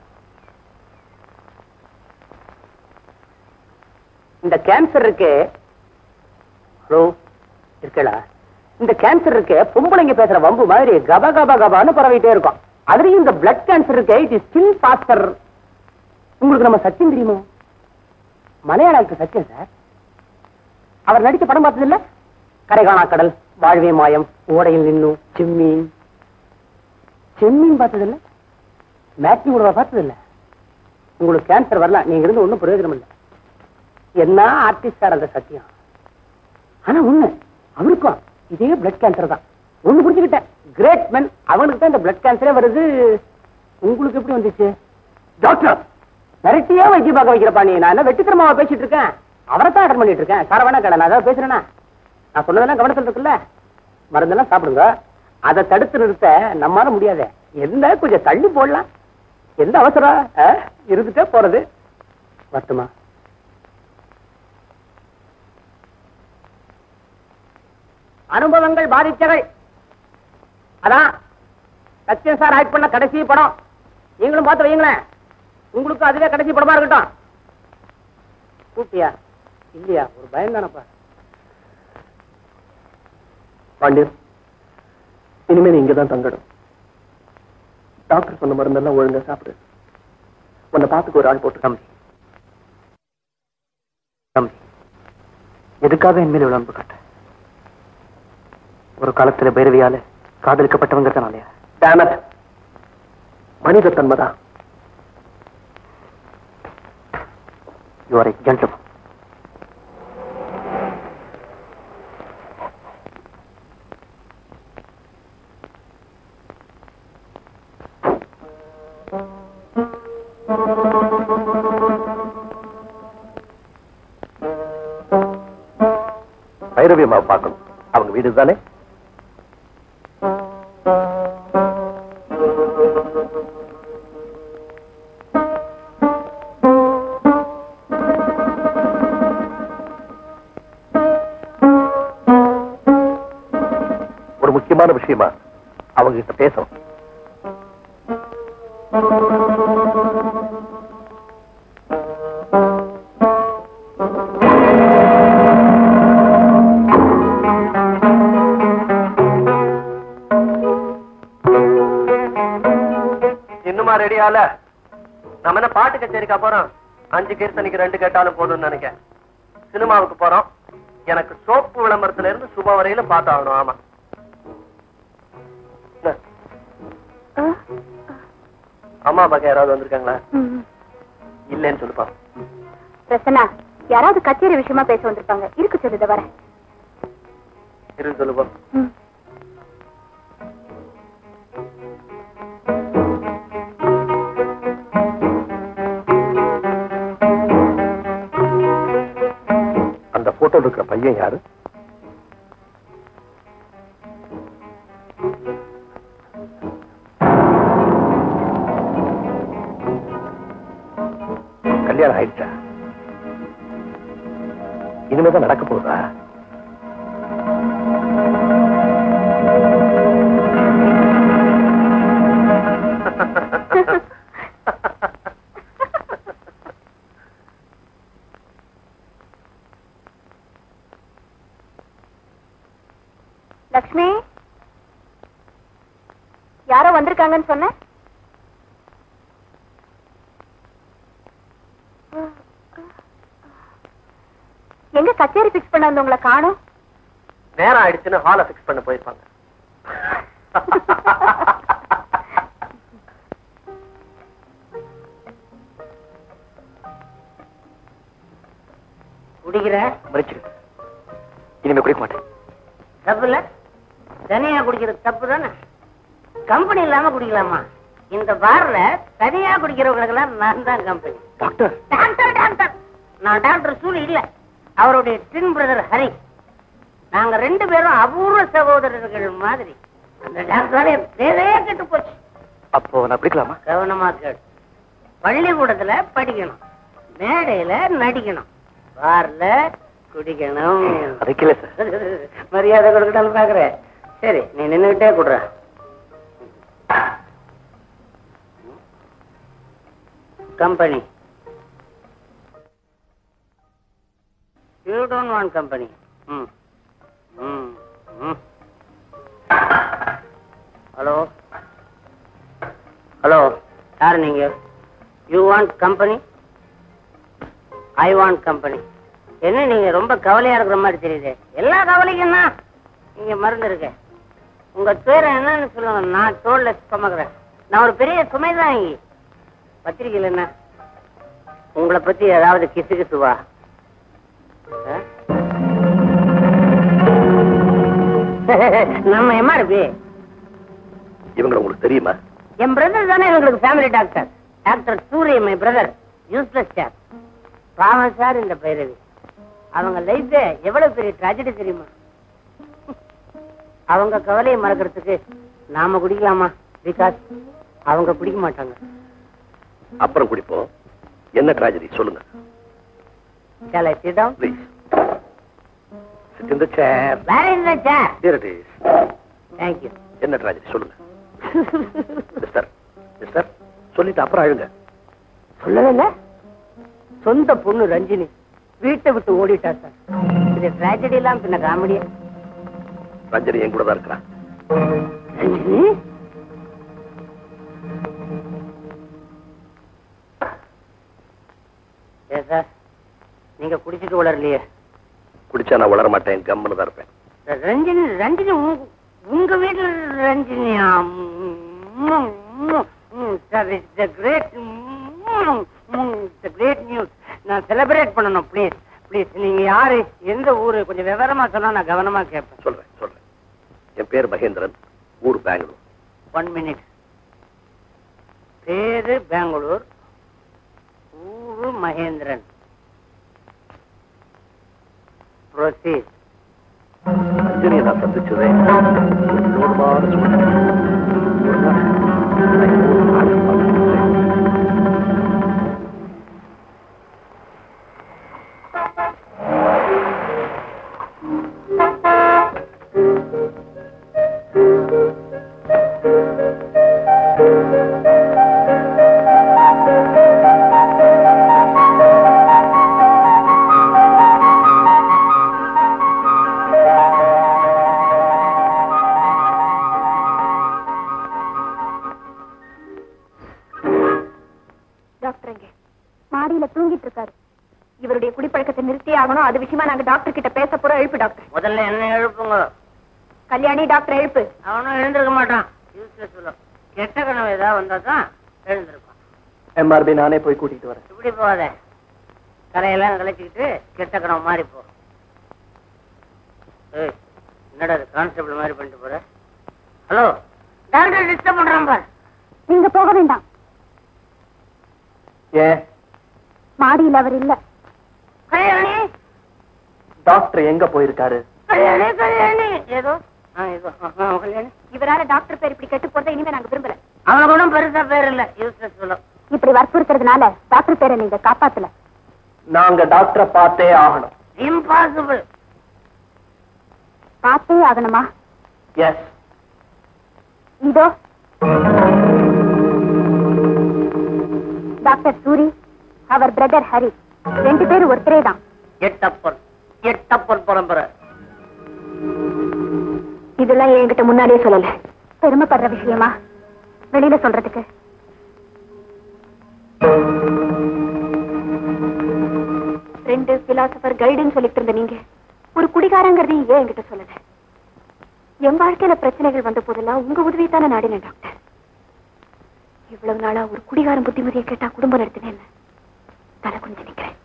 இந்த கேன்சர் இருக்கே ஹலோ இருக்கலா இந்த கேன்சர் இருக்கே பொம்பளைங்க பேசுற வம்பு மாதிரி கப கப கபான்னு பரவிட்டே இருக்கும் அதுலயும் இந்த பிளட் கேன்சர் இருக்கே இட் இஸ் ஸ்டில் பாஸ்டர் உங்களுக்கு நம்ம சச்சின் தெரியுமோ மலையாள actor சச்சின் சார் அவர் நடிச்ச படம் பார்த்தது இல்ல கரைகாணா கடல் வாழ்வே மாயம் ஓடையில் நின்னும் செம்மீன் செம்மீன் பார்த்தது இல்ல மேட்னி உடவை பார்த்தது இல்ல உங்களுக்கு கேன்சர் வரலாம் நீங்க இருந்து ஒண்ணும் பிரயோஜனம் இல்லை என்ன ஆர்டிஸ்ட் சார் அந்த சத்தியம் ஆனா உண்மை அவருக்கும் இதே பிளட் கேன்சர் தான் ஒண்ணு புரிஞ்சுக்கிட்டேன் கிரேட் men அவனுக்கு தான் இந்த பிளட் கேன்சரே வருது உங்களுக்கு எப்படி வந்துச்சு டாக்டர் மிரட்டியே வைத்தியம் பார்க்க வைக்கிறப்பா நீ நான் என்ன வெட்டித்தனமாவா பேசிட்டு இருக்கேன் அவரை தான் அட்டன் பண்ணிட்டு இருக்கேன் சரவணா கடை நான் அதாவது பேசுறேன்னா நான் சொன்னதெல்லாம் கவனத்தில் இருக்குல்ல மருந்தெல்லாம் சாப்பிடுங்க அதை தடுத்து நிறுத்த நம்மால முடியாது என்ன கொஞ்சம் தள்ளி போடலாம் எந்த அவசரம் ஆ? இருந்துட்டே போறது வரட்டுமா அனுபவங்கள் பாதித்தவை அதான் சத்யன் சார் ஆக்ட் பண்ண கடைசி படம் நீங்களும் பார்த்து வைங்களேன் உங்களுக்கு அதுவே கடைசி படமா இருக்கட்டும் கூப்பிட்டியா இல்லையா ஒரு பயம் தானப்பா பாண்டியன் இனிமே நீ இங்கதான் தங்கணும் டாக்டர் சொன்ன மருந்தெல்லாம் ஒழுங்கா சாப்பிடு உன்னை பார்த்துக்க ஒரு ஆள் போட்டு தம்பி தம்பி எதுக்காக என் மேல இவ்வளவு அன்பு காட்ட ஒரு காலத்துல பைரவியால காதலிக்கப்பட்டவங்கிறதுனாலயா டேமட் மனித தன்மைதான் யூ ஆர் ஜென்டில்மன் பைரவி அம்மாவை பார்க்கணும் அவங்க வீடு தானே முக்கியமான விஷயமா அவங்க கிட்ட பேசணும் இன்னுமா ரெடி ஆல நம்ம என்ன பாட்டு கச்சேரிக்கா போறோம் அஞ்சு கீர்த்தனைக்கு ரெண்டு கேட்டாலும் போதும்னு நினைக்கிறேன் சினிமாவுக்கு போறோம் எனக்கு சோப்பு விளம்பரத்துல இருந்து சுப வரையில பார்த்தாகணும் ஆமா என்ன? அம்மா அப்பாக்கு யாராவது வந்திருக்காங்களா இல்லைன்னு சொல்லுப்பா பிரசன்னா யாராவது கச்சேரி விஷயமா பேச வந்திருப்பாங்க இருக்கு சொல்லுத வரேன் இருக்கு சொல்லுப்பா அந்த போட்டோல இருக்கிற பையன் யாரு கல்யாணம் ஆயிடுச்சா இனிமேதான் நடக்க போகுதா லக்ஷ்மி யாரோ வந்திருக்காங்கன்னு சொன்ன எங்க கச்சேரி பிக்ஸ் பண்ண வந்தவங்கள காணும் நேரம் ஆயிடுச்சுன்னு ஹாலை ஃபிக்ஸ் பண்ண போயிருப்பாங்க குடிக்கிற மன்னிச்சிரு இனிமே குடிக்க மாட்டேன் தப்பு இல்ல தனியா குடிக்கிறது தப்பு தானே கம்பெனி இல்லாம குடிக்கலாமா இந்த பார்ல தனியா குடிக்கிறவங்களுக்கு எல்லாம் நான் தான் கம்பெனி டாக்டர் டாக்டர் டாக்டர் நான் டாக்டர் சூழி இல்ல அவருடைய டின் பிரதர் ஹரி நாங்க ரெண்டு பேரும் அபூர்வ சகோதரர்கள் மாதிரி அந்த டாக்டரால என் பேரே கெட்டு போச்சு அப்போ நான் குடிக்கலாமா கவனமா கேடு பள்ளிக்கூடத்துல படிக்கணும் மேடையில நடிக்கணும் பார்ல குடிக்கணும் அதுக்கு இல்ல சார் மரியாதை கொடுக்கணும்னு பாக்குறேன் சரி நீ நின்னுகிட்டே குடுற company you don't want company hmm hmm hmm hello hello யார் நீங்க you want company I want company என்ன நீங்க ரொம்ப கவலையா இருக்கிற மாதிரி தெரியுது எல்லா கவலைக்கும் என்ன இங்க மருந்து இருக்கு உங்க பேர் என்னன்னு சொல்லுங்க நான் தோல்ல சுமக்கிறேன் நான் ஒரு பெரிய சுமைதான் இங்க பத்திரிக்கையில் என்ன உங்களை பத்தி ஏதாவது கிசு கிசுவா ஆ? நம்ம எம்ஆர்பி இவங்களை உங்களுக்கு தெரியுமா என் பிரதர் தானே எங்களுக்கு family doctor doctor Surya my brother useless sir பாவம் சார் இந்த பைரவி அவங்க லைஃப் எவ்வளவு பெரிய ட்ராஜடி தெரியுமா அவங்க கவலையை மறக்கிறதுக்கு நாம குடிக்கலாமா பிகாஸ் அவங்க குடிக்க மாட்டாங்க அப்புறம் குடிப்போம் என்ன ட்ராஜடி சொல்லுங்க Shall I sit down? Please sit in the chair Where is the chair? Here it is Thank you. என்ன ட்ராஜடி சொல்லுங்க மிஸ்டர் மிஸ்டர் சொல்லிட்டு அப்புறம் அழுங்க சொல்லவே இல்ல சொந்த பொண்ணு ரஞ்சினி வீட்டை விட்டு ஓடிட்டா சார் இது ட்ராஜடி எல்லாம் பின்ன காமெடியா ரஞ்சனி என் கூட தான் இருக்கிறான் ரஞ்சினி ஏ சார் நீங்க குடிச்சிட்டு வளரலையே குடிச்சா நான் வளர மாட்டேன் கம்முன்னு தான் இருப்பேன் ரஞ்சினி ரஞ்சினி உங்க- உங்க வீட்டுல ரஞ்சினியா hmm, hmm, hmm, sir it's the great great news நான் செலிப்ரேட் பண்ணணும் ப்ளீஸ் ப்ளீஸ் நீங்க யாரு எந்த ஊரு கொஞ்சம் விவரமா சொன்னா நான் கவனமா கேட்பேன் சொல்றேன் சொல்றேன் என் பேர் மகேந்திரன் ஊர் பெங்களூர் ஒன் மினிட் பேரு பெங்களூர் ஊரு மகேந்திரன் ப்ரொசீட் ரஞ்சனியை நான் சந்திச்சதே ஒரு வினோதமான சூழ்நிலை. ஒரு நாள் நான் என் ஊர் நாடகம் பார்த்துட்டு இருந்தேன். வந்திருக்கோம் அது விஷயமா நாங்க டாக்டர் கிட்ட பேச போறோம் எழுப்பு டாக்டர் முதல்ல என்ன எழுப்புங்க கல்யாணி டாக்டர் எழுப்பு அவனும் எழுந்திருக்க மாட்டான் யூஸ்லெஸ் சொல்லும் கெட்ட கனவு ஏதாவது வந்தா தான் எழுந்திருப்பான் எம்ஆர்பி நானே போய் கூட்டிட்டு வரேன் இப்படி போகாத கரையெல்லாம் கலைச்சிக்கிட்டு கெட்ட கனவு மாறி போ ஏய் என்னடா அது கான்ஸ்டபிள் மாதிரி பண்ணிட்டு போற ஹலோ டாக்டர் டிஸ்டர்ப் பண்றான் பார் நீங்க போக வேண்டாம் ஏன் மாடியில் அவர் இல்ல கல்யாணி டாக்டர் எங்க போயிருக்காரு கல்யாணி கல்யாணி ஏதோ ஆ ஏதோ ஆ, ஆ, கல்யாணி இவரால டாக்டர் பேர் இப்படி கெட்டு போறதை இனிமே நாங்க விரும்பல அவனுக்கு ஒன்றும் பெருசா பேர் இல்ல யூஸ்லெஸ் சொல்லும் இப்படி வற்புறுத்துறதுனால டாக்டர் பேரை நீங்க காப்பாத்தல நாங்க டாக்டரை பார்த்தே ஆகணும் இம்பாசிபிள் பார்த்தே ஆகணுமா எஸ் இதோ டாக்டர் சூரி அவர் பிரதர் ஹரி ரெண்டு பேரும் ஒருத்தரே தான் எட்டப்பன் எட்டப்பன் பரம்பரை இதெல்லாம் என்கிட்ட முன்னாடியே சொல்லல பெருமைப்படுற விஷயமா வெளியில சொல்றதுக்கு ரெண்டு பிலாசபர் கைடுன்னு சொல்லிட்டு இருந்த நீங்க ஒரு குடிகாரங்கிறதையும் ஏன் என்கிட்ட சொல்லல என் வாழ்க்கையில பிரச்சனைகள் வந்த போதெல்லாம் உங்க உதவி தானே நாடினேன் டாக்டர் இவ்வளவு நாளா ஒரு குடிகாரன் புத்திமதியை கேட்டா குடும்பம் நடத்தினேன் தலை குனிஞ்சு நிக்கிறேன்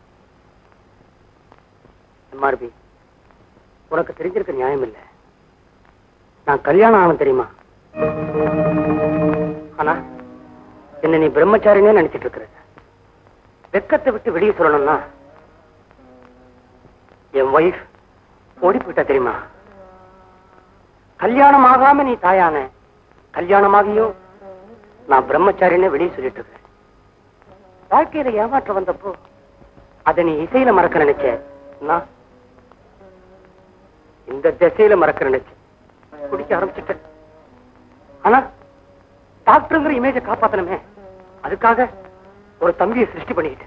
எம்ஆர்பி உனக்கு தெரிஞ்சிருக்க நியாயம் இல்ல நான் கல்யாணம் ஆனது தெரியுமா ஆனா என்ன நீ பிரம்மச்சாரினே நினைச்சிட்டு இருக்கிற வெக்கத்தை விட்டு வெளியே சொல்லணும்னா என் ஒய்ஃப் ஓடி போயிட்டா தெரியுமா கல்யாணம் ஆகாம நீ தாயான கல்யாணமாகியும் நான் பிரம்மச்சாரினே வெளியே சொல்லிட்டு இருக்கேன் வாழ்க்கையில ஏமாற்றம் வந்தப்போ அதை நீ இசையில மறக்க நினைச்ச நான் இந்த திசையில மறக்க நினைச்சேன் குடிக்க ஆரம்பிச்சிட்டேன் ஆனா டாக்டருங்கிற இமேஜ காப்பாத்தணுமே அதுக்காக ஒரு தம்பியை சிருஷ்டி பண்ணிக்கிட்டேன்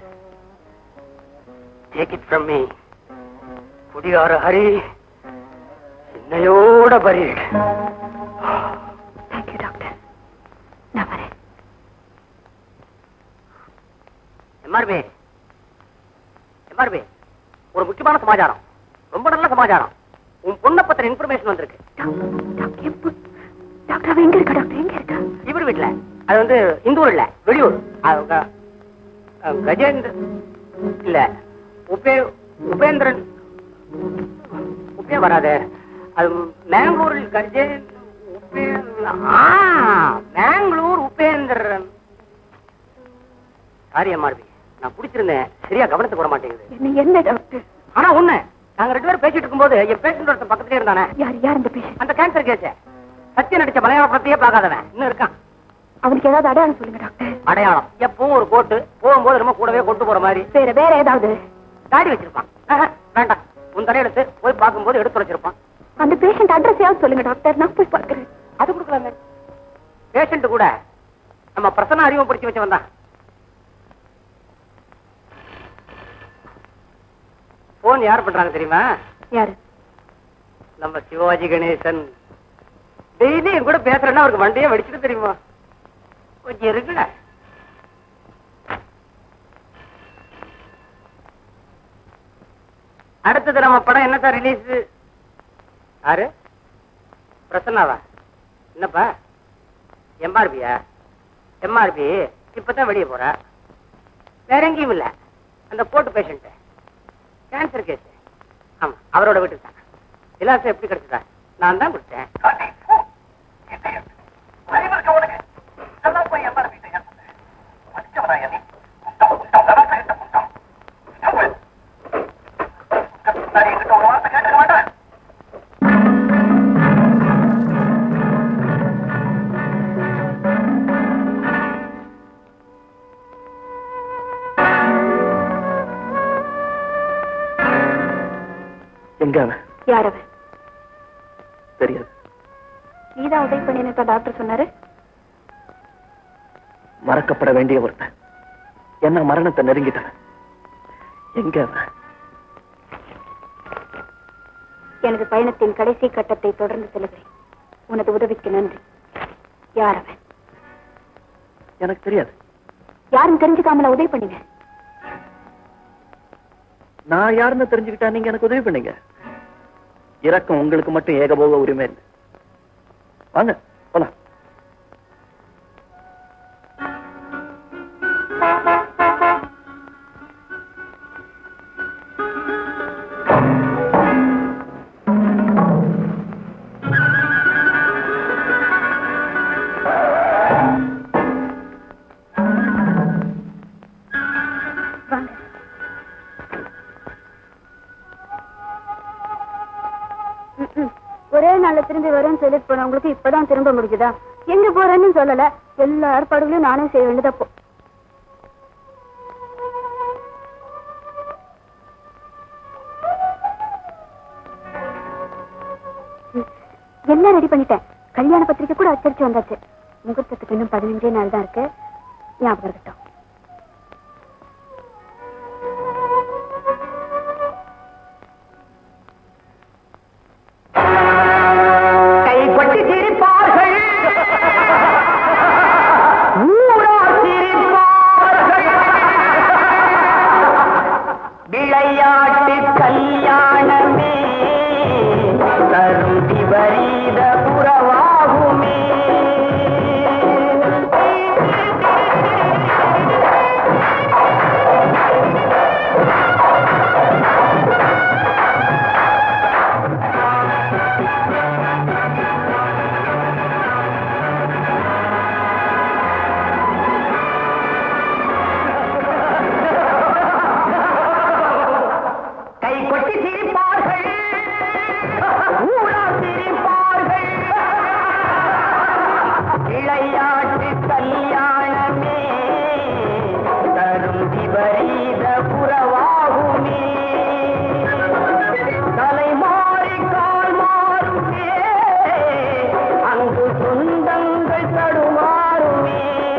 டேக் இட் ஃப்ரம் மீ குடிகார ஹரி என்னையோட பரி தேங்க்யூ டாக்டர் நான் வரேன் எம்ஆர்பி எம்ஆர்பி ஒரு முக்கியமான சமாச்சாரம் ரொம்ப நல்ல சமாச்சாரம் உன் பொண்ணை பத்தின இன்ஃபர்மேஷன் வந்திருக்கு டாக்டர் எப்போ டாக்டர் அவ எங்க இருக்கா டாக்டர் எங்க இருக்கா இவர் வீட்டுல அது வந்து இந்தூர் இல்ல வெளியூர் அவங்க, அஹ், கஜேந்திர இல்ல உபே உபேந்திரன் உபே வராது அது மேங்களூரில் கஜே உபே ஆ மேங்களூர் உபேந்திரன் சாரி எம்ஆர்பி நான் குடிச்சிருந்தேன் சரியா கவனத்துக்கு வர மாட்டேங்குது என்ன என்ன டாக்டர் ஆனா ஒண்ணு நாங்க ரெண்டு பேரும் பேசிட்டு இருக்கும்போது என் பேஷண்ட் ஒருத்தன் பக்கத்துலயே இருந்தானே யார் யார் இந்த பேஷண்ட் அந்த கேன்சர் கேஸ் சத்திய நடிச்ச மலையாள பத்தியே பார்க்காதவன் இன்னும் இருக்கான் அவனுக்கு ஏதாவது அடையாளம் சொல்லுங்க டாக்டர் அடையாளம் எப்பவும் ஒரு கோட்டு போகும்போது ரொம்ப கூடவே கொண்டு போற மாதிரி வேற வேற ஏதாவது தாடி வச்சிருப்பான் ஆஹா, வேண்டாம் உன் தலையெடுத்து போய் பார்க்கும்போது எடுத்து வச்சிருப்பான் அந்த பேஷண்ட் அட்ரஸ் சொல்லுங்க டாக்டர் நான் போய் பார்க்கறேன் அது கொடுக்கலாமே பேஷண்ட் கூட நம்ம பிரசன்ன அறிமுகப்படுத்தி வச்சவன் தான் போன் யார் பண்றாங்க தெரியுமா யாரு நம்ம சிவாஜி கணேசன் டெய்லி என் கூட பேசுறேன்னா அவருக்கு வண்டியே வெடிச்சுட்டு தெரியுமா கொஞ்சம் இருக்குட அடுத்தது நம்ம படம் என்ன சார் ரிலீஸ் யாரு பிரசன்னாவா என்னப்பா எம்ஆர்பியா எம்ஆர்பி இப்பதான் வெளியே போற வேற எங்கேயும் இல்ல அந்த போட்டு பேஷண்ட் கேன்சர் கேஸ் ஆமா அவரோட வீட்டுக்கு தான் விலாசம் எப்படி கிடைச்சதா நான் தான் கொடுத்தேன் எங்க அவன் யார் அவன் தெரியாது நீதான் உதவி பண்ணினதா டாக்டர் சொன்னாரு மறக்கப்பட வேண்டிய ஒருத்தன் என்ன மரணத்தை நெருங்கிட்டவன் எங்க அவன் எனது பயணத்தின் கடைசி கட்டத்தை தொடர்ந்து செல்கிறேன் உனது உதவிக்கு நன்றி யார் அவன் எனக்கு தெரியாது யாரும் தெரிஞ்சுக்காமல உதவி பண்ணின நான் யாருன்னு தெரிஞ்சுக்கிட்டா நீங்க எனக்கு உதவி பண்ணீங்க இரக்கம் உங்களுக்கு மட்டும் ஏகபோக உரிமை இல்லை வாங்க போலாம் வாங்க ம்ம். ஒரே நாள்ல திரும்பி வரேன்னு சொல்லிட்டு போனவங்களுக்கு இப்பதான் திரும்ப முடிஞ்சுதா எங்க போறேன்னு சொல்லல எல்லா ஏற்பாடுகளையும் நானே செய்ய வேண்டியதப்போ எல்லாம் ரெடி பண்ணிட்டேன் கல்யாண பத்திரிக்கை கூட அச்சடிச்சு வந்தாச்சு முகூர்த்தத்துக்கு இன்னும் பதினஞ்சே நாள் தான் இருக்கு ஞாபகம் இருக்கட்டும் கை கொட்டி சிரிப்பார்கள் ஊரார் சிரிப்பார்கள் விளையாட்டு கல்யாணமே தரும் விபரீத உறவாகுமே கை கொட்டி சிரிப்பார்கள் ஊரார் சிரிப்பார்கள் விளையாட்டு கல்யாணமே தரும் விபரீத புறவாகுமே தலை மாறி கால் மாறுமே அங்கு சொந்தங்கள் தடுமாறுமே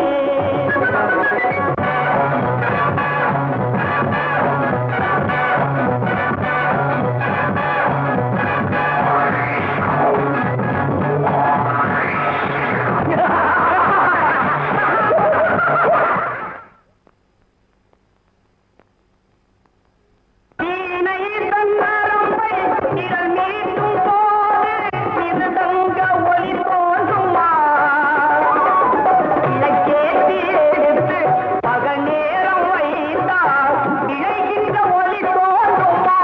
வீணை தன்னரம்பை நிழல் மீட்டும் போது மிருதங்க ஒலி தோன்றுமா இலக்கேற்றி எடுத்து பகல் நேரம் வைத்தால் இழைகின்ற ஒலி தோன்றுமா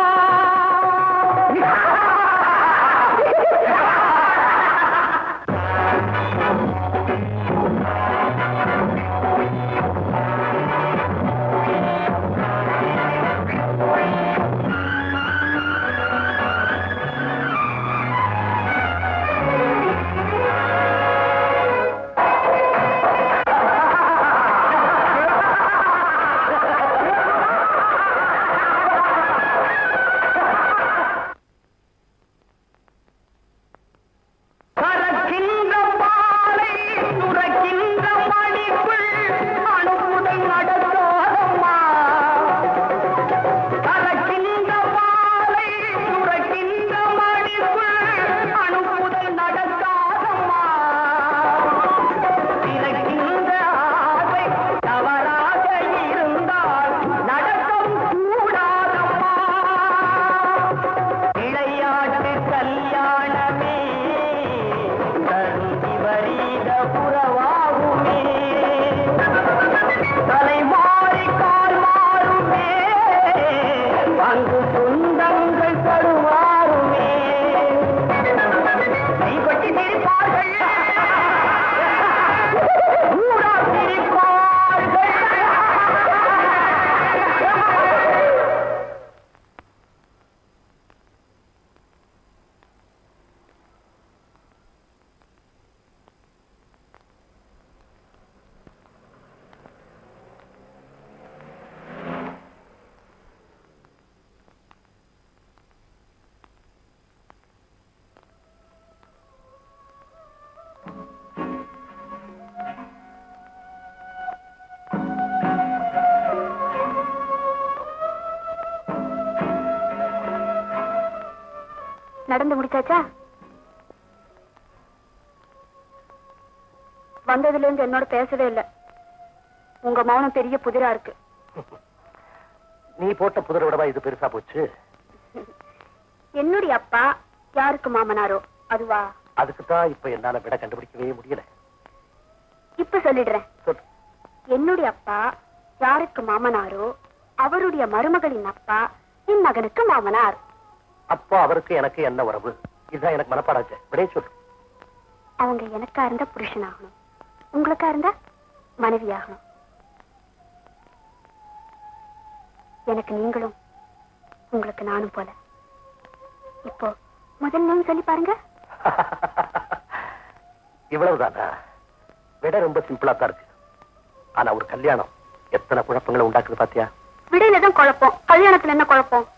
கறக்கின்ற பாலை துறக்கின்ற மணிக்குள் அணுகுதல் நடத்தோதம்மா கறக்கின்ற பாலை துறக்கின்ற மணிக்குள் அணுகுதல் நடக்காதம்மா பிறக்கின்ற ஆசை தவறாக இருந்தால் நடக்கம் கூடாதம்மா விளையாட்டு கல்யாணமே தரும் விபரீத புறவாகுமே தலை மாறி கால் மாறுமே அங்கு சொந்தங்கள் தடுமாறுமே கைப்பற்றி சிரிப்பார்கள் ஊரார் சிரிப்பார்கள் நடந்து முடிச்சாச்சா வந்ததுல இருந்து என்னோட பேசவே இல்ல உங்க மௌனம் பெரிய புதிரா இருக்கு நீ போட்ட புதரை விடவா இது பெருசா போச்சு என்னுடைய அப்பா யாருக்கு மாமனாரோ அதுவா அதுக்கு தான் இப்ப என்னால விட கண்டுபிடிக்கவே முடியல இப்ப சொல்லிடுறேன் சொல். என்னுடைய அப்பா யாருக்கு மாமனாரோ அவருடைய மருமகளின் அப்பா என் மகனுக்கு மாமனார் அப்பா அவருக்கு எனக்கு என்ன உறவு இதுதான் எனக்கு மனப்பாடாச்சு விடைய சொல்லு அவங்க எனக்கா இருந்தா புருஷனாகணும் உங்களுக்கா இருந்தா மனைவி ஆகணும் எனக்கு நீங்களும் உங்களுக்கு நானும் போல இப்போ முதல் நேம் சொல்லி பாருங்க இவ்வளவுதானா விட ரொம்ப சிம்பிளா தான் இருக்கு ஆனா ஒரு கல்யாணம் எத்தனை குழப்பங்களை உண்டாக்குது பாத்தியா விடையில தான் குழப்பம் கல்யாணத்துல என்ன குழப்பம்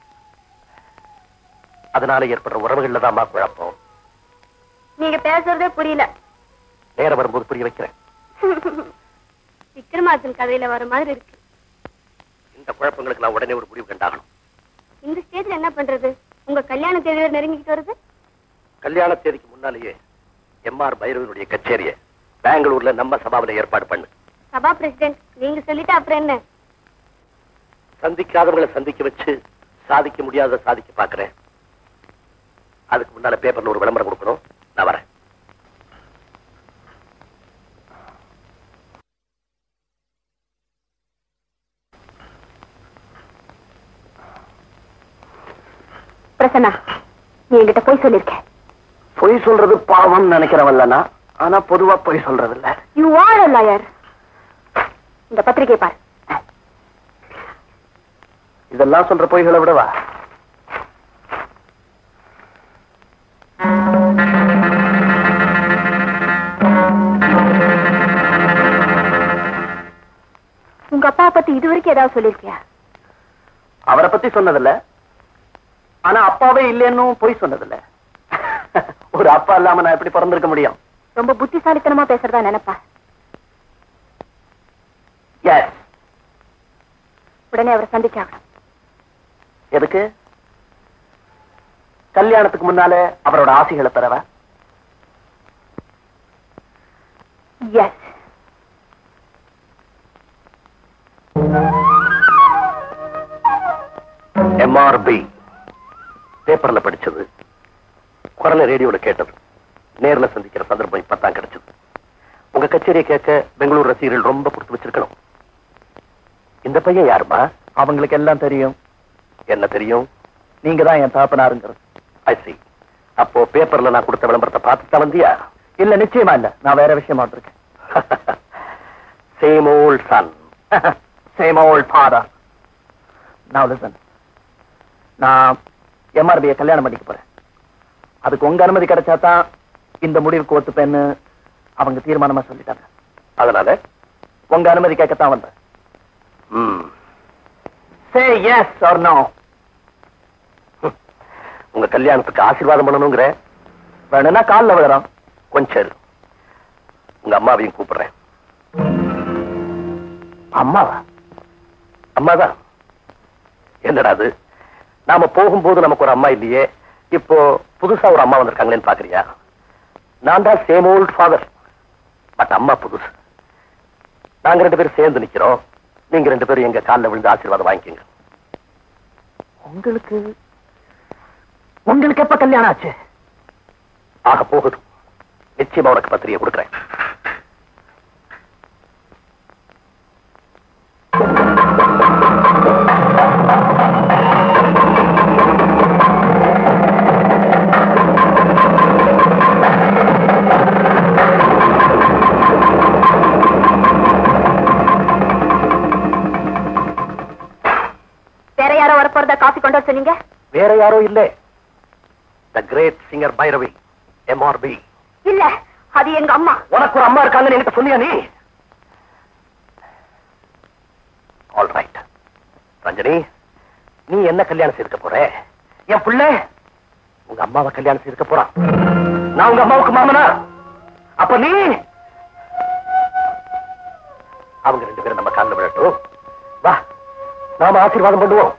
அதனால ஏற்படுற உறவுகள்ல தான் குழப்பம் நீங்க பேசுறதே புரியல நேரம் வரும்போது புரிய வைக்கிறேன் விக்ரமார்ஜுன் கதையில வர மாதிரி இருக்கு இந்த குழப்பங்களுக்கு நான் உடனே ஒரு முடிவு கண்டாகணும் இந்த ஸ்டேஜ்ல என்ன பண்றது உங்க கல்யாண தேதி வேற நெருங்கிட்டு வருது கல்யாண தேதிக்கு முன்னாலேயே எம்ஆர் பைரவனுடைய கச்சேரியை பெங்களூர்ல நம்ம சபாவில ஏற்பாடு பண்ணு சபா பிரசிடென்ட் நீங்க சொல்லிட்டு அப்புறம் என்ன சந்திக்காதவங்களை சந்திக்க வச்சு சாதிக்க முடியாத சாதிக்க பாக்குறேன் அதுக்கு முன்னால பேப்பர்ல ஒரு விளம்பரம் கொடுக்கணும் நான் வரேன் பிரசன்னா நீ என்கிட்ட போய் சொல்லிருக்க பொய் சொல்றது பாவம் நினைக்கிறவன்லனா ஆனா பொதுவா பொய் சொல்றது இல்ல யூ ஆர் லாயர் இந்த பத்திரிகை பார் இதெல்லாம் சொல்ற பொய்களை விடவா உங்க அப்பா பத்தி இது வரைக்கும் ஏதாவது சொல்லிருக்கியா அவரை பத்தி சொன்னதில்ல ஆனா அப்பாவே இல்லைன்னு பொய் சொன்னதில்ல ஒரு அப்பா இல்லாம நான் எப்படி பிறந்திருக்க முடியும் ரொம்ப புத்திசாலித்தனமா பேசுறதா நினைப்பா எஸ் உடனே அவரை சந்திச்சாகணும் எதுக்கு கல்யாணத்துக்கு முன்னால அவரோட ஆசைகளை பெறவா எஸ் எம்ஆர்பி பேப்பர்ல படிச்சது குரல ரேடியோல கேட்டது நேர்ல சந்திக்கிற சந்தர்ப்பம் இப்பதான் கிடைச்சது உங்க கச்சேரியை கேட்க பெங்களூர் ரசிகர்கள் ரொம்ப கொடுத்து வச்சிருக்கணும் இந்த பையன் யாருமா அவங்களுக்கு எல்லாம் தெரியும் என்ன தெரியும் நீங்க தான் என் தாப்பனாருங்கிறது ஐ see அப்போ பேப்பர்ல நான் கொடுத்த விளம்பரத்தை பார்த்துட்டு தான் வந்தியா இல்ல நிச்சயமா இல்ல நான் வேற விஷயமா இருக்கேன் same old son same old father நான் லிசன் நான் எம்ஆர்பியை கல்யாணம் பண்ணிக்க போறேன் அதுக்கு உங்க அனுமதி கிடைச்சா தான் இந்த முடிவுக்கு ஒத்துப்பேன்னு அவங்க தீர்மானமா சொல்லிட்டாங்க அதனால உங்க அனுமதி கேட்கத்தான் வந்தேன் ம், சே எஸ் ஆர் நோ உங்க கல்யாணத்துக்கு ஆசீர்வாதம் பண்ணணுங்கிற வேணும்னா கால்ல விழுறோம் கொஞ்சம் இரு. உங்க அம்மாவையும் கூப்பிடுறேன் அம்மாவா அம்மாதான் என்னடா அது நாம போகும்போது நமக்கு ஒரு அம்மா இல்லையே இப்போ புதுசா ஒரு அம்மா வந்திருக்காங்களேன்னு பாக்குறியா நான் தான் சேம் ஓல்ட் ஃபாதர் பட் அம்மா புதுசு நாங்க ரெண்டு பேரும் சேர்ந்து நிக்கிறோம் நீங்க ரெண்டு பேரும் எங்க கால்ல விழுந்து ஆசீர்வாதம் வாங்கிக்கோங்க உங்களுக்கு உங்களுக்கு எப்ப கல்யாணம் ஆச்சு ஆக போகுது நிச்சயமா உனக்கு பத்திரிகை கொடுக்குறேன் வேற யாரோ வரப்போறதா காஃபி கொண்டு வர சொன்னீங்க வேற யாரோ இல்ல the great singer Bhairavi MRP இல்ல அது எங்க அம்மா உனக்கு ஒரு அம்மா இருக்காங்கன்னு என்கிட்ட சொன்னியா நீ ஆல் ரைட் ரஞ்சனி நீ என்ன கல்யாணம் செய்துக்க போற என் பிள்ளை உங்க அம்மாவை கல்யாணம் செய்துக்க போறான் நான் உங்க அம்மாவுக்கு மாமனா அப்ப நீ அவங்க ரெண்டு பேரும் நம்ம காலில் விழட்டும் வா நாம ஆசீர்வாதம் பண்ணுவோம்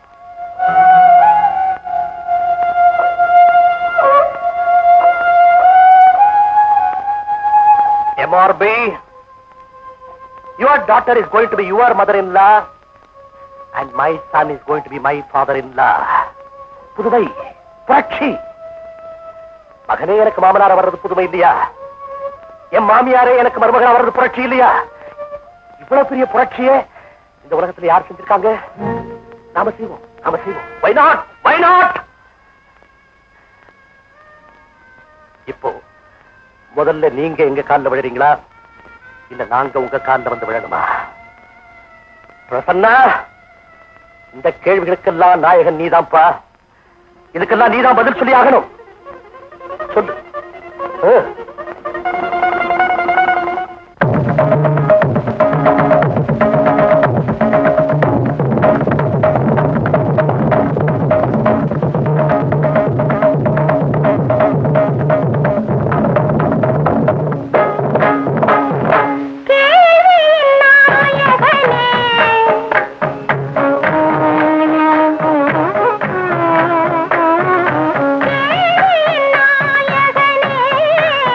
MRB, your daughter is going to be your mother-in-law, and and my son is going to be my father in law புதுமை புரட்சி மகனே எனக்கு மாமனார் வர்றது புதுமை இல்லையா என் மாமியாரே எனக்கு மருமகனா வர்றது புரட்சி இல்லையா இவ்வளவு பெரிய புரட்சியே இந்த உலகத்துல யார் செஞ்சிருக்காங்க நாம செய்வோம் நாம செய்வோம் வை நாட் வை நாட் இப்போ முதல்ல நீங்க எங்க கால்ல விழுறீங்களா இல்ல நாங்க உங்க கால்ல வந்து விழணுமா பிரசன்னா இந்த கேள்விகளுக்கெல்லாம் நாயகன் நீதான்ப்பா இதுக்கெல்லாம் நீதான் பதில் சொல்லி ஆகணும் சொல்லு ஆ. நாயகனே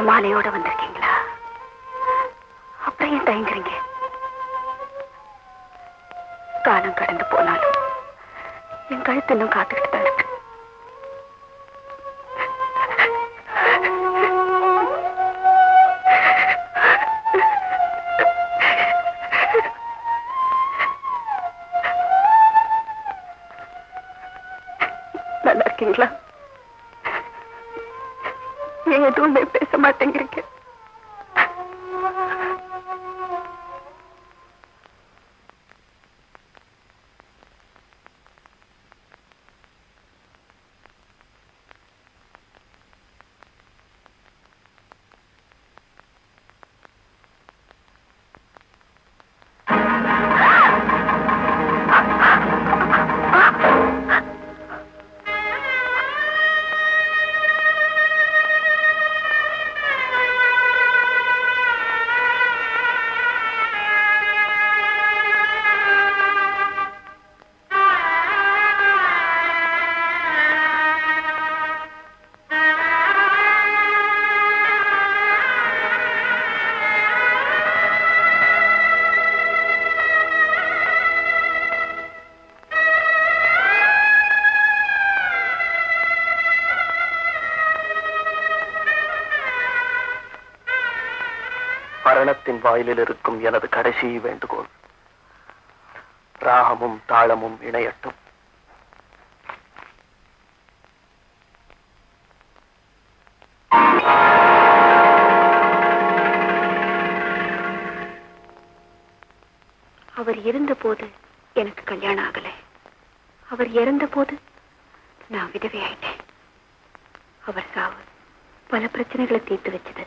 மாலையோட வந்திருக்கீங்களா அப்புறம் ஏன் தயங்குறீங்க காலம் கடந்து போனாலும் என் கழுத்து இன்னும் காத்துக்கிட்டு தான் இருக்கு நல்லா இருக்கீங்களா ஏன் எதுவுமே பேச மாட்டேங்கிறீங்க மரணத்தின் வாயிலில் இருக்கும் எனது கடைசி வேண்டுகோள் ராகமும் தாளமும் இணையட்டும் அவர் இருந்தபோது எனக்கு கல்யாணம் ஆகல அவர் இறந்தபோது நான் விதவை ஆயிட்டேன் அவர் சாவு பல பிரச்சனைகளை தீர்த்து வச்சது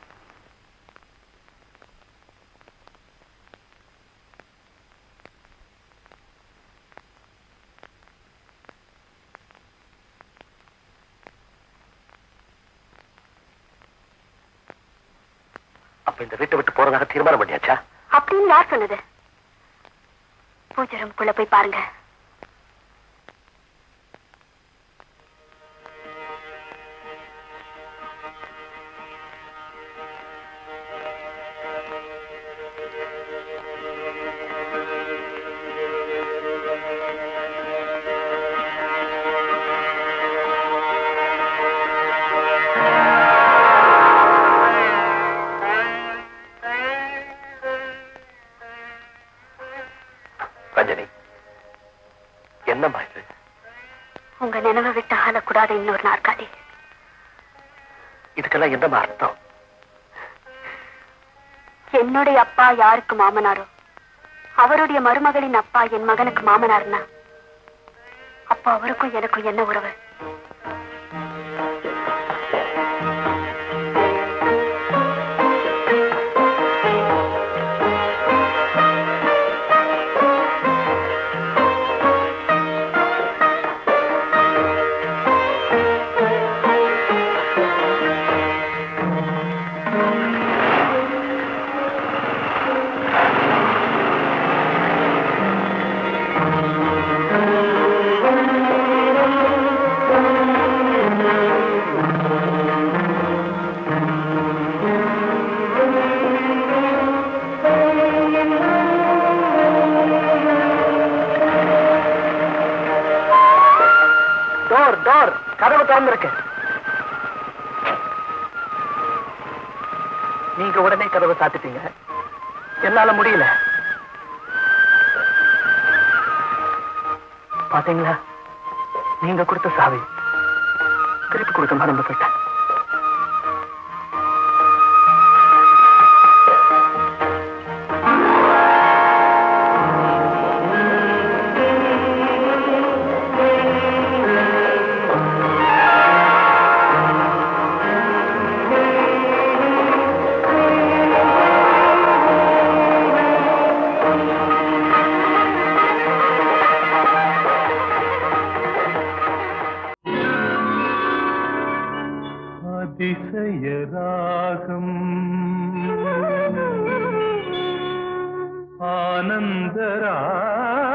அப்ப இந்த வீட்டை விட்டு போறதாக தீர்மானம் பண்ணியாச்சா அப்படின்னு யார் சொன்னது பூஜை ரூம்குள்ள போய் பாருங்க ரஞ்சனி என்னம்மா இது உங்க நினைவை விட்டு ஆளக்கூடாத இன்னொரு நாற்காலி இதுக்கெல்லாம் என்னம்மா அர்த்தம் என்னுடைய அப்பா யாருக்கு மாமனாரோ அவருடைய மருமகளின் அப்பா என் மகனுக்கு மாமனார்னா அப்ப அவருக்கும் எனக்கும் என்ன உறவு டோர் டோர் கதவு திறந்திருக்கு நீங்க உடனே கதவை சாத்திட்டீங்க என்னால முடியல பாத்தீங்களா நீங்க கொடுத்த சாவி திருப்பி கொடுக்க மறந்து போயிட்டேன் அதிசயராகம் ஆனந்தராகம்